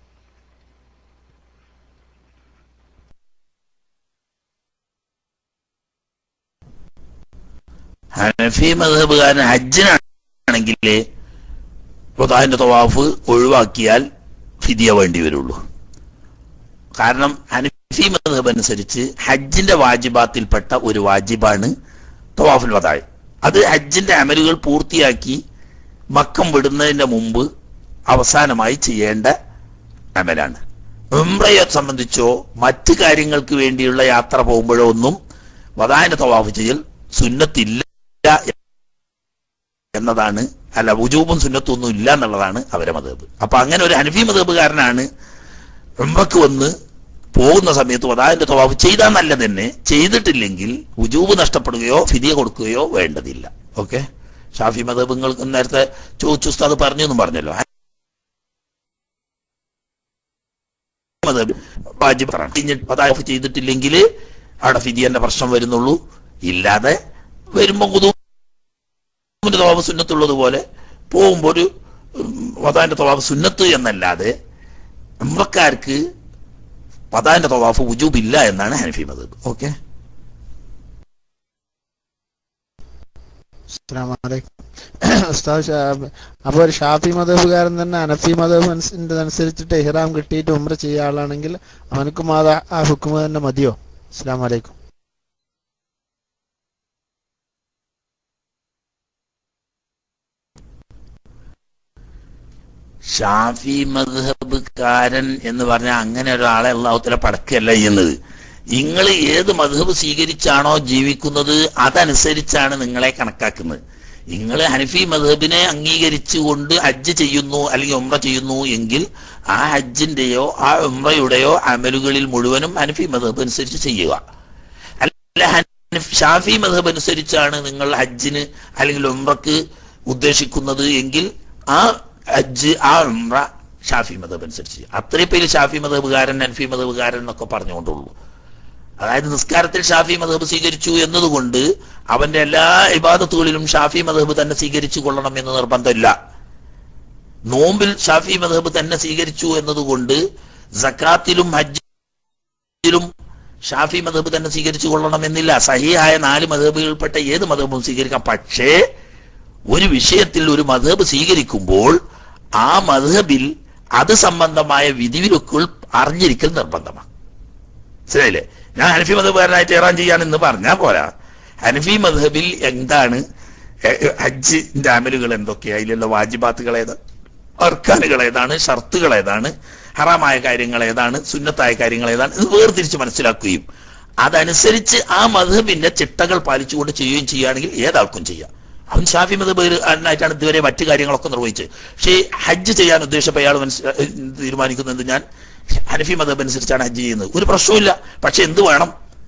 ഹനഫി മധബുകാരൻ ഹജ്ജിനാണെങ്കിൽ പ്രധാന തവാഫ് ഒഴിവാക്കിയാൽ ഫിദിയ വേണ്ടി വരുള്ളൂ കാരണം ഹനഫി മധബ് അനുസരിച്ച് ഹജ്ജിന്റെ വാജിബാത്തിൽപ്പെട്ട ഒരു വാജിബാണ് തവാഫുൽ വതായ് അത് ഹജ്ജിന്റെ അമലുകൾ പൂർത്തിയാക്കി മക്കം വിടുന്നതിന്റെ മുമ്പ് അവസാനമായി ചെയ്യേണ്ട അമലാണ് ഉംറയെ സംബന്ധിച്ചോ മറ്റു കാര്യങ്ങൾക്ക് വേണ്ടിയുള്ള യാത്ര പോകുമ്പോഴോ ഒന്നും വതായന്റെ തവാഫ് ചെയ്യൽ സുന്നത്തില്ല എന്നതാണ് അല്ല വുജൂബും സുന്നത്തും ഒന്നും ഇല്ല എന്നുള്ളതാണ് അവരെ മതബ് അപ്പൊ അങ്ങനെ ഒരു ഹനഫി മതബുകാരനാണ് ഉംറക്ക് വന്ന് പോകുന്ന സമയത്ത് വതായന്റെ തവാഫ് ചെയ്താൽ നല്ല തന്നെ ചെയ്തിട്ടില്ലെങ്കിൽ വുജൂബ് നഷ്ടപ്പെടുകയോ ഫിദിയ കൊടുക്കുകയോ വേണ്ടതില്ല ഓക്കെ ഷാഫി മതബുങ്ങൾക്ക് നേരത്തെ ചോദിച്ചു ഉസ്താദ് പറഞ്ഞു എന്നും പറഞ്ഞല്ലോ മതബ് വാജിബ് കഴിഞ്ഞിട്ട് വതായഫ് ചെയ്തിട്ടില്ലെങ്കിൽ അവിടെ ഫിദിയന്റെ പ്രശ്നം വരുന്നുള്ളൂ ഇല്ലാതെ വരുമ്പോ കുതുമിന്റെ തവാബ് സുന്നത്തുള്ളത് പോലെ പോകുമ്പോ ഒരു വതാന്റെ തവാബ് സുന്നത്ത് എന്നല്ലാതെ ഉമ്രക്കാർക്ക് വതാന്റെ തവാഫ് ഉജൂബില്ല എന്നാണ് ഹനഫി മതബ് ഓക്കെ അപ്പൊ ഒരു ഷാഫി മതബുകാരൻ തന്നെ അനഫി മതബ് അനുസരിച്ചിട്ട് ഇഹ്റാം കിട്ടിയിട്ട് ഉമ്ര ചെയ്യുക ആളാണെങ്കിൽ അവനക്കും അത് ആ ഹുക്കുമ തന്നെ മതിയോ അസ്സാം വലൈക്കും ഷാഫി മദ്ഹബുകാരൻ എന്ന് പറഞ്ഞാൽ അങ്ങനെ ഒരാളെ അള്ളാഹുത്തല പടക്കല്ല ചെയ്യുന്നത് നിങ്ങൾ ഏത് മദ്ഹബ് സ്വീകരിച്ചാണോ ജീവിക്കുന്നത് അതനുസരിച്ചാണ് നിങ്ങളെ കണക്കാക്കുന്നത് നിങ്ങൾ ഹനഫി മദ്ഹബിനെ അംഗീകരിച്ചുകൊണ്ട് ഹജ്ജ് ചെയ്യുന്നു അല്ലെങ്കിൽ ഉംറ ചെയ്യുന്നു എങ്കിൽ ആ ഹജ്ജിന്റെയോ ആ ഉംറയുടെയോ അമലുകളിൽ മുഴുവനും ഹനഫി മദ്ഹബ് അനുസരിച്ച് ചെയ്യുക അല്ല ഹനഫ് ഷാഫി മദ്ഹബ് അനുസരിച്ചാണ് നിങ്ങൾ ഹജ്ജിന് അല്ലെങ്കിൽ ഉംറക്ക് ഉദ്ദേശിക്കുന്നത് എങ്കിൽ ആ ഹജ്ജ് ആ ഉംറ ഷാഫി മതബ് അനുസരിച്ച് അത്രയും പേര് ഷാഫി മതബുകാരൻ അൻഫി മതബുകാരൻ എന്നൊക്കെ പറഞ്ഞുകൊണ്ടുള്ളൂ അതായത് നിസ്കാരത്തിൽ ഷാഫി മതബ് സ്വീകരിച്ചു എന്നതുകൊണ്ട് അവന്റെ എല്ലാ ഇബാദത്തുകളിലും ഷാഫി മതബ് തന്നെ സ്വീകരിച്ചു കൊള്ളണം എന്ന് നിർബന്ധമില്ല നോമ്പിൽ ഷാഫി മതബ് തന്നെ സ്വീകരിച്ചു എന്നതുകൊണ്ട് സക്കാത്തിലും ഹജ്ജിലും ഷാഫി മതബ് തന്നെ സ്വീകരിച്ചു കൊള്ളണം എന്നില്ല സഹിയായ നാല് മതബുകൾപ്പെട്ട ഏത് മതബും സ്വീകരിക്കാം പക്ഷേ ഒരു വിഷയത്തിൽ ഒരു മധബ് സ്വീകരിക്കുമ്പോൾ ആ മധബിൽ അത് സംബന്ധമായ വിധിവിലക്കുകൾ അറിഞ്ഞിരിക്കൽ നിർബന്ധമാണ് മനസ്സിലായില്ലേ ഞാൻ ഹനഫി മധബുകാരനായിട്ട് ഇറാൻ ചെയ്യാനെന്ന് പറഞ്ഞാൽ പോരാ ഹനഫി മധബിൽ എന്താണ് ഹജ്ജിന്റെ അമലുകൾ എന്തൊക്കെയാ അതിലുള്ള വാജിബാത്തുകൾ ഏതാണ് അർക്കാനുകൾ ഏതാണ് ഷർത്തുകൾ ഏതാണ് ഹറാമായ കാര്യങ്ങൾ ഏതാണ് സുന്നത്തായ കാര്യങ്ങൾ ഏതാണ് ഇത് വേർതിരിച്ച് മനസ്സിലാക്കുകയും അതനുസരിച്ച് ആ മധബിന്റെ ചിട്ടകൾ പാലിച്ചുകൊണ്ട് ചെയ്യുകയും ചെയ്യുകയാണെങ്കിൽ ഏതാൾക്കും ചെയ്യാം അവൻ ഷാഫി മതബായിട്ടാണ് ഇതുവരെ മറ്റു കാര്യങ്ങളൊക്കെ നിർവഹിച്ചത് പക്ഷേ ഹജ്ജ് ചെയ്യാൻ ഉദ്ദേശിച്ചപ്പോൾ അയാൾ തീരുമാനിക്കുന്നത് ഞാൻ ഹനഫി മതബ് അനുസരിച്ചാണ് ഹജ്ജ് ചെയ്യുന്നത് ഒരു പ്രശ്നവുമില്ല പക്ഷെ എന്ത് വേണം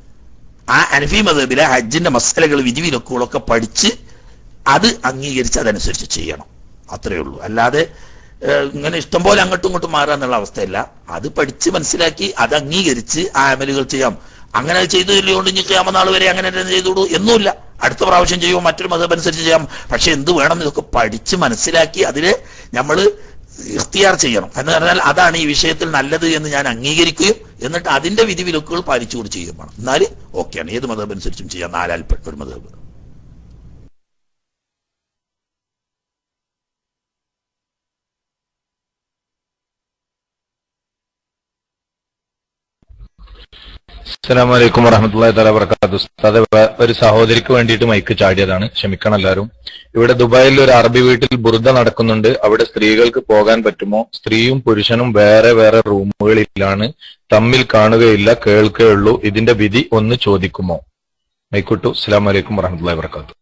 ആ ഹനഫി മതബിലെ ഹജ്ജിന്റെ മസാലകൾ വിധിവിലക്കുകളൊക്കെ പഠിച്ച് അത് അംഗീകരിച്ച് അതനുസരിച്ച് ചെയ്യണം അത്രയേ ഉള്ളൂ അല്ലാതെ ഇങ്ങനെ ഇഷ്ടം പോലെ അങ്ങോട്ടും ഇങ്ങോട്ടും മാറുക എന്നുള്ള അവസ്ഥയല്ല അത് പഠിച്ച് മനസ്സിലാക്കി അത് അംഗീകരിച്ച് ആ അമലുകൾ ചെയ്യാം അങ്ങനെ ചെയ്തില്ലോണ്ട് ഇനി ചെയ്യാമനാൾ വരെ അങ്ങനെ തന്നെ ചെയ്തോളൂ എന്നുമില്ല അടുത്ത പ്രാവശ്യം ചെയ്യുമോ മറ്റൊരു മതം അനുസരിച്ച് ചെയ്യാം പക്ഷെ എന്ത് വേണം ഇതൊക്കെ പഠിച്ച് മനസ്സിലാക്കി അതിന് നമ്മൾ ഇഖ്തിയാർ ചെയ്യണം എന്ന് പറഞ്ഞാൽ അതാണ് ഈ വിഷയത്തിൽ നല്ലത് എന്ന് ഞാൻ അംഗീകരിക്കുകയും എന്നിട്ട് അതിന്റെ വിധിവിലക്കുകൾ പാലിച്ചുകൊണ്ട് ചെയ്യുകയും വേണം എന്നാൽ ഓക്കെയാണ് ഏത് മതം അനുസരിച്ചും ചെയ്യാം നാലാൽപ്പെട്ട ഒരു മതം അസ്സലാമു അലൈക്കും വറഹമത്തുള്ളാഹി തആല വബറകാതുഹു ഉസ്താദെ ഒരു സഹോദരിക്ക് വേണ്ടിയിട്ട് മൈക്ക് ചാടിയതാണ് ക്ഷമിക്കണം എല്ലാവരും ഇവിടെ ദുബായിൽ ഒരു അറബി വീട്ടിൽ ബുർദ നടക്കുന്നുണ്ട് അവിടെ സ്ത്രീകൾക്ക് പോകാൻ പറ്റുമോ സ്ത്രീയും പുരുഷനും വേറെ വേറെ റൂമുകളിലാണ് തമ്മിൽ കാണുകയില്ല കേൾക്കുകയുള്ളൂ ഇതിന്റെ വിധി ഒന്ന് ചോദിക്കുമോ മൈക്കുട്ടു അസ്സലാമു അലൈക്കും വറഹമത്തുള്ളാഹി വബറകാതുഹു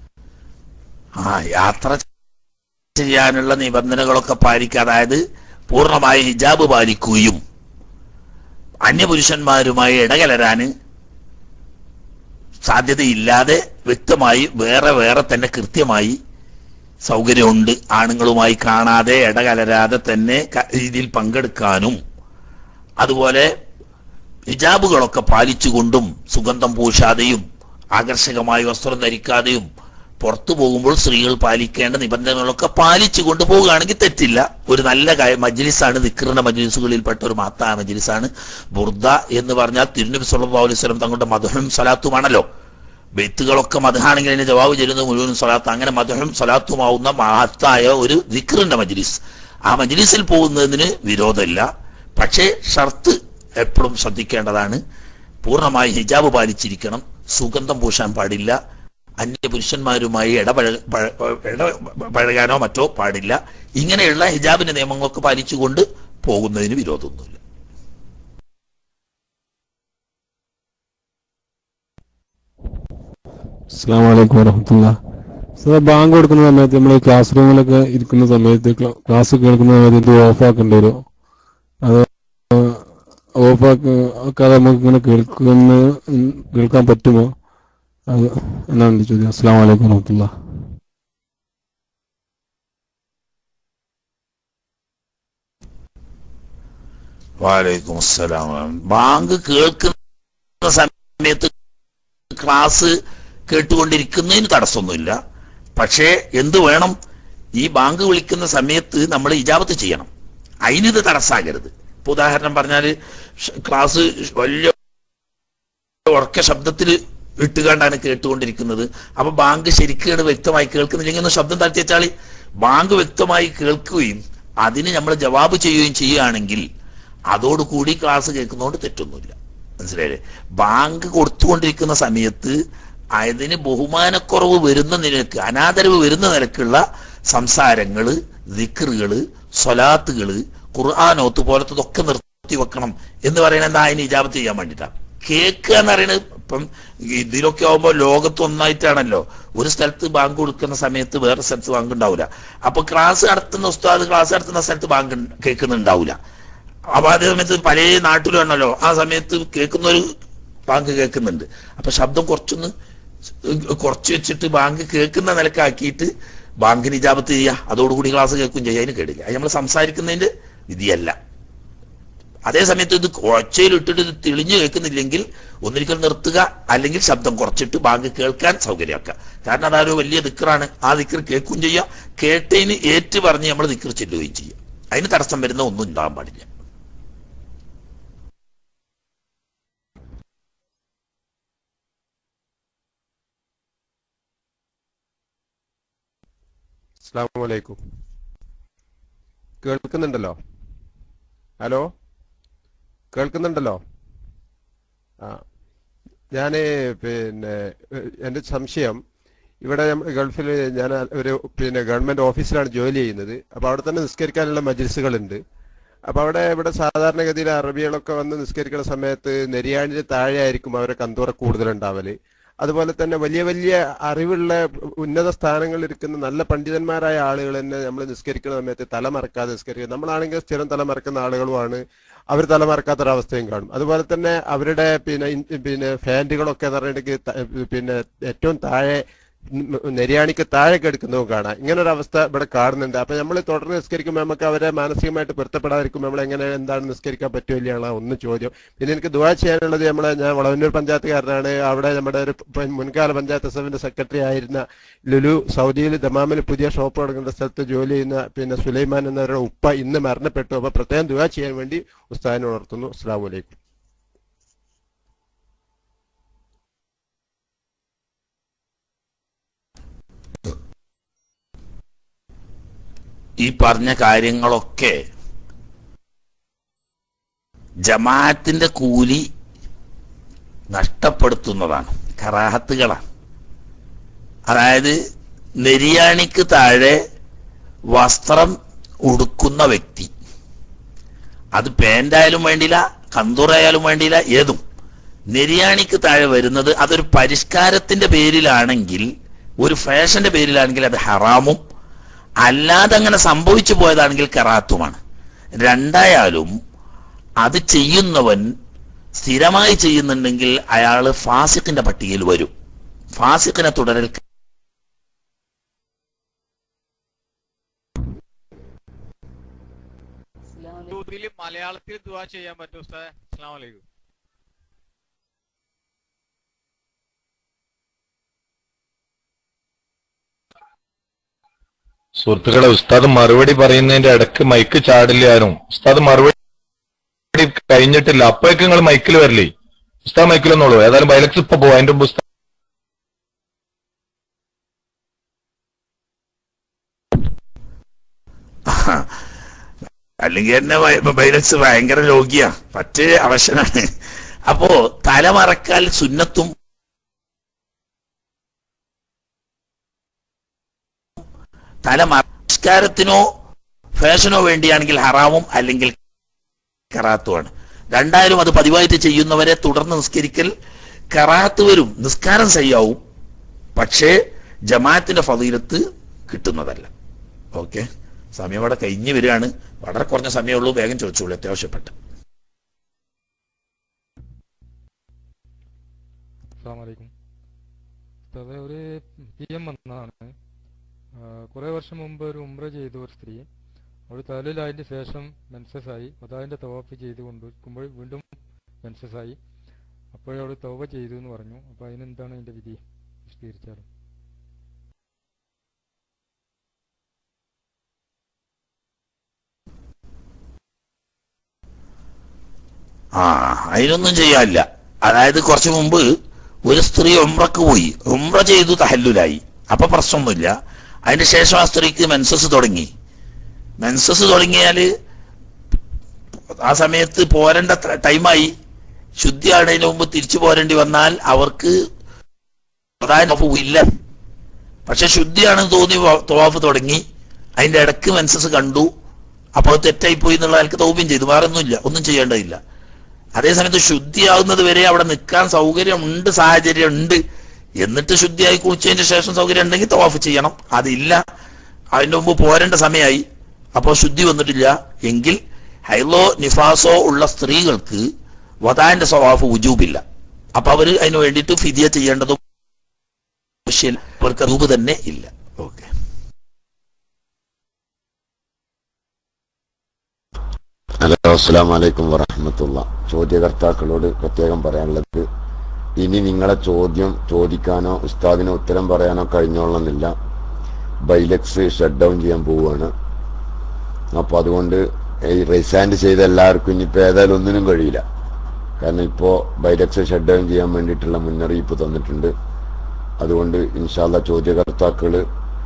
ആ യാത്ര ചെയ്യാനുള്ള നിബന്ധനകളൊക്കെ പാലിക്കുക അതായത് പൂർണ്ണമായ ഹിജാബ് പാലിക്കുകയും അന്യപുരുഷന്മാരുമായി ഇടകലരാന് സാധ്യതയില്ലാതെ വ്യക്തമായി വേറെ വേറെ തന്നെ കൃത്യമായി സൗകര്യമുണ്ട് ആണുങ്ങളുമായി കാണാതെ ഇടകലരാതെ തന്നെ ക- ഇതിൽ പങ്കെടുക്കാനും അതുപോലെ ഹിജാബുകളൊക്കെ പാലിച്ചുകൊണ്ടും സുഗന്ധം പൂശാതെയും ആകർഷകമായ വസ്ത്രം ധരിക്കാതെയും പുറത്തു പോകുമ്പോൾ സ്ത്രീകൾ പാലിക്കേണ്ട നിബന്ധനകളൊക്കെ പാലിച്ചുകൊണ്ട് പോവുകയാണെങ്കിൽ തെറ്റില്ല ഒരു നല്ല കാര്യം മജ്ലിസാണ് ദിക്റിന്റെ മജ്ലിസുകളിൽപ്പെട്ട ഒരു മാത്താ മജ്ലിസാണ് ബുർദ എന്ന് പറഞ്ഞാൽ തിരുനബി സല്ലല്ലാഹു അലൈഹി വസല്ലം തങ്ങളുടെ മധുഹും സലാത്തുമാണല്ലോ ബെത്തുകളൊക്കെ മധുഹാണെങ്കിൽ അതിന് ജവാബ് തരുന്നത് മുഴുവൻ സ്വലാത്ത് അങ്ങനെ മധുഹും സ്വലാത്തുമാവുന്ന മഹത്തായ ഒരു ദിക്റിന്റെ മജ്ലിസ് ആ മജ്ലിസിൽ പോകുന്നതിന് വിരോധമില്ല പക്ഷേ ഷർത്ത് എപ്പോഴും ശ്രദ്ധിക്കേണ്ടതാണ് പൂർണ്ണമായി ഹിജാബ് പാലിച്ചിരിക്കണം സുഗന്ധം പൂശാൻ പാടില്ല അന്യ പുരുഷന്മാരുമായി ഇടപഴ പഴ- ഇടപഴകാനോ മറ്റോ പാടില്ല ഇങ്ങനെയുള്ള ഹിജാബിന്റെ നിയമങ്ങളൊക്കെ പാലിച്ചുകൊണ്ട് പോകുന്നതിന് വിരോധമൊന്നുമില്ല അസ്സാം വലൈക്കും വരഹമുല്ല സാർ ബാങ്ക് കൊടുക്കുന്ന സമയത്ത് നമ്മൾ ക്ലാസ് റൂമിലൊക്കെ ഇരിക്കുന്ന സമയത്ത് ക്ലാ- ക്ലാസ് കേൾക്കുന്ന സമയത്ത് ഇത് ഓഫ് ആക്കേണ്ടി വരുമോ അത് ഓഫ് ആക്കാതെ നമുക്ക് ഇങ്ങനെ കേൾക്കുന്ന കേൾക്കാൻ പറ്റുമോ അത് എന്നാണ് എൻ്റെ ചോദ്യം അസ്സാം വലൈക്കും വരഹമുല്ല വാലൈക്കും അസ്സലാം ബാങ്ക് കേൾക്കുന്ന സമയത്ത് ക്ലാസ് കേട്ടുകൊണ്ടിരിക്കുന്നതിന് തടസ്സമൊന്നുമില്ല പക്ഷേ എന്ത് വേണം ഈ ബാങ്ക് വിളിക്കുന്ന സമയത്ത് നമ്മൾ ഇജാബത്ത് ചെയ്യണം അതിനിത് തടസ്സാകരുത് ഇപ്പൊ ഉദാഹരണം പറഞ്ഞാൽ ക്ലാസ് വലിയ ഉറക്ക ശബ്ദത്തിൽ ഇട്ടുകൊണ്ടാണ് കേട്ടുകൊണ്ടിരിക്കുന്നത് അപ്പൊ ബാങ്ക് ശരിക്കും വ്യക്തമായി കേൾക്കുന്നില്ലെങ്കിൽ ഒന്ന് ശബ്ദം താഴ്ത്തി വെച്ചാൽ ബാങ്ക് വ്യക്തമായി കേൾക്കുകയും അതിന് നമ്മൾ ജവാബ് ചെയ്യുകയും ചെയ്യുകയാണെങ്കിൽ അതോടുകൂടി ക്ലാസ് കേൾക്കുന്നതുകൊണ്ട് തെറ്റൊന്നുമില്ല മനസ്സിലായില്ലേ ബാങ്ക് കൊടുത്തുകൊണ്ടിരിക്കുന്ന സമയത്ത് അതിന് ബഹുമാനക്കുറവ് വരുന്ന നിലക്ക് അനാദരവ് വരുന്ന നിലക്കുള്ള സംസാരങ്ങള് ദിക്റുകള് സ്വലാത്തുകള് ഖുർആാനോത്ത് പോലത്തതൊക്കെ നിർത്തി വെക്കണം എന്ന് പറയുന്നത് എന്താ അതിന് ഇജാബത്ത് ചെയ്യാൻ വേണ്ടിയിട്ടാണ് കേക്ക് എന്ന് പറയുന്നത് ഇപ്പം ഇതിലൊക്കെ ആവുമ്പോൾ ലോകത്ത് ഒന്നായിട്ടാണല്ലോ ഒരു സ്ഥലത്ത് ബാങ്ക് കൊടുക്കുന്ന സമയത്ത് വേറെ സ്ഥലത്ത് ബാങ്ക് ഉണ്ടാവില്ല അപ്പൊ ക്ലാസ് നടത്തുന്ന ഉസ്താദ് ക്ലാസ് നടത്തുന്ന സ്ഥലത്ത് ബാങ്ക് കേൾക്കുന്നുണ്ടാവില്ല അപ്പൊ അതേ സമയത്ത് പല നാട്ടിലാണല്ലോ ആ സമയത്ത് കേൾക്കുന്ന ഒരു ബാങ്ക് കേൾക്കുന്നുണ്ട് അപ്പൊ ശബ്ദം കുറച്ചൊന്ന് കുറച്ച് വെച്ചിട്ട് ബാങ്ക് കേൾക്കുന്ന നിലക്കാക്കിയിട്ട് ബാങ്കിന് ഇജാബത്ത് ചെയ്യുക അതോടുകൂടി ക്ലാസ് കേൾക്കും ചെയ്യുക അതിന് കേടില്ല അത് നമ്മൾ സംസാരിക്കുന്നതിന്റെ വിധിയല്ല അതേ സമയത്ത് ഇത് ഒച്ചയിൽ ഇട്ടിട്ട് ഇത് തെളിഞ്ഞു കേൾക്കുന്നില്ലെങ്കിൽ ഒന്നിരിക്കൽ നിർത്തുക അല്ലെങ്കിൽ ശബ്ദം കുറച്ചിട്ട് ബാങ്ക് കേൾക്കാൻ സൗകര്യമാക്കുക കാരണം അതൊരു വലിയ ദിക്കറാണ് ആ ദിക്കർ കേൾക്കുകയും ചെയ്യുക കേട്ടതിന് ഏറ്റു പറഞ്ഞ് നമ്മൾ ദിക്കർ ചെല്ലുകയും ചെയ്യുക അതിന് തടസ്സം വരുന്ന ഒന്നും ഉണ്ടാകാൻ പാടില്ല അസ്സാം വലൈക്കും കേൾക്കുന്നുണ്ടല്ലോ ഹലോ കേൾക്കുന്നുണ്ടല്ലോ ആ ഞാൻ പിന്നെ ഏഹ്, എൻ്റെ സംശയം ഇവിടെ നമ്മ- ഗൾഫിൽ ഞാൻ ഒരു പിന്നെ ഗവൺമെന്റ് ഓഫീസിലാണ് ജോലി ചെയ്യുന്നത് അപ്പോൾ അവിടെ തന്നെ നിസ്കരിക്കാനുള്ള മജിൽസുകളുണ്ട് അപ്പോൾ അവിടെ ഇവിടെ സാധാരണഗതിയിൽ അറബികളൊക്കെ വന്ന് നിസ്കരിക്കുന്ന സമയത്ത് നെരിയാണിന് താഴെ ആയിരിക്കും അവരെ കന്തൂറ കൂടുതലുണ്ടാവല് അതുപോലെ തന്നെ വലിയ വലിയ അറിവുള്ള ഉന്നത സ്ഥാനങ്ങളിൽ ഇരിക്കുന്ന നല്ല പണ്ഡിതന്മാരായ ആളുകൾ തന്നെ നമ്മൾ നിസ്കരിക്കുന്ന സമയത്ത് തലമറക്കാതെ നിസ്കരിക്കുക നമ്മളാണെങ്കിൽ സ്ഥിരം തലമറക്കുന്ന ആളുകളുമാണ് അവർ തലമറക്കാത്തൊരവസ്ഥയും കാണും അതുപോലെ തന്നെ അവരുടെ പിന്നെ ഇൻ- പിന്നെ ഫാൻറ്റുകളൊക്കെ എന്ന് പറഞ്ഞിട്ടുണ്ടെങ്കിൽ ത- പിന്നെ ഏറ്റവും താഴെ ഉം നെര്യാണിക്ക് താഴെ കിടക്കുന്നതും കാണാം ഇങ്ങനെ ഒരു അവസ്ഥ ഇവിടെ കാണുന്നുണ്ട് അപ്പൊ നമ്മൾ തുടർന്ന് നിസ്കരിക്കുമ്പോൾ നമുക്ക് അവരെ മാനസികമായിട്ട് പൊരുത്തപ്പെടാതിരിക്കുമ്പോൾ നമ്മൾ എങ്ങനെ എന്താണ് നിസ്കരിക്കാൻ പറ്റുമില്ലാണ് ഒന്ന് ചോദ്യം പിന്നെ എനിക്ക് ദുവാ ചെയ്യാനുള്ളത് നമ്മളെ ഞാൻ വളവന്നൂർ പഞ്ചായത്തുകാരനാണ് അവിടെ നമ്മുടെ ഒരു പ- മുൻകാല പഞ്ചായത്ത് അസമിന്റെ സെക്രട്ടറി ആയിരുന്ന ലുലു സൗദിയിൽ ദമാമിൽ പുതിയ ഷോപ്പ് തുടങ്ങുന്ന സ്ഥലത്ത് ജോലി ചെയ്യുന്ന പിന്നെ സുലൈമാൻ എന്നവരുടെ ഉപ്പ ഇന്ന് മരണപ്പെട്ടു അപ്പൊ പ്രത്യേകം ദുവാ ചെയ്യാൻ വേണ്ടി ഉസ്താദിനെ ഉണർത്തുന്നു അസ്സാം വലൈക്കും ഈ പറഞ്ഞ കാര്യങ്ങളൊക്കെ ജമാഅത്തിന്റെ കൂലി നഷ്ടപ്പെടുത്തുന്നതാണ് കറാഹത്തുകളാണ് അതായത് നെരിയാണിക്ക് താഴെ വസ്ത്രം ഉടുക്കുന്ന വ്യക്തി അത് പാൻ്റായാലും വേണ്ടില്ല കന്തൂറായാലും വേണ്ടില്ല ഏതും നെരിയാണിക്ക് താഴെ വരുന്നത് അതൊരു പരിഷ്കാരത്തിന്റെ പേരിലാണെങ്കിൽ ഒരു ഫാഷന്റെ പേരിലാണെങ്കിൽ അത് ഹറാമും അല്ലാതെ അങ്ങനെ സംഭവിച്ചു പോയതാണെങ്കിൽ കറാത്തുമാണ് രണ്ടായാലും അത് ചെയ്യുന്നവൻ സ്ഥിരമായി ചെയ്യുന്നുണ്ടെങ്കിൽ അയാൾ ഫാസിഖിന്റെ പട്ടികയിൽ വരും ഫാസിഖിനെ തുടരൽ ഉറുദുവിൽ മലയാളത്തിൽ ദുവാ ചെയ്യാൻ പറ്റും ഉസ്താദെ അസ്സലാമു അലൈക്കും സുഹൃത്തുക്കളെ ഉസ്താദ് മറുപടി പറയുന്നതിന്റെ ഇടക്ക് മൈക്ക് ചാടില്ലായിരുന്നു ഉസ്താദ് മറുപടി കഴിഞ്ഞിട്ടില്ല അപ്പോഴേക്ക് നിങ്ങൾ മൈക്കിൽ വരില്ലേ ഉസ്താദ് മൈക്കിലൊന്നുള്ളൂ ഏതായാലും ബൈലക്സ് ഇപ്പൊ പോവാ അതിന്റെ മുമ്പ് ഉസ്താദ് അല്ലെങ്കിൽ തന്നെ വൈ- ബൈലക്സ് ഭയങ്കര രോഗിയാ പറ്റേ അവശനാണ് അപ്പോ തലമറക്കാൽ സുന്നത്തും തലമസ്കാരത്തിനോ ഫാഷനോ വേണ്ടിയാണെങ്കിൽ ഹറാമും അല്ലെങ്കിൽ കറാത്തുമാണ് രണ്ടായാലും അത് പതിവായിട്ട് ചെയ്യുന്നവരെ തുടർന്ന് നിസ്കരിക്കൽ കറാത്ത് വരും നിസ്കാരം സയ്യാവും പക്ഷേ ജമാഅത്തിന്റെ ഫതീലത്ത് കിട്ടുന്നതല്ല ഓക്കെ സമയം അവിടെ കഴിഞ്ഞു വരികയാണ് വളരെ കുറഞ്ഞ സമയമുള്ളൂ വേഗം ചോദിച്ചോളൂ അത്യാവശ്യപ്പെട്ട് അസ്സാമലൈക്കും ഉസ്താദെ ഒരു പി എം വന്നതാണ് കുറെ വർഷം മുമ്പ് ഒരു ഉംറ ചെയ്തു ഒരു സ്ത്രീ അവൾ തലയിലായതിന് ശേഷം മെൻസസ് ആയി അതാതിന്റെ തവാഫ് ചെയ്ത് കൊണ്ടിരിക്കുമ്പോൾ വീണ്ടും മെൻസസ് ആയി അപ്പോഴവൾ തവ ചെയ്തു എന്ന് പറഞ്ഞു അപ്പൊ അതിനെന്താണ് അതിന്റെ വിധി വിശദീകരിച്ചാലും ആ അതിനൊന്നും ചെയ്യാനില്ല അതായത് കുറച്ചു മുമ്പ് ഒരു സ്ത്രീ ഉംറക്ക് പോയി ഉംറ ചെയ്തു തഹല്ലുലായി അപ്പൊ പ്രശ്നമൊന്നുമില്ല അതിന് ശേഷം ആ സ്ത്രീക്ക് മെൻസസ് തുടങ്ങി മെൻസസ് തുടങ്ങിയാല് ആ സമയത്ത് പോരേണ്ട ത- ടൈമായി ശുദ്ധിയാണതിന് മുമ്പ് തിരിച്ചു പോരേണ്ടി വന്നാൽ അവർക്ക് പ്രധാന ഇല്ല പക്ഷെ ശുദ്ധിയാണെന്ന് തോന്നി വ- തവാഫ് തുടങ്ങി അതിന്റെ ഇടക്ക് മെൻസസ് കണ്ടു അപ്പോൾ അത് തെറ്റായിപ്പോയി എന്നുള്ള അയാൾക്ക് തൗപ്യം ചെയ്തു വേറെ ഒന്നുമില്ല ഒന്നും ചെയ്യേണ്ടതില്ല അതേസമയത്ത് ശുദ്ധിയാകുന്നത് വരെ അവിടെ നിൽക്കാൻ സൗകര്യമുണ്ട് സാഹചര്യം ഉണ്ട് എന്നിട്ട് ശുദ്ധിയായി കുളിച്ചതിന് ശേഷം സൗകര്യം ഉണ്ടെങ്കിൽ തവാഫ് ചെയ്യണം അതില്ല അതിന്റെ മുമ്പ് പോരേണ്ട സമയമായി അപ്പോൾ ശുദ്ധി വന്നിട്ടില്ല എങ്കിൽ ഹൈലോ നിഫാസോ ഉള്ള സ്ത്രീകൾക്ക് വതാന്റെ സ്വഭാവ ഉജൂബില്ല അപ്പൊ അവര് അതിന് വേണ്ടിയിട്ട് ഫിദിയ ചെയ്യേണ്ടതും ആവശ്യമില്ല അവർക്ക് രൂപ തന്നെ ഇല്ല ഓക്കെ ഹലോ അസ്സാം വലൈക്കും വറഹമത്തുള്ള ചോദ്യകർത്താക്കളോട് പ്രത്യേകം പറയാനുള്ളത് ഇനി നിങ്ങളെ ചോദ്യം ചോദിക്കാനോ ഉസ്താദിന് ഉത്തരം പറയാനോ കഴിഞ്ഞോളണമെന്നില്ല ബൈലക്സ് ഷട്ട് ഡൗൺ ചെയ്യാൻ പോവുകയാണ് അപ്പൊ അതുകൊണ്ട് ഈ റിസാൻഡ് ചെയ്ത എല്ലാവർക്കും ഇനിയിപ്പോ ഏതായാലും ഒന്നിനും കഴിയില്ല കാരണം ഇപ്പോ ബൈലക്സ് ഷട്ട് ഡൗൺ ചെയ്യാൻ വേണ്ടിയിട്ടുള്ള മുന്നറിയിപ്പ് തന്നിട്ടുണ്ട് അതുകൊണ്ട് ഇൻഷാല്ല ചോദ്യകർത്താക്കള്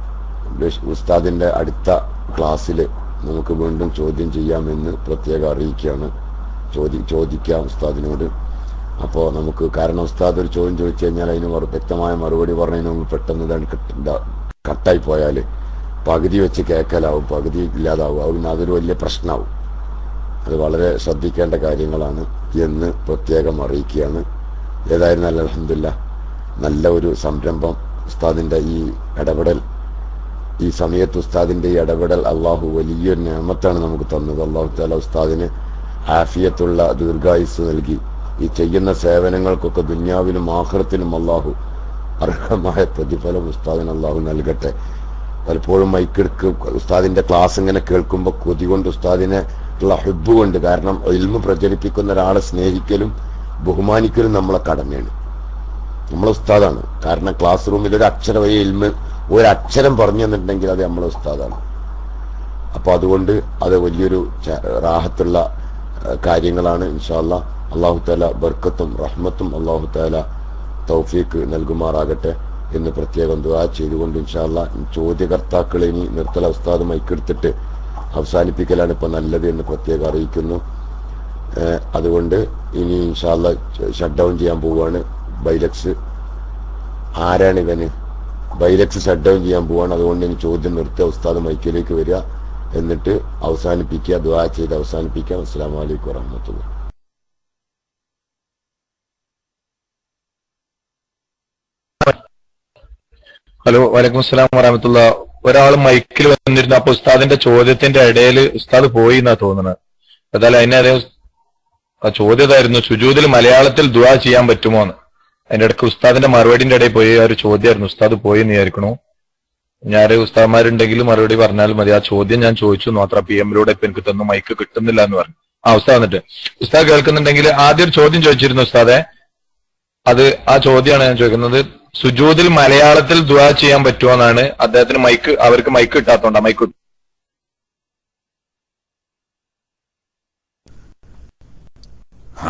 ഉസ്താദിന്റെ അടുത്ത ക്ലാസ്സിൽ നമുക്ക് വീണ്ടും ചോദ്യം ചെയ്യാമെന്ന് പ്രത്യേകം അറിയിക്കുകയാണ് ചോദി ചോദിക്കാം ഉസ്താദിനോട് അപ്പോൾ നമുക്ക് കാരണം ഉസ്താദ് ഒരു ചോദ്യം ചോദിച്ചു കഴിഞ്ഞാൽ അതിന് മറു- വ്യക്തമായ മറുപടി പറഞ്ഞതിന് മുമ്പ് പെട്ടെന്ന് ഇതാണ് കട്ട് ഇതാ- കട്ടായി പോയാൽ പകുതി വെച്ച് കേൾക്കലാവും പകുതി ഇല്ലാതാവും അത് പിന്നെ അതൊരു വലിയ പ്രശ്നമാവും അത് വളരെ ശ്രദ്ധിക്കേണ്ട കാര്യങ്ങളാണ് എന്ന് പ്രത്യേകം അറിയിക്കുകയാണ് ഏതായിരുന്നാലും അലഹമില്ല നല്ല ഒരു സംരംഭം ഉസ്താദിന്റെ ഈ ഇടപെടൽ ഈ സമയത്ത് ഉസ്താദിന്റെ ഈ ഇടപെടൽ അള്ളാഹു വലിയൊരു നിയമത്താണ് നമുക്ക് തന്നത് അള്ളാഹു താല ഉസ്താദിന് ആഫിയത്തുള്ള ദീർഘായുസ് നൽകി ഈ ചെയ്യുന്ന സേവനങ്ങൾക്കൊക്കെ ദുന്യാവിലും ആഹ്റത്തിലും അള്ളാഹു അർഹമായ പ്രതിഫലം ഉസ്താദിന് അള്ളാഹു നൽകട്ടെ പലപ്പോഴും മൈക്കെടുക്ക് ഉസ്താദിന്റെ ക്ലാസ് ഇങ്ങനെ കേൾക്കുമ്പോൾ കൊതി കൊണ്ട് ഉസ്താദിനെ ഉള്ള ഹെബ് കൊണ്ട് കാരണം ഇൽമ പ്രചരിപ്പിക്കുന്ന ഒരാളെ സ്നേഹിക്കലും ബഹുമാനിക്കലും നമ്മളെ കടമയാണ് നമ്മളെ ഉസ്താദാണ് കാരണം ക്ലാസ് റൂമിൽ ഒരു അക്ഷരവയ ഇൽമ ഒരു അക്ഷരം പറഞ്ഞു തന്നിട്ടുണ്ടെങ്കിൽ അത് നമ്മളെ ഉസ്താദാണ് അപ്പൊ അതുകൊണ്ട് അത് വലിയൊരു ച- റാഹത്തുള്ള ഏഹ്, കാര്യങ്ങളാണ് ഇൻഷാല്ല അള്ളാഹു താല ബർക്കത്തും റഹ്മത്തും അള്ളാഹു താല തൗഫീക്ക് നൽകുമാറാകട്ടെ എന്ന് പ്രത്യേകം ദുആ ചെയ്തുകൊണ്ട് ഇൻഷാല്ല ചോദ്യകർത്താക്കൾ ഇനി നിർത്തല ഉസ്താദ് മൈക്കെടുത്തിട്ട് അവസാനിപ്പിക്കലാണ് ഇപ്പൊ നല്ലത് എന്ന് പ്രത്യേകം അറിയിക്കുന്നു ഏഹ്, അതുകൊണ്ട് ഇനി ഇൻഷാല്ല ഷട്ട് ഡൗൺ ചെയ്യാൻ പോവുകയാണ് ബൈലക്സ് ആരാണ് ഇവന് ബൈലക്സ് ഷട്ട് ഡൗൺ ചെയ്യാൻ പോവാണ് അതുകൊണ്ട് ഇനി ചോദ്യം നിർത്തുക ഉസ്താദ് മൈക്കിലേക്ക് വരിക എന്നിട്ട് അവസാനിപ്പിക്കുക ദുആ ചെയ്ത് അവസാനിപ്പിക്കാം അസ്സാം വലൈക്കും വറഹമത്തുള്ള ഹലോ വലൈക്കും അസ്സലാം വറഹമത്തുള്ള ഒരാൾ മൈക്കിൽ വന്നിരുന്നു അപ്പൊ ഉസ്താദിന്റെ ചോദ്യത്തിന്റെ ഇടയിൽ ഉസ്താദ് പോയി എന്നാ തോന്നുന്നത് ഏതായാലും അതിനെ അതേ ആ ചോദ്യം ഇതായിരുന്നു സുജൂദിൽ മലയാളത്തിൽ ദുആ ചെയ്യാൻ പറ്റുമോ എന്ന് അതിന്റെ ഇടയ്ക്ക് ഉസ്താദിന്റെ മറുപടിന്റെ ഇടയിൽ പോയി ആ ഒരു ചോദ്യമായിരുന്നു ഉസ്താദ് പോയി എന്ന് വിചാരിക്കണു ഞാൻ ഉസ്താദ്മാരുണ്ടെങ്കിൽ മറുപടി പറഞ്ഞാൽ മതി ആ ചോദ്യം ഞാൻ ചോദിച്ചു മാത്രം പി എമ്മിലൂടെ ഇപ്പൊ എനിക്ക് തന്നു മൈക്ക് കിട്ടുന്നില്ല എന്ന് പറഞ്ഞു ആ ഉസ്താദ് എന്നിട്ട് ഉസ്താദ് കേൾക്കുന്നുണ്ടെങ്കിൽ ആദ്യം ഒരു ചോദ്യം ചോദിച്ചിരുന്നു ഉസ്താദെ അത് ആ ചോദ്യമാണ് ഞാൻ ചോദിക്കുന്നത് സുജൂദിൽ മലയാളത്തിൽ ദുആ ചെയ്യാൻ പറ്റുമോ എന്നാണ് അദ്ദേഹത്തിന് മൈക്ക് അവർക്ക് മൈക്ക് കിട്ടാത്തോണ്ടാ മൈക്ക് ആ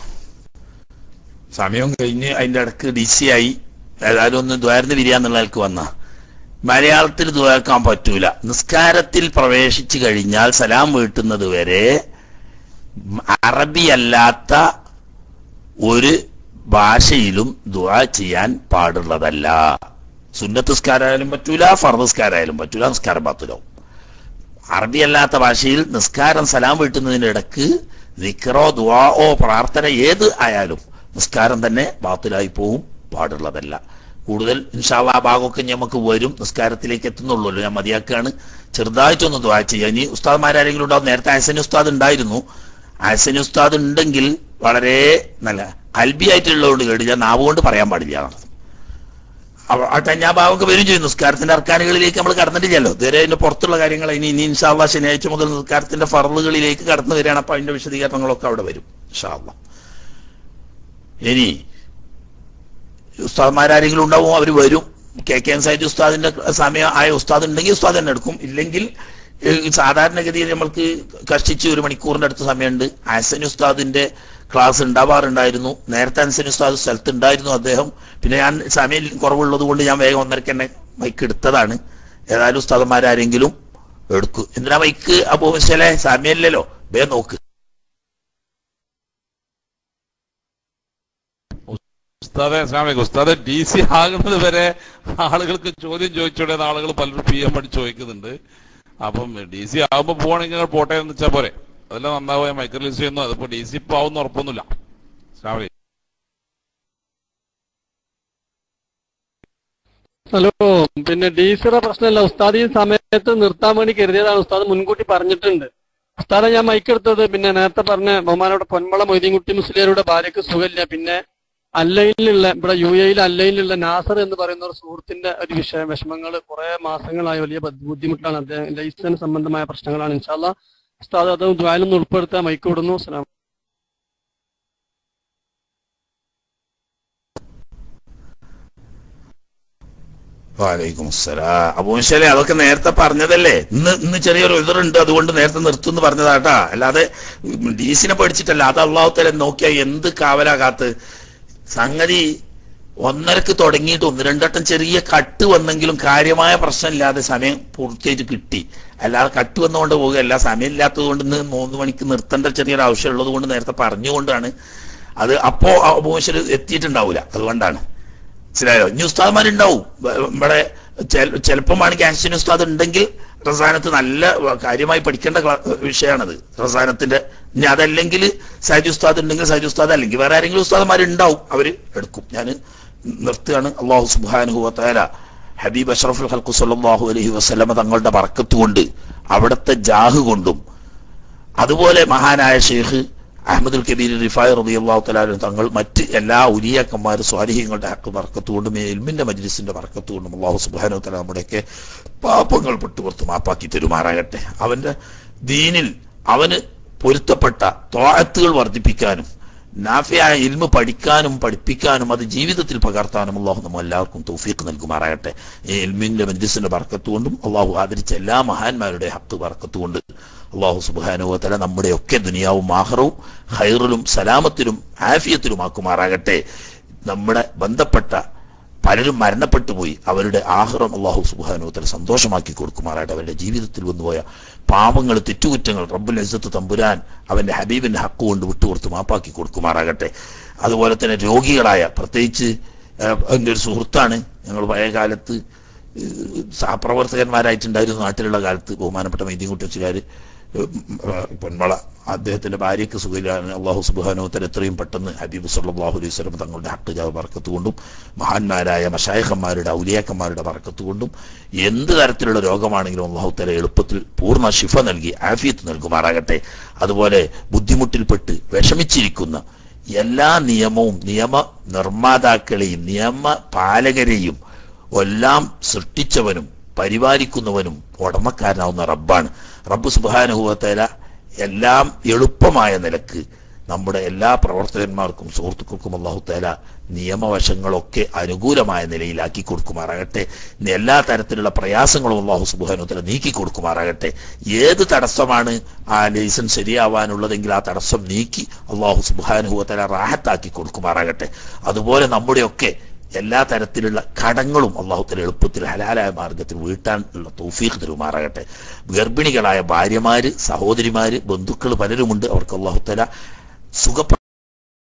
സമയം കഴിഞ്ഞ് അതിന്റെ ഇടക്ക് ഡി സി ആയി ഏതായാലും ഒന്ന് ദ്വാരന്ന് വിരിയാന്നുള്ള ആൾക്ക് വന്ന മലയാളത്തിൽ ദ്വാരക്കാൻ പറ്റൂല നിസ്കാരത്തിൽ പ്രവേശിച്ചു കഴിഞ്ഞാൽ സലാം വീട്ടുന്നത് വരെ അറബിയല്ലാത്ത ഒരു ഭാഷയിലും ദുആ ചെയ്യാൻ പാടുള്ളതല്ല സുന്നത്തസ്കാരായാലും പറ്റൂല ഫർദസ്കാരായാലും പറ്റൂല നിസ്കാരം പാത്തിലാവും അറബി അല്ലാത്ത ഭാഷയിൽ നിസ്കാരം സലാം വീട്ടുന്നതിന്റെ ഇടക്ക് ദിക്റോ ദുആഓ പ്രാർത്ഥന ഏത് ആയാലും നിസ്കാരം തന്നെ ബാത്തിലായി പോവും പാടുള്ളതല്ല കൂടുതൽ ഇൻഷാള്ള ആ ഭാഗമൊക്കെ നമുക്ക് വരും നിസ്കാരത്തിലേക്ക് എത്തുന്നുള്ളൂ ഞാൻ മതിയാക്കുകയാണ് ചെറുതായിട്ടൊന്ന് ദുആ ചെയ്യാം ഇനി ഉസ്താദ്മാരാരെങ്കിലും ഉണ്ടാവും നേരത്തെ അഹസനി ഉസ്താദ് ഉണ്ടായിരുന്നു അഹസനി ഉസ്താദ് ഉണ്ടെങ്കിൽ വളരെ നല്ല അൽബി ആയിട്ടുള്ളതുകൊണ്ട് കേട്ട് ഞാൻ നാവ് കൊണ്ട് പറയാൻ പാടില്ല അവ- ആ ഞാൻ ഭാവമൊക്കെ വരും ചെയ്യും നിസ്കാരത്തിന്റെ അർക്കാനുകളിലേക്ക് നമ്മൾ കടന്നിട്ടില്ലല്ലോ ഇതുവരെ അതിന്റെ പുറത്തുള്ള കാര്യങ്ങൾ ഇനി ഇനി ഇൻഷാള്ള ശനിയാഴ്ച മുതൽ നിസ്കാരത്തിന്റെ ഫറലുകളിലേക്ക് കടന്നു വരികയാണ് അപ്പൊ അതിന്റെ വിശദീകരണങ്ങളൊക്കെ അവിടെ വരും ഇൻഷാള്ള ഇനി ഉസ്താദ്മാരാരെങ്കിലും ഉണ്ടാവും അവർ വരും കെ കെ എം സൈറ്റ് ഉസ്താദിന്റെ സമയം ആയ ഉസ്താദ് ഉണ്ടെങ്കിൽ ഉസ്താദ് തന്നെ എടുക്കും ഇല്ലെങ്കിൽ ഏഹ്, സാധാരണഗതിയിൽ നമ്മൾക്ക് കഷ്ടിച്ച് ഒരു മണിക്കൂറിന്റെ അടുത്ത സമയമുണ്ട് ഹസൻ ഉസ്താദിന്റെ ക്ലാസ് ഉണ്ടാവാറുണ്ടായിരുന്നു നേരത്തെ ഹസൻ ഉസ്താദ് സ്ഥലത്ത് ഉണ്ടായിരുന്നു അദ്ദേഹം പിന്നെ ഞാൻ സമയം കുറവുള്ളത് കൊണ്ട് ഞാൻ വേഗം ഒന്നരക്ക് തന്നെ മൈക്ക് എടുത്തതാണ് ഏതായാലും ഉസ്താദന്മാരാരെങ്കിലും എടുക്കും എന്തിനാ മൈക്ക് അപ്പോ ചില സമയമില്ലല്ലോ വേഗം നോക്ക് ഉസ്താദെ അസ്ലാമലൈക്കും ഉസ്താദെ ഡി സി ആകുന്നത് വരെ ആളുകൾക്ക് ചോദ്യം ചോദിച്ചോടെ ആളുകൾ പലരും പി എം അടിച്ച് ചോദിക്കുന്നുണ്ട് അപ്പം ഡി സി ആകുമ്പോൾ പോവാണെങ്കിൽ നിങ്ങൾ പോട്ടെ എന്ന് വെച്ചാൽ പോരെ അതെല്ലാം നന്നാവുക മൈക്രോ ലിസ്റ്റ് ചെയ്യുന്നു അതിപ്പോ ഡി സി ഇപ്പൊ ആവുന്ന ഉറപ്പൊന്നുമില്ല അസ്ലാമലൈക്കും ഹലോ പിന്നെ ഡീസയുടെ പ്രശ്നമല്ല ഉസ്താദ് ഈ സമയത്ത് നിർത്താൻ വേണ്ടി കരുതിയതാണ് ഉസ്താദ് മുൻകൂട്ടി പറഞ്ഞിട്ടുണ്ട് ഉസ്താദെ ഞാൻ മൈക്കെടുത്തത് പിന്നെ നേരത്തെ പറഞ്ഞ ബഹുമാനോടെ പൊന്മള മൊയ്തീൻകുട്ടി മുസ്ലിയാരുടെ ഭാര്യയ്ക്ക് സുഖമില്ല പിന്നെ അല്ലയിലുള്ള ഇവിടെ യു എയിൽ അല്ലയിലുള്ള നാസർ എന്ന് പറയുന്ന ഒരു സുഹൃത്തിന്റെ ഒരു വിഷയം വിഷമങ്ങൾ കുറെ മാസങ്ങളായി വലിയ ബുദ്ധി- ബുദ്ധിമുട്ടാണ് അദ്ദേഹം ലൈസൻസ് സംബന്ധമായ പ്രശ്നങ്ങളാണ് ഇൻഷാല്ല ഉസ്താദ് അത് ദ്വാലൊന്ന് ഉൾപ്പെടുത്താൻ മൈക്ക് വിടുന്നു അസ്സലാം വാലൈക്കും അസ്സലാം അബൂശലെ അതൊക്കെ നേരത്തെ പറഞ്ഞതല്ലേ ഇന്ന് ഇന്ന് ചെറിയൊരു എതിറുണ്ട് അതുകൊണ്ട് നേരത്തെ നിർത്തുന്നു പറഞ്ഞതാട്ടാ അല്ലാതെ ഡി സിനെ പഠിച്ചിട്ടല്ല അത് അള്ളാഹുത്തല നോക്കിയാ എന്ത് കാവലാകാത്ത് സംഗതി ഒന്നരക്ക് തുടങ്ങിയിട്ട് ഒന്ന് രണ്ടട്ടം ചെറിയ കട്ട് വന്നെങ്കിലും കാര്യമായ പ്രശ്നമില്ലാതെ സമയം പൂർത്തിയായിട്ട് കിട്ടി അല്ലാതെ കട്ട് വന്നുകൊണ്ട് പോകുകയല്ല സമയം ഇല്ലാത്തത് കൊണ്ട് ഇന്ന് മൂന്ന് മണിക്ക് നിർത്തേണ്ട ചെറിയൊരു ആവശ്യം ഉള്ളത് കൊണ്ട് നേരത്തെ പറഞ്ഞുകൊണ്ടാണ് അത് അപ്പോ അബൂശൽ എത്തിയിട്ടുണ്ടാവൂല അതുകൊണ്ടാണ് മനസ്സിലായോ ഇനി ഉസ്താദ്മാരുണ്ടാവും വ- ഇവിടെ ചെല- ചിലപ്പം വേണമെങ്കിൽ ആക്ഷൻ ഉസ്താദ് ഉണ്ടെങ്കിൽ റസാനത്ത് നല്ല വ- കാര്യമായി പഠിക്കേണ്ട ക്ലാ- വിഷയമാണത് റസാനത്തിന്റെ ഇനി അതല്ലെങ്കിൽ സാജി ഉസ്താദ് ഉണ്ടെങ്കിൽ സാജി ഉസ്താദ് അല്ലെങ്കിൽ വേറെ ആരെങ്കിലും ഉസ്താദ്മാരുണ്ടാവും അവര് എടുക്കും ഞാൻ നിർത്തുകയാണ് അള്ളാഹു സുബാനുഹു വത്താല ഹബീബ് അഷ്റഫുൽ ഹൽക്കു സല്ലാഹു അലഹി വസ്ലമ തങ്ങളുടെ ബർക്കത്ത് കൊണ്ട് അവിടുത്തെ ജാഹ് കൊണ്ടും അതുപോലെ മഹാനായ ഷെയ്ഖ് അഹമ്മദുൽ കബീർ റിഫായ് റബി അള്ളാഹു തലാലും തങ്ങൾ മറ്റ് എല്ലാ ഉലിയാക്കന്മാരും സ്വാലിഹ്യങ്ങളുടെ ഹക്ക് വർക്കത്തുകൊണ്ടും എൽമിന്റെ മജ്ലിസിന്റെ വർക്കത്തുകൊണ്ടും അള്ളാഹു സുബാനു തല നമ്മുടെയൊക്കെ പാപങ്ങൾ പെട്ടുപുറത്ത് മാപ്പാക്കി തരുമാറാകട്ടെ അവന്റെ ദീനിൽ അവന് പൊരുത്തപ്പെട്ട തോഴത്തുകൾ വർദ്ധിപ്പിക്കാനും നാഫിയായ ഇൽമ് പഠിക്കാനും പഠിപ്പിക്കാനും അത് ജീവിതത്തിൽ പകർത്താനും അള്ളാഹു നമ്മൾ എല്ലാവർക്കും തൗഫീഖ് നൽകുമാറാകട്ടെ ഈ ഇൽമിന്റെ മജ്ലിസിന്റെ ബർക്കത്തുകൊണ്ടും അള്ളാഹു ആദരിച്ച എല്ലാ മഹാന്മാരുടെ ഹക്ക് ബർക്കത്തുകൊണ്ട് അള്ളാഹു സുബാനുവതല നമ്മുടെയൊക്കെ ദുനിയാവും ആഹ്റവും ഹൈറിലും സലാമത്തിലും ആഫിയത്തിലുമാക്കുമാറാകട്ടെ നമ്മുടെ ബന്ധപ്പെട്ട പലരും മരണപ്പെട്ടു പോയി അവരുടെ ആഹ്റം അള്ളാഹു സുബാനുവതല സന്തോഷമാക്കി കൊടുക്കുമാറാകട്ടെ അവരുടെ ജീവിതത്തിൽ വന്നുപോയ പാപങ്ങൾ തെറ്റുകുറ്റങ്ങൾ റബ്ബുൽ ഇസ്സത്ത് തമ്പുരാൻ അവന്റെ ഹബീബിന്റെ ഹക്ക് കൊണ്ട് വിട്ടുകൊടുത്ത് മാപ്പാക്കി കൊടുക്കുമാറാകട്ടെ അതുപോലെ തന്നെ രോഗികളായ പ്രത്യേകിച്ച് ഏഹ്, എൻ്റെ ഒരു സുഹൃത്താണ് ഞങ്ങൾ പഴയ കാലത്ത് ഏഹ്, സഹപ്രവർത്തകന്മാരായിട്ടുണ്ടായിരുന്നു നാട്ടിലുള്ള കാലത്ത് ബഹുമാനപ്പെട്ട മൈദീൻകുട്ടി വെച്ചുകാർ പൊന്മള അദ്ദേഹത്തിന്റെ ഭാര്യയ്ക്ക് സുഖിലാണ് അള്ളാഹു സുബാനോത്തര എത്രയും പെട്ടെന്ന് ഹബീബ് സല്ലാഹു അലൈഹി സ്വലം തങ്ങളുടെ ഹട്ടുജാവ് പറക്കത്ത് കൊണ്ടും മഹാന്മാരായ മഷായഖന്മാരുടെ ഔലിയാക്കന്മാരുടെ പറക്കത്ത് കൊണ്ടും എന്ത് തരത്തിലുള്ള രോഗമാണെങ്കിലും അള്ളാഹു തല എളുപ്പത്തിൽ പൂർണ്ണ ശിഫ നൽകി ആഫിയത്ത് നൽകുമാറാകട്ടെ അതുപോലെ ബുദ്ധിമുട്ടിൽപ്പെട്ട് വിഷമിച്ചിരിക്കുന്ന എല്ലാ നിയമവും നിയമ നിർമ്മാതാക്കളെയും നിയമ പാലകരെയും എല്ലാം സൃഷ്ടിച്ചവനും പരിപാലിക്കുന്നവനും ഉടമക്കാരനാവുന്ന റബ്ബാണ് റബ്ബ് സുബാനുഭവത്തേല എല്ലാം എളുപ്പമായ നിലക്ക് നമ്മുടെ എല്ലാ പ്രവർത്തകന്മാർക്കും സുഹൃത്തുക്കൾക്കും അള്ളാഹു തേല നിയമവശങ്ങളൊക്കെ അനുകൂലമായ നിലയിലാക്കി കൊടുക്കുമാറാകട്ടെ എല്ലാ തരത്തിലുള്ള പ്രയാസങ്ങളും അള്ളാഹു സുബാനുത്തല നീക്കി കൊടുക്കുമാറാകട്ടെ ഏത് തടസ്സമാണ് ആ ലൈസൻസ് ശരിയാവാനുള്ളതെങ്കിൽ ആ തടസ്സം നീക്കി അള്ളാഹു സുബാനുഭവത്തല റാഹത്താക്കി കൊടുക്കുമാറാകട്ടെ അതുപോലെ നമ്മുടെയൊക്കെ എല്ലാ തരത്തിലുള്ള കടങ്ങളും അള്ളാഹുത്തല എളുപ്പത്തിൽ ഹലാലായ മാർഗത്തിൽ വീട്ടാനുള്ള തൗഫീഖ് തരുമാറാകട്ടെ ഗർഭിണികളായ ഭാര്യമാര് സഹോദരിമാര് ബന്ധുക്കൾ പലരുമുണ്ട് അവർക്ക് അള്ളാഹുത്തല സുഖപ്ര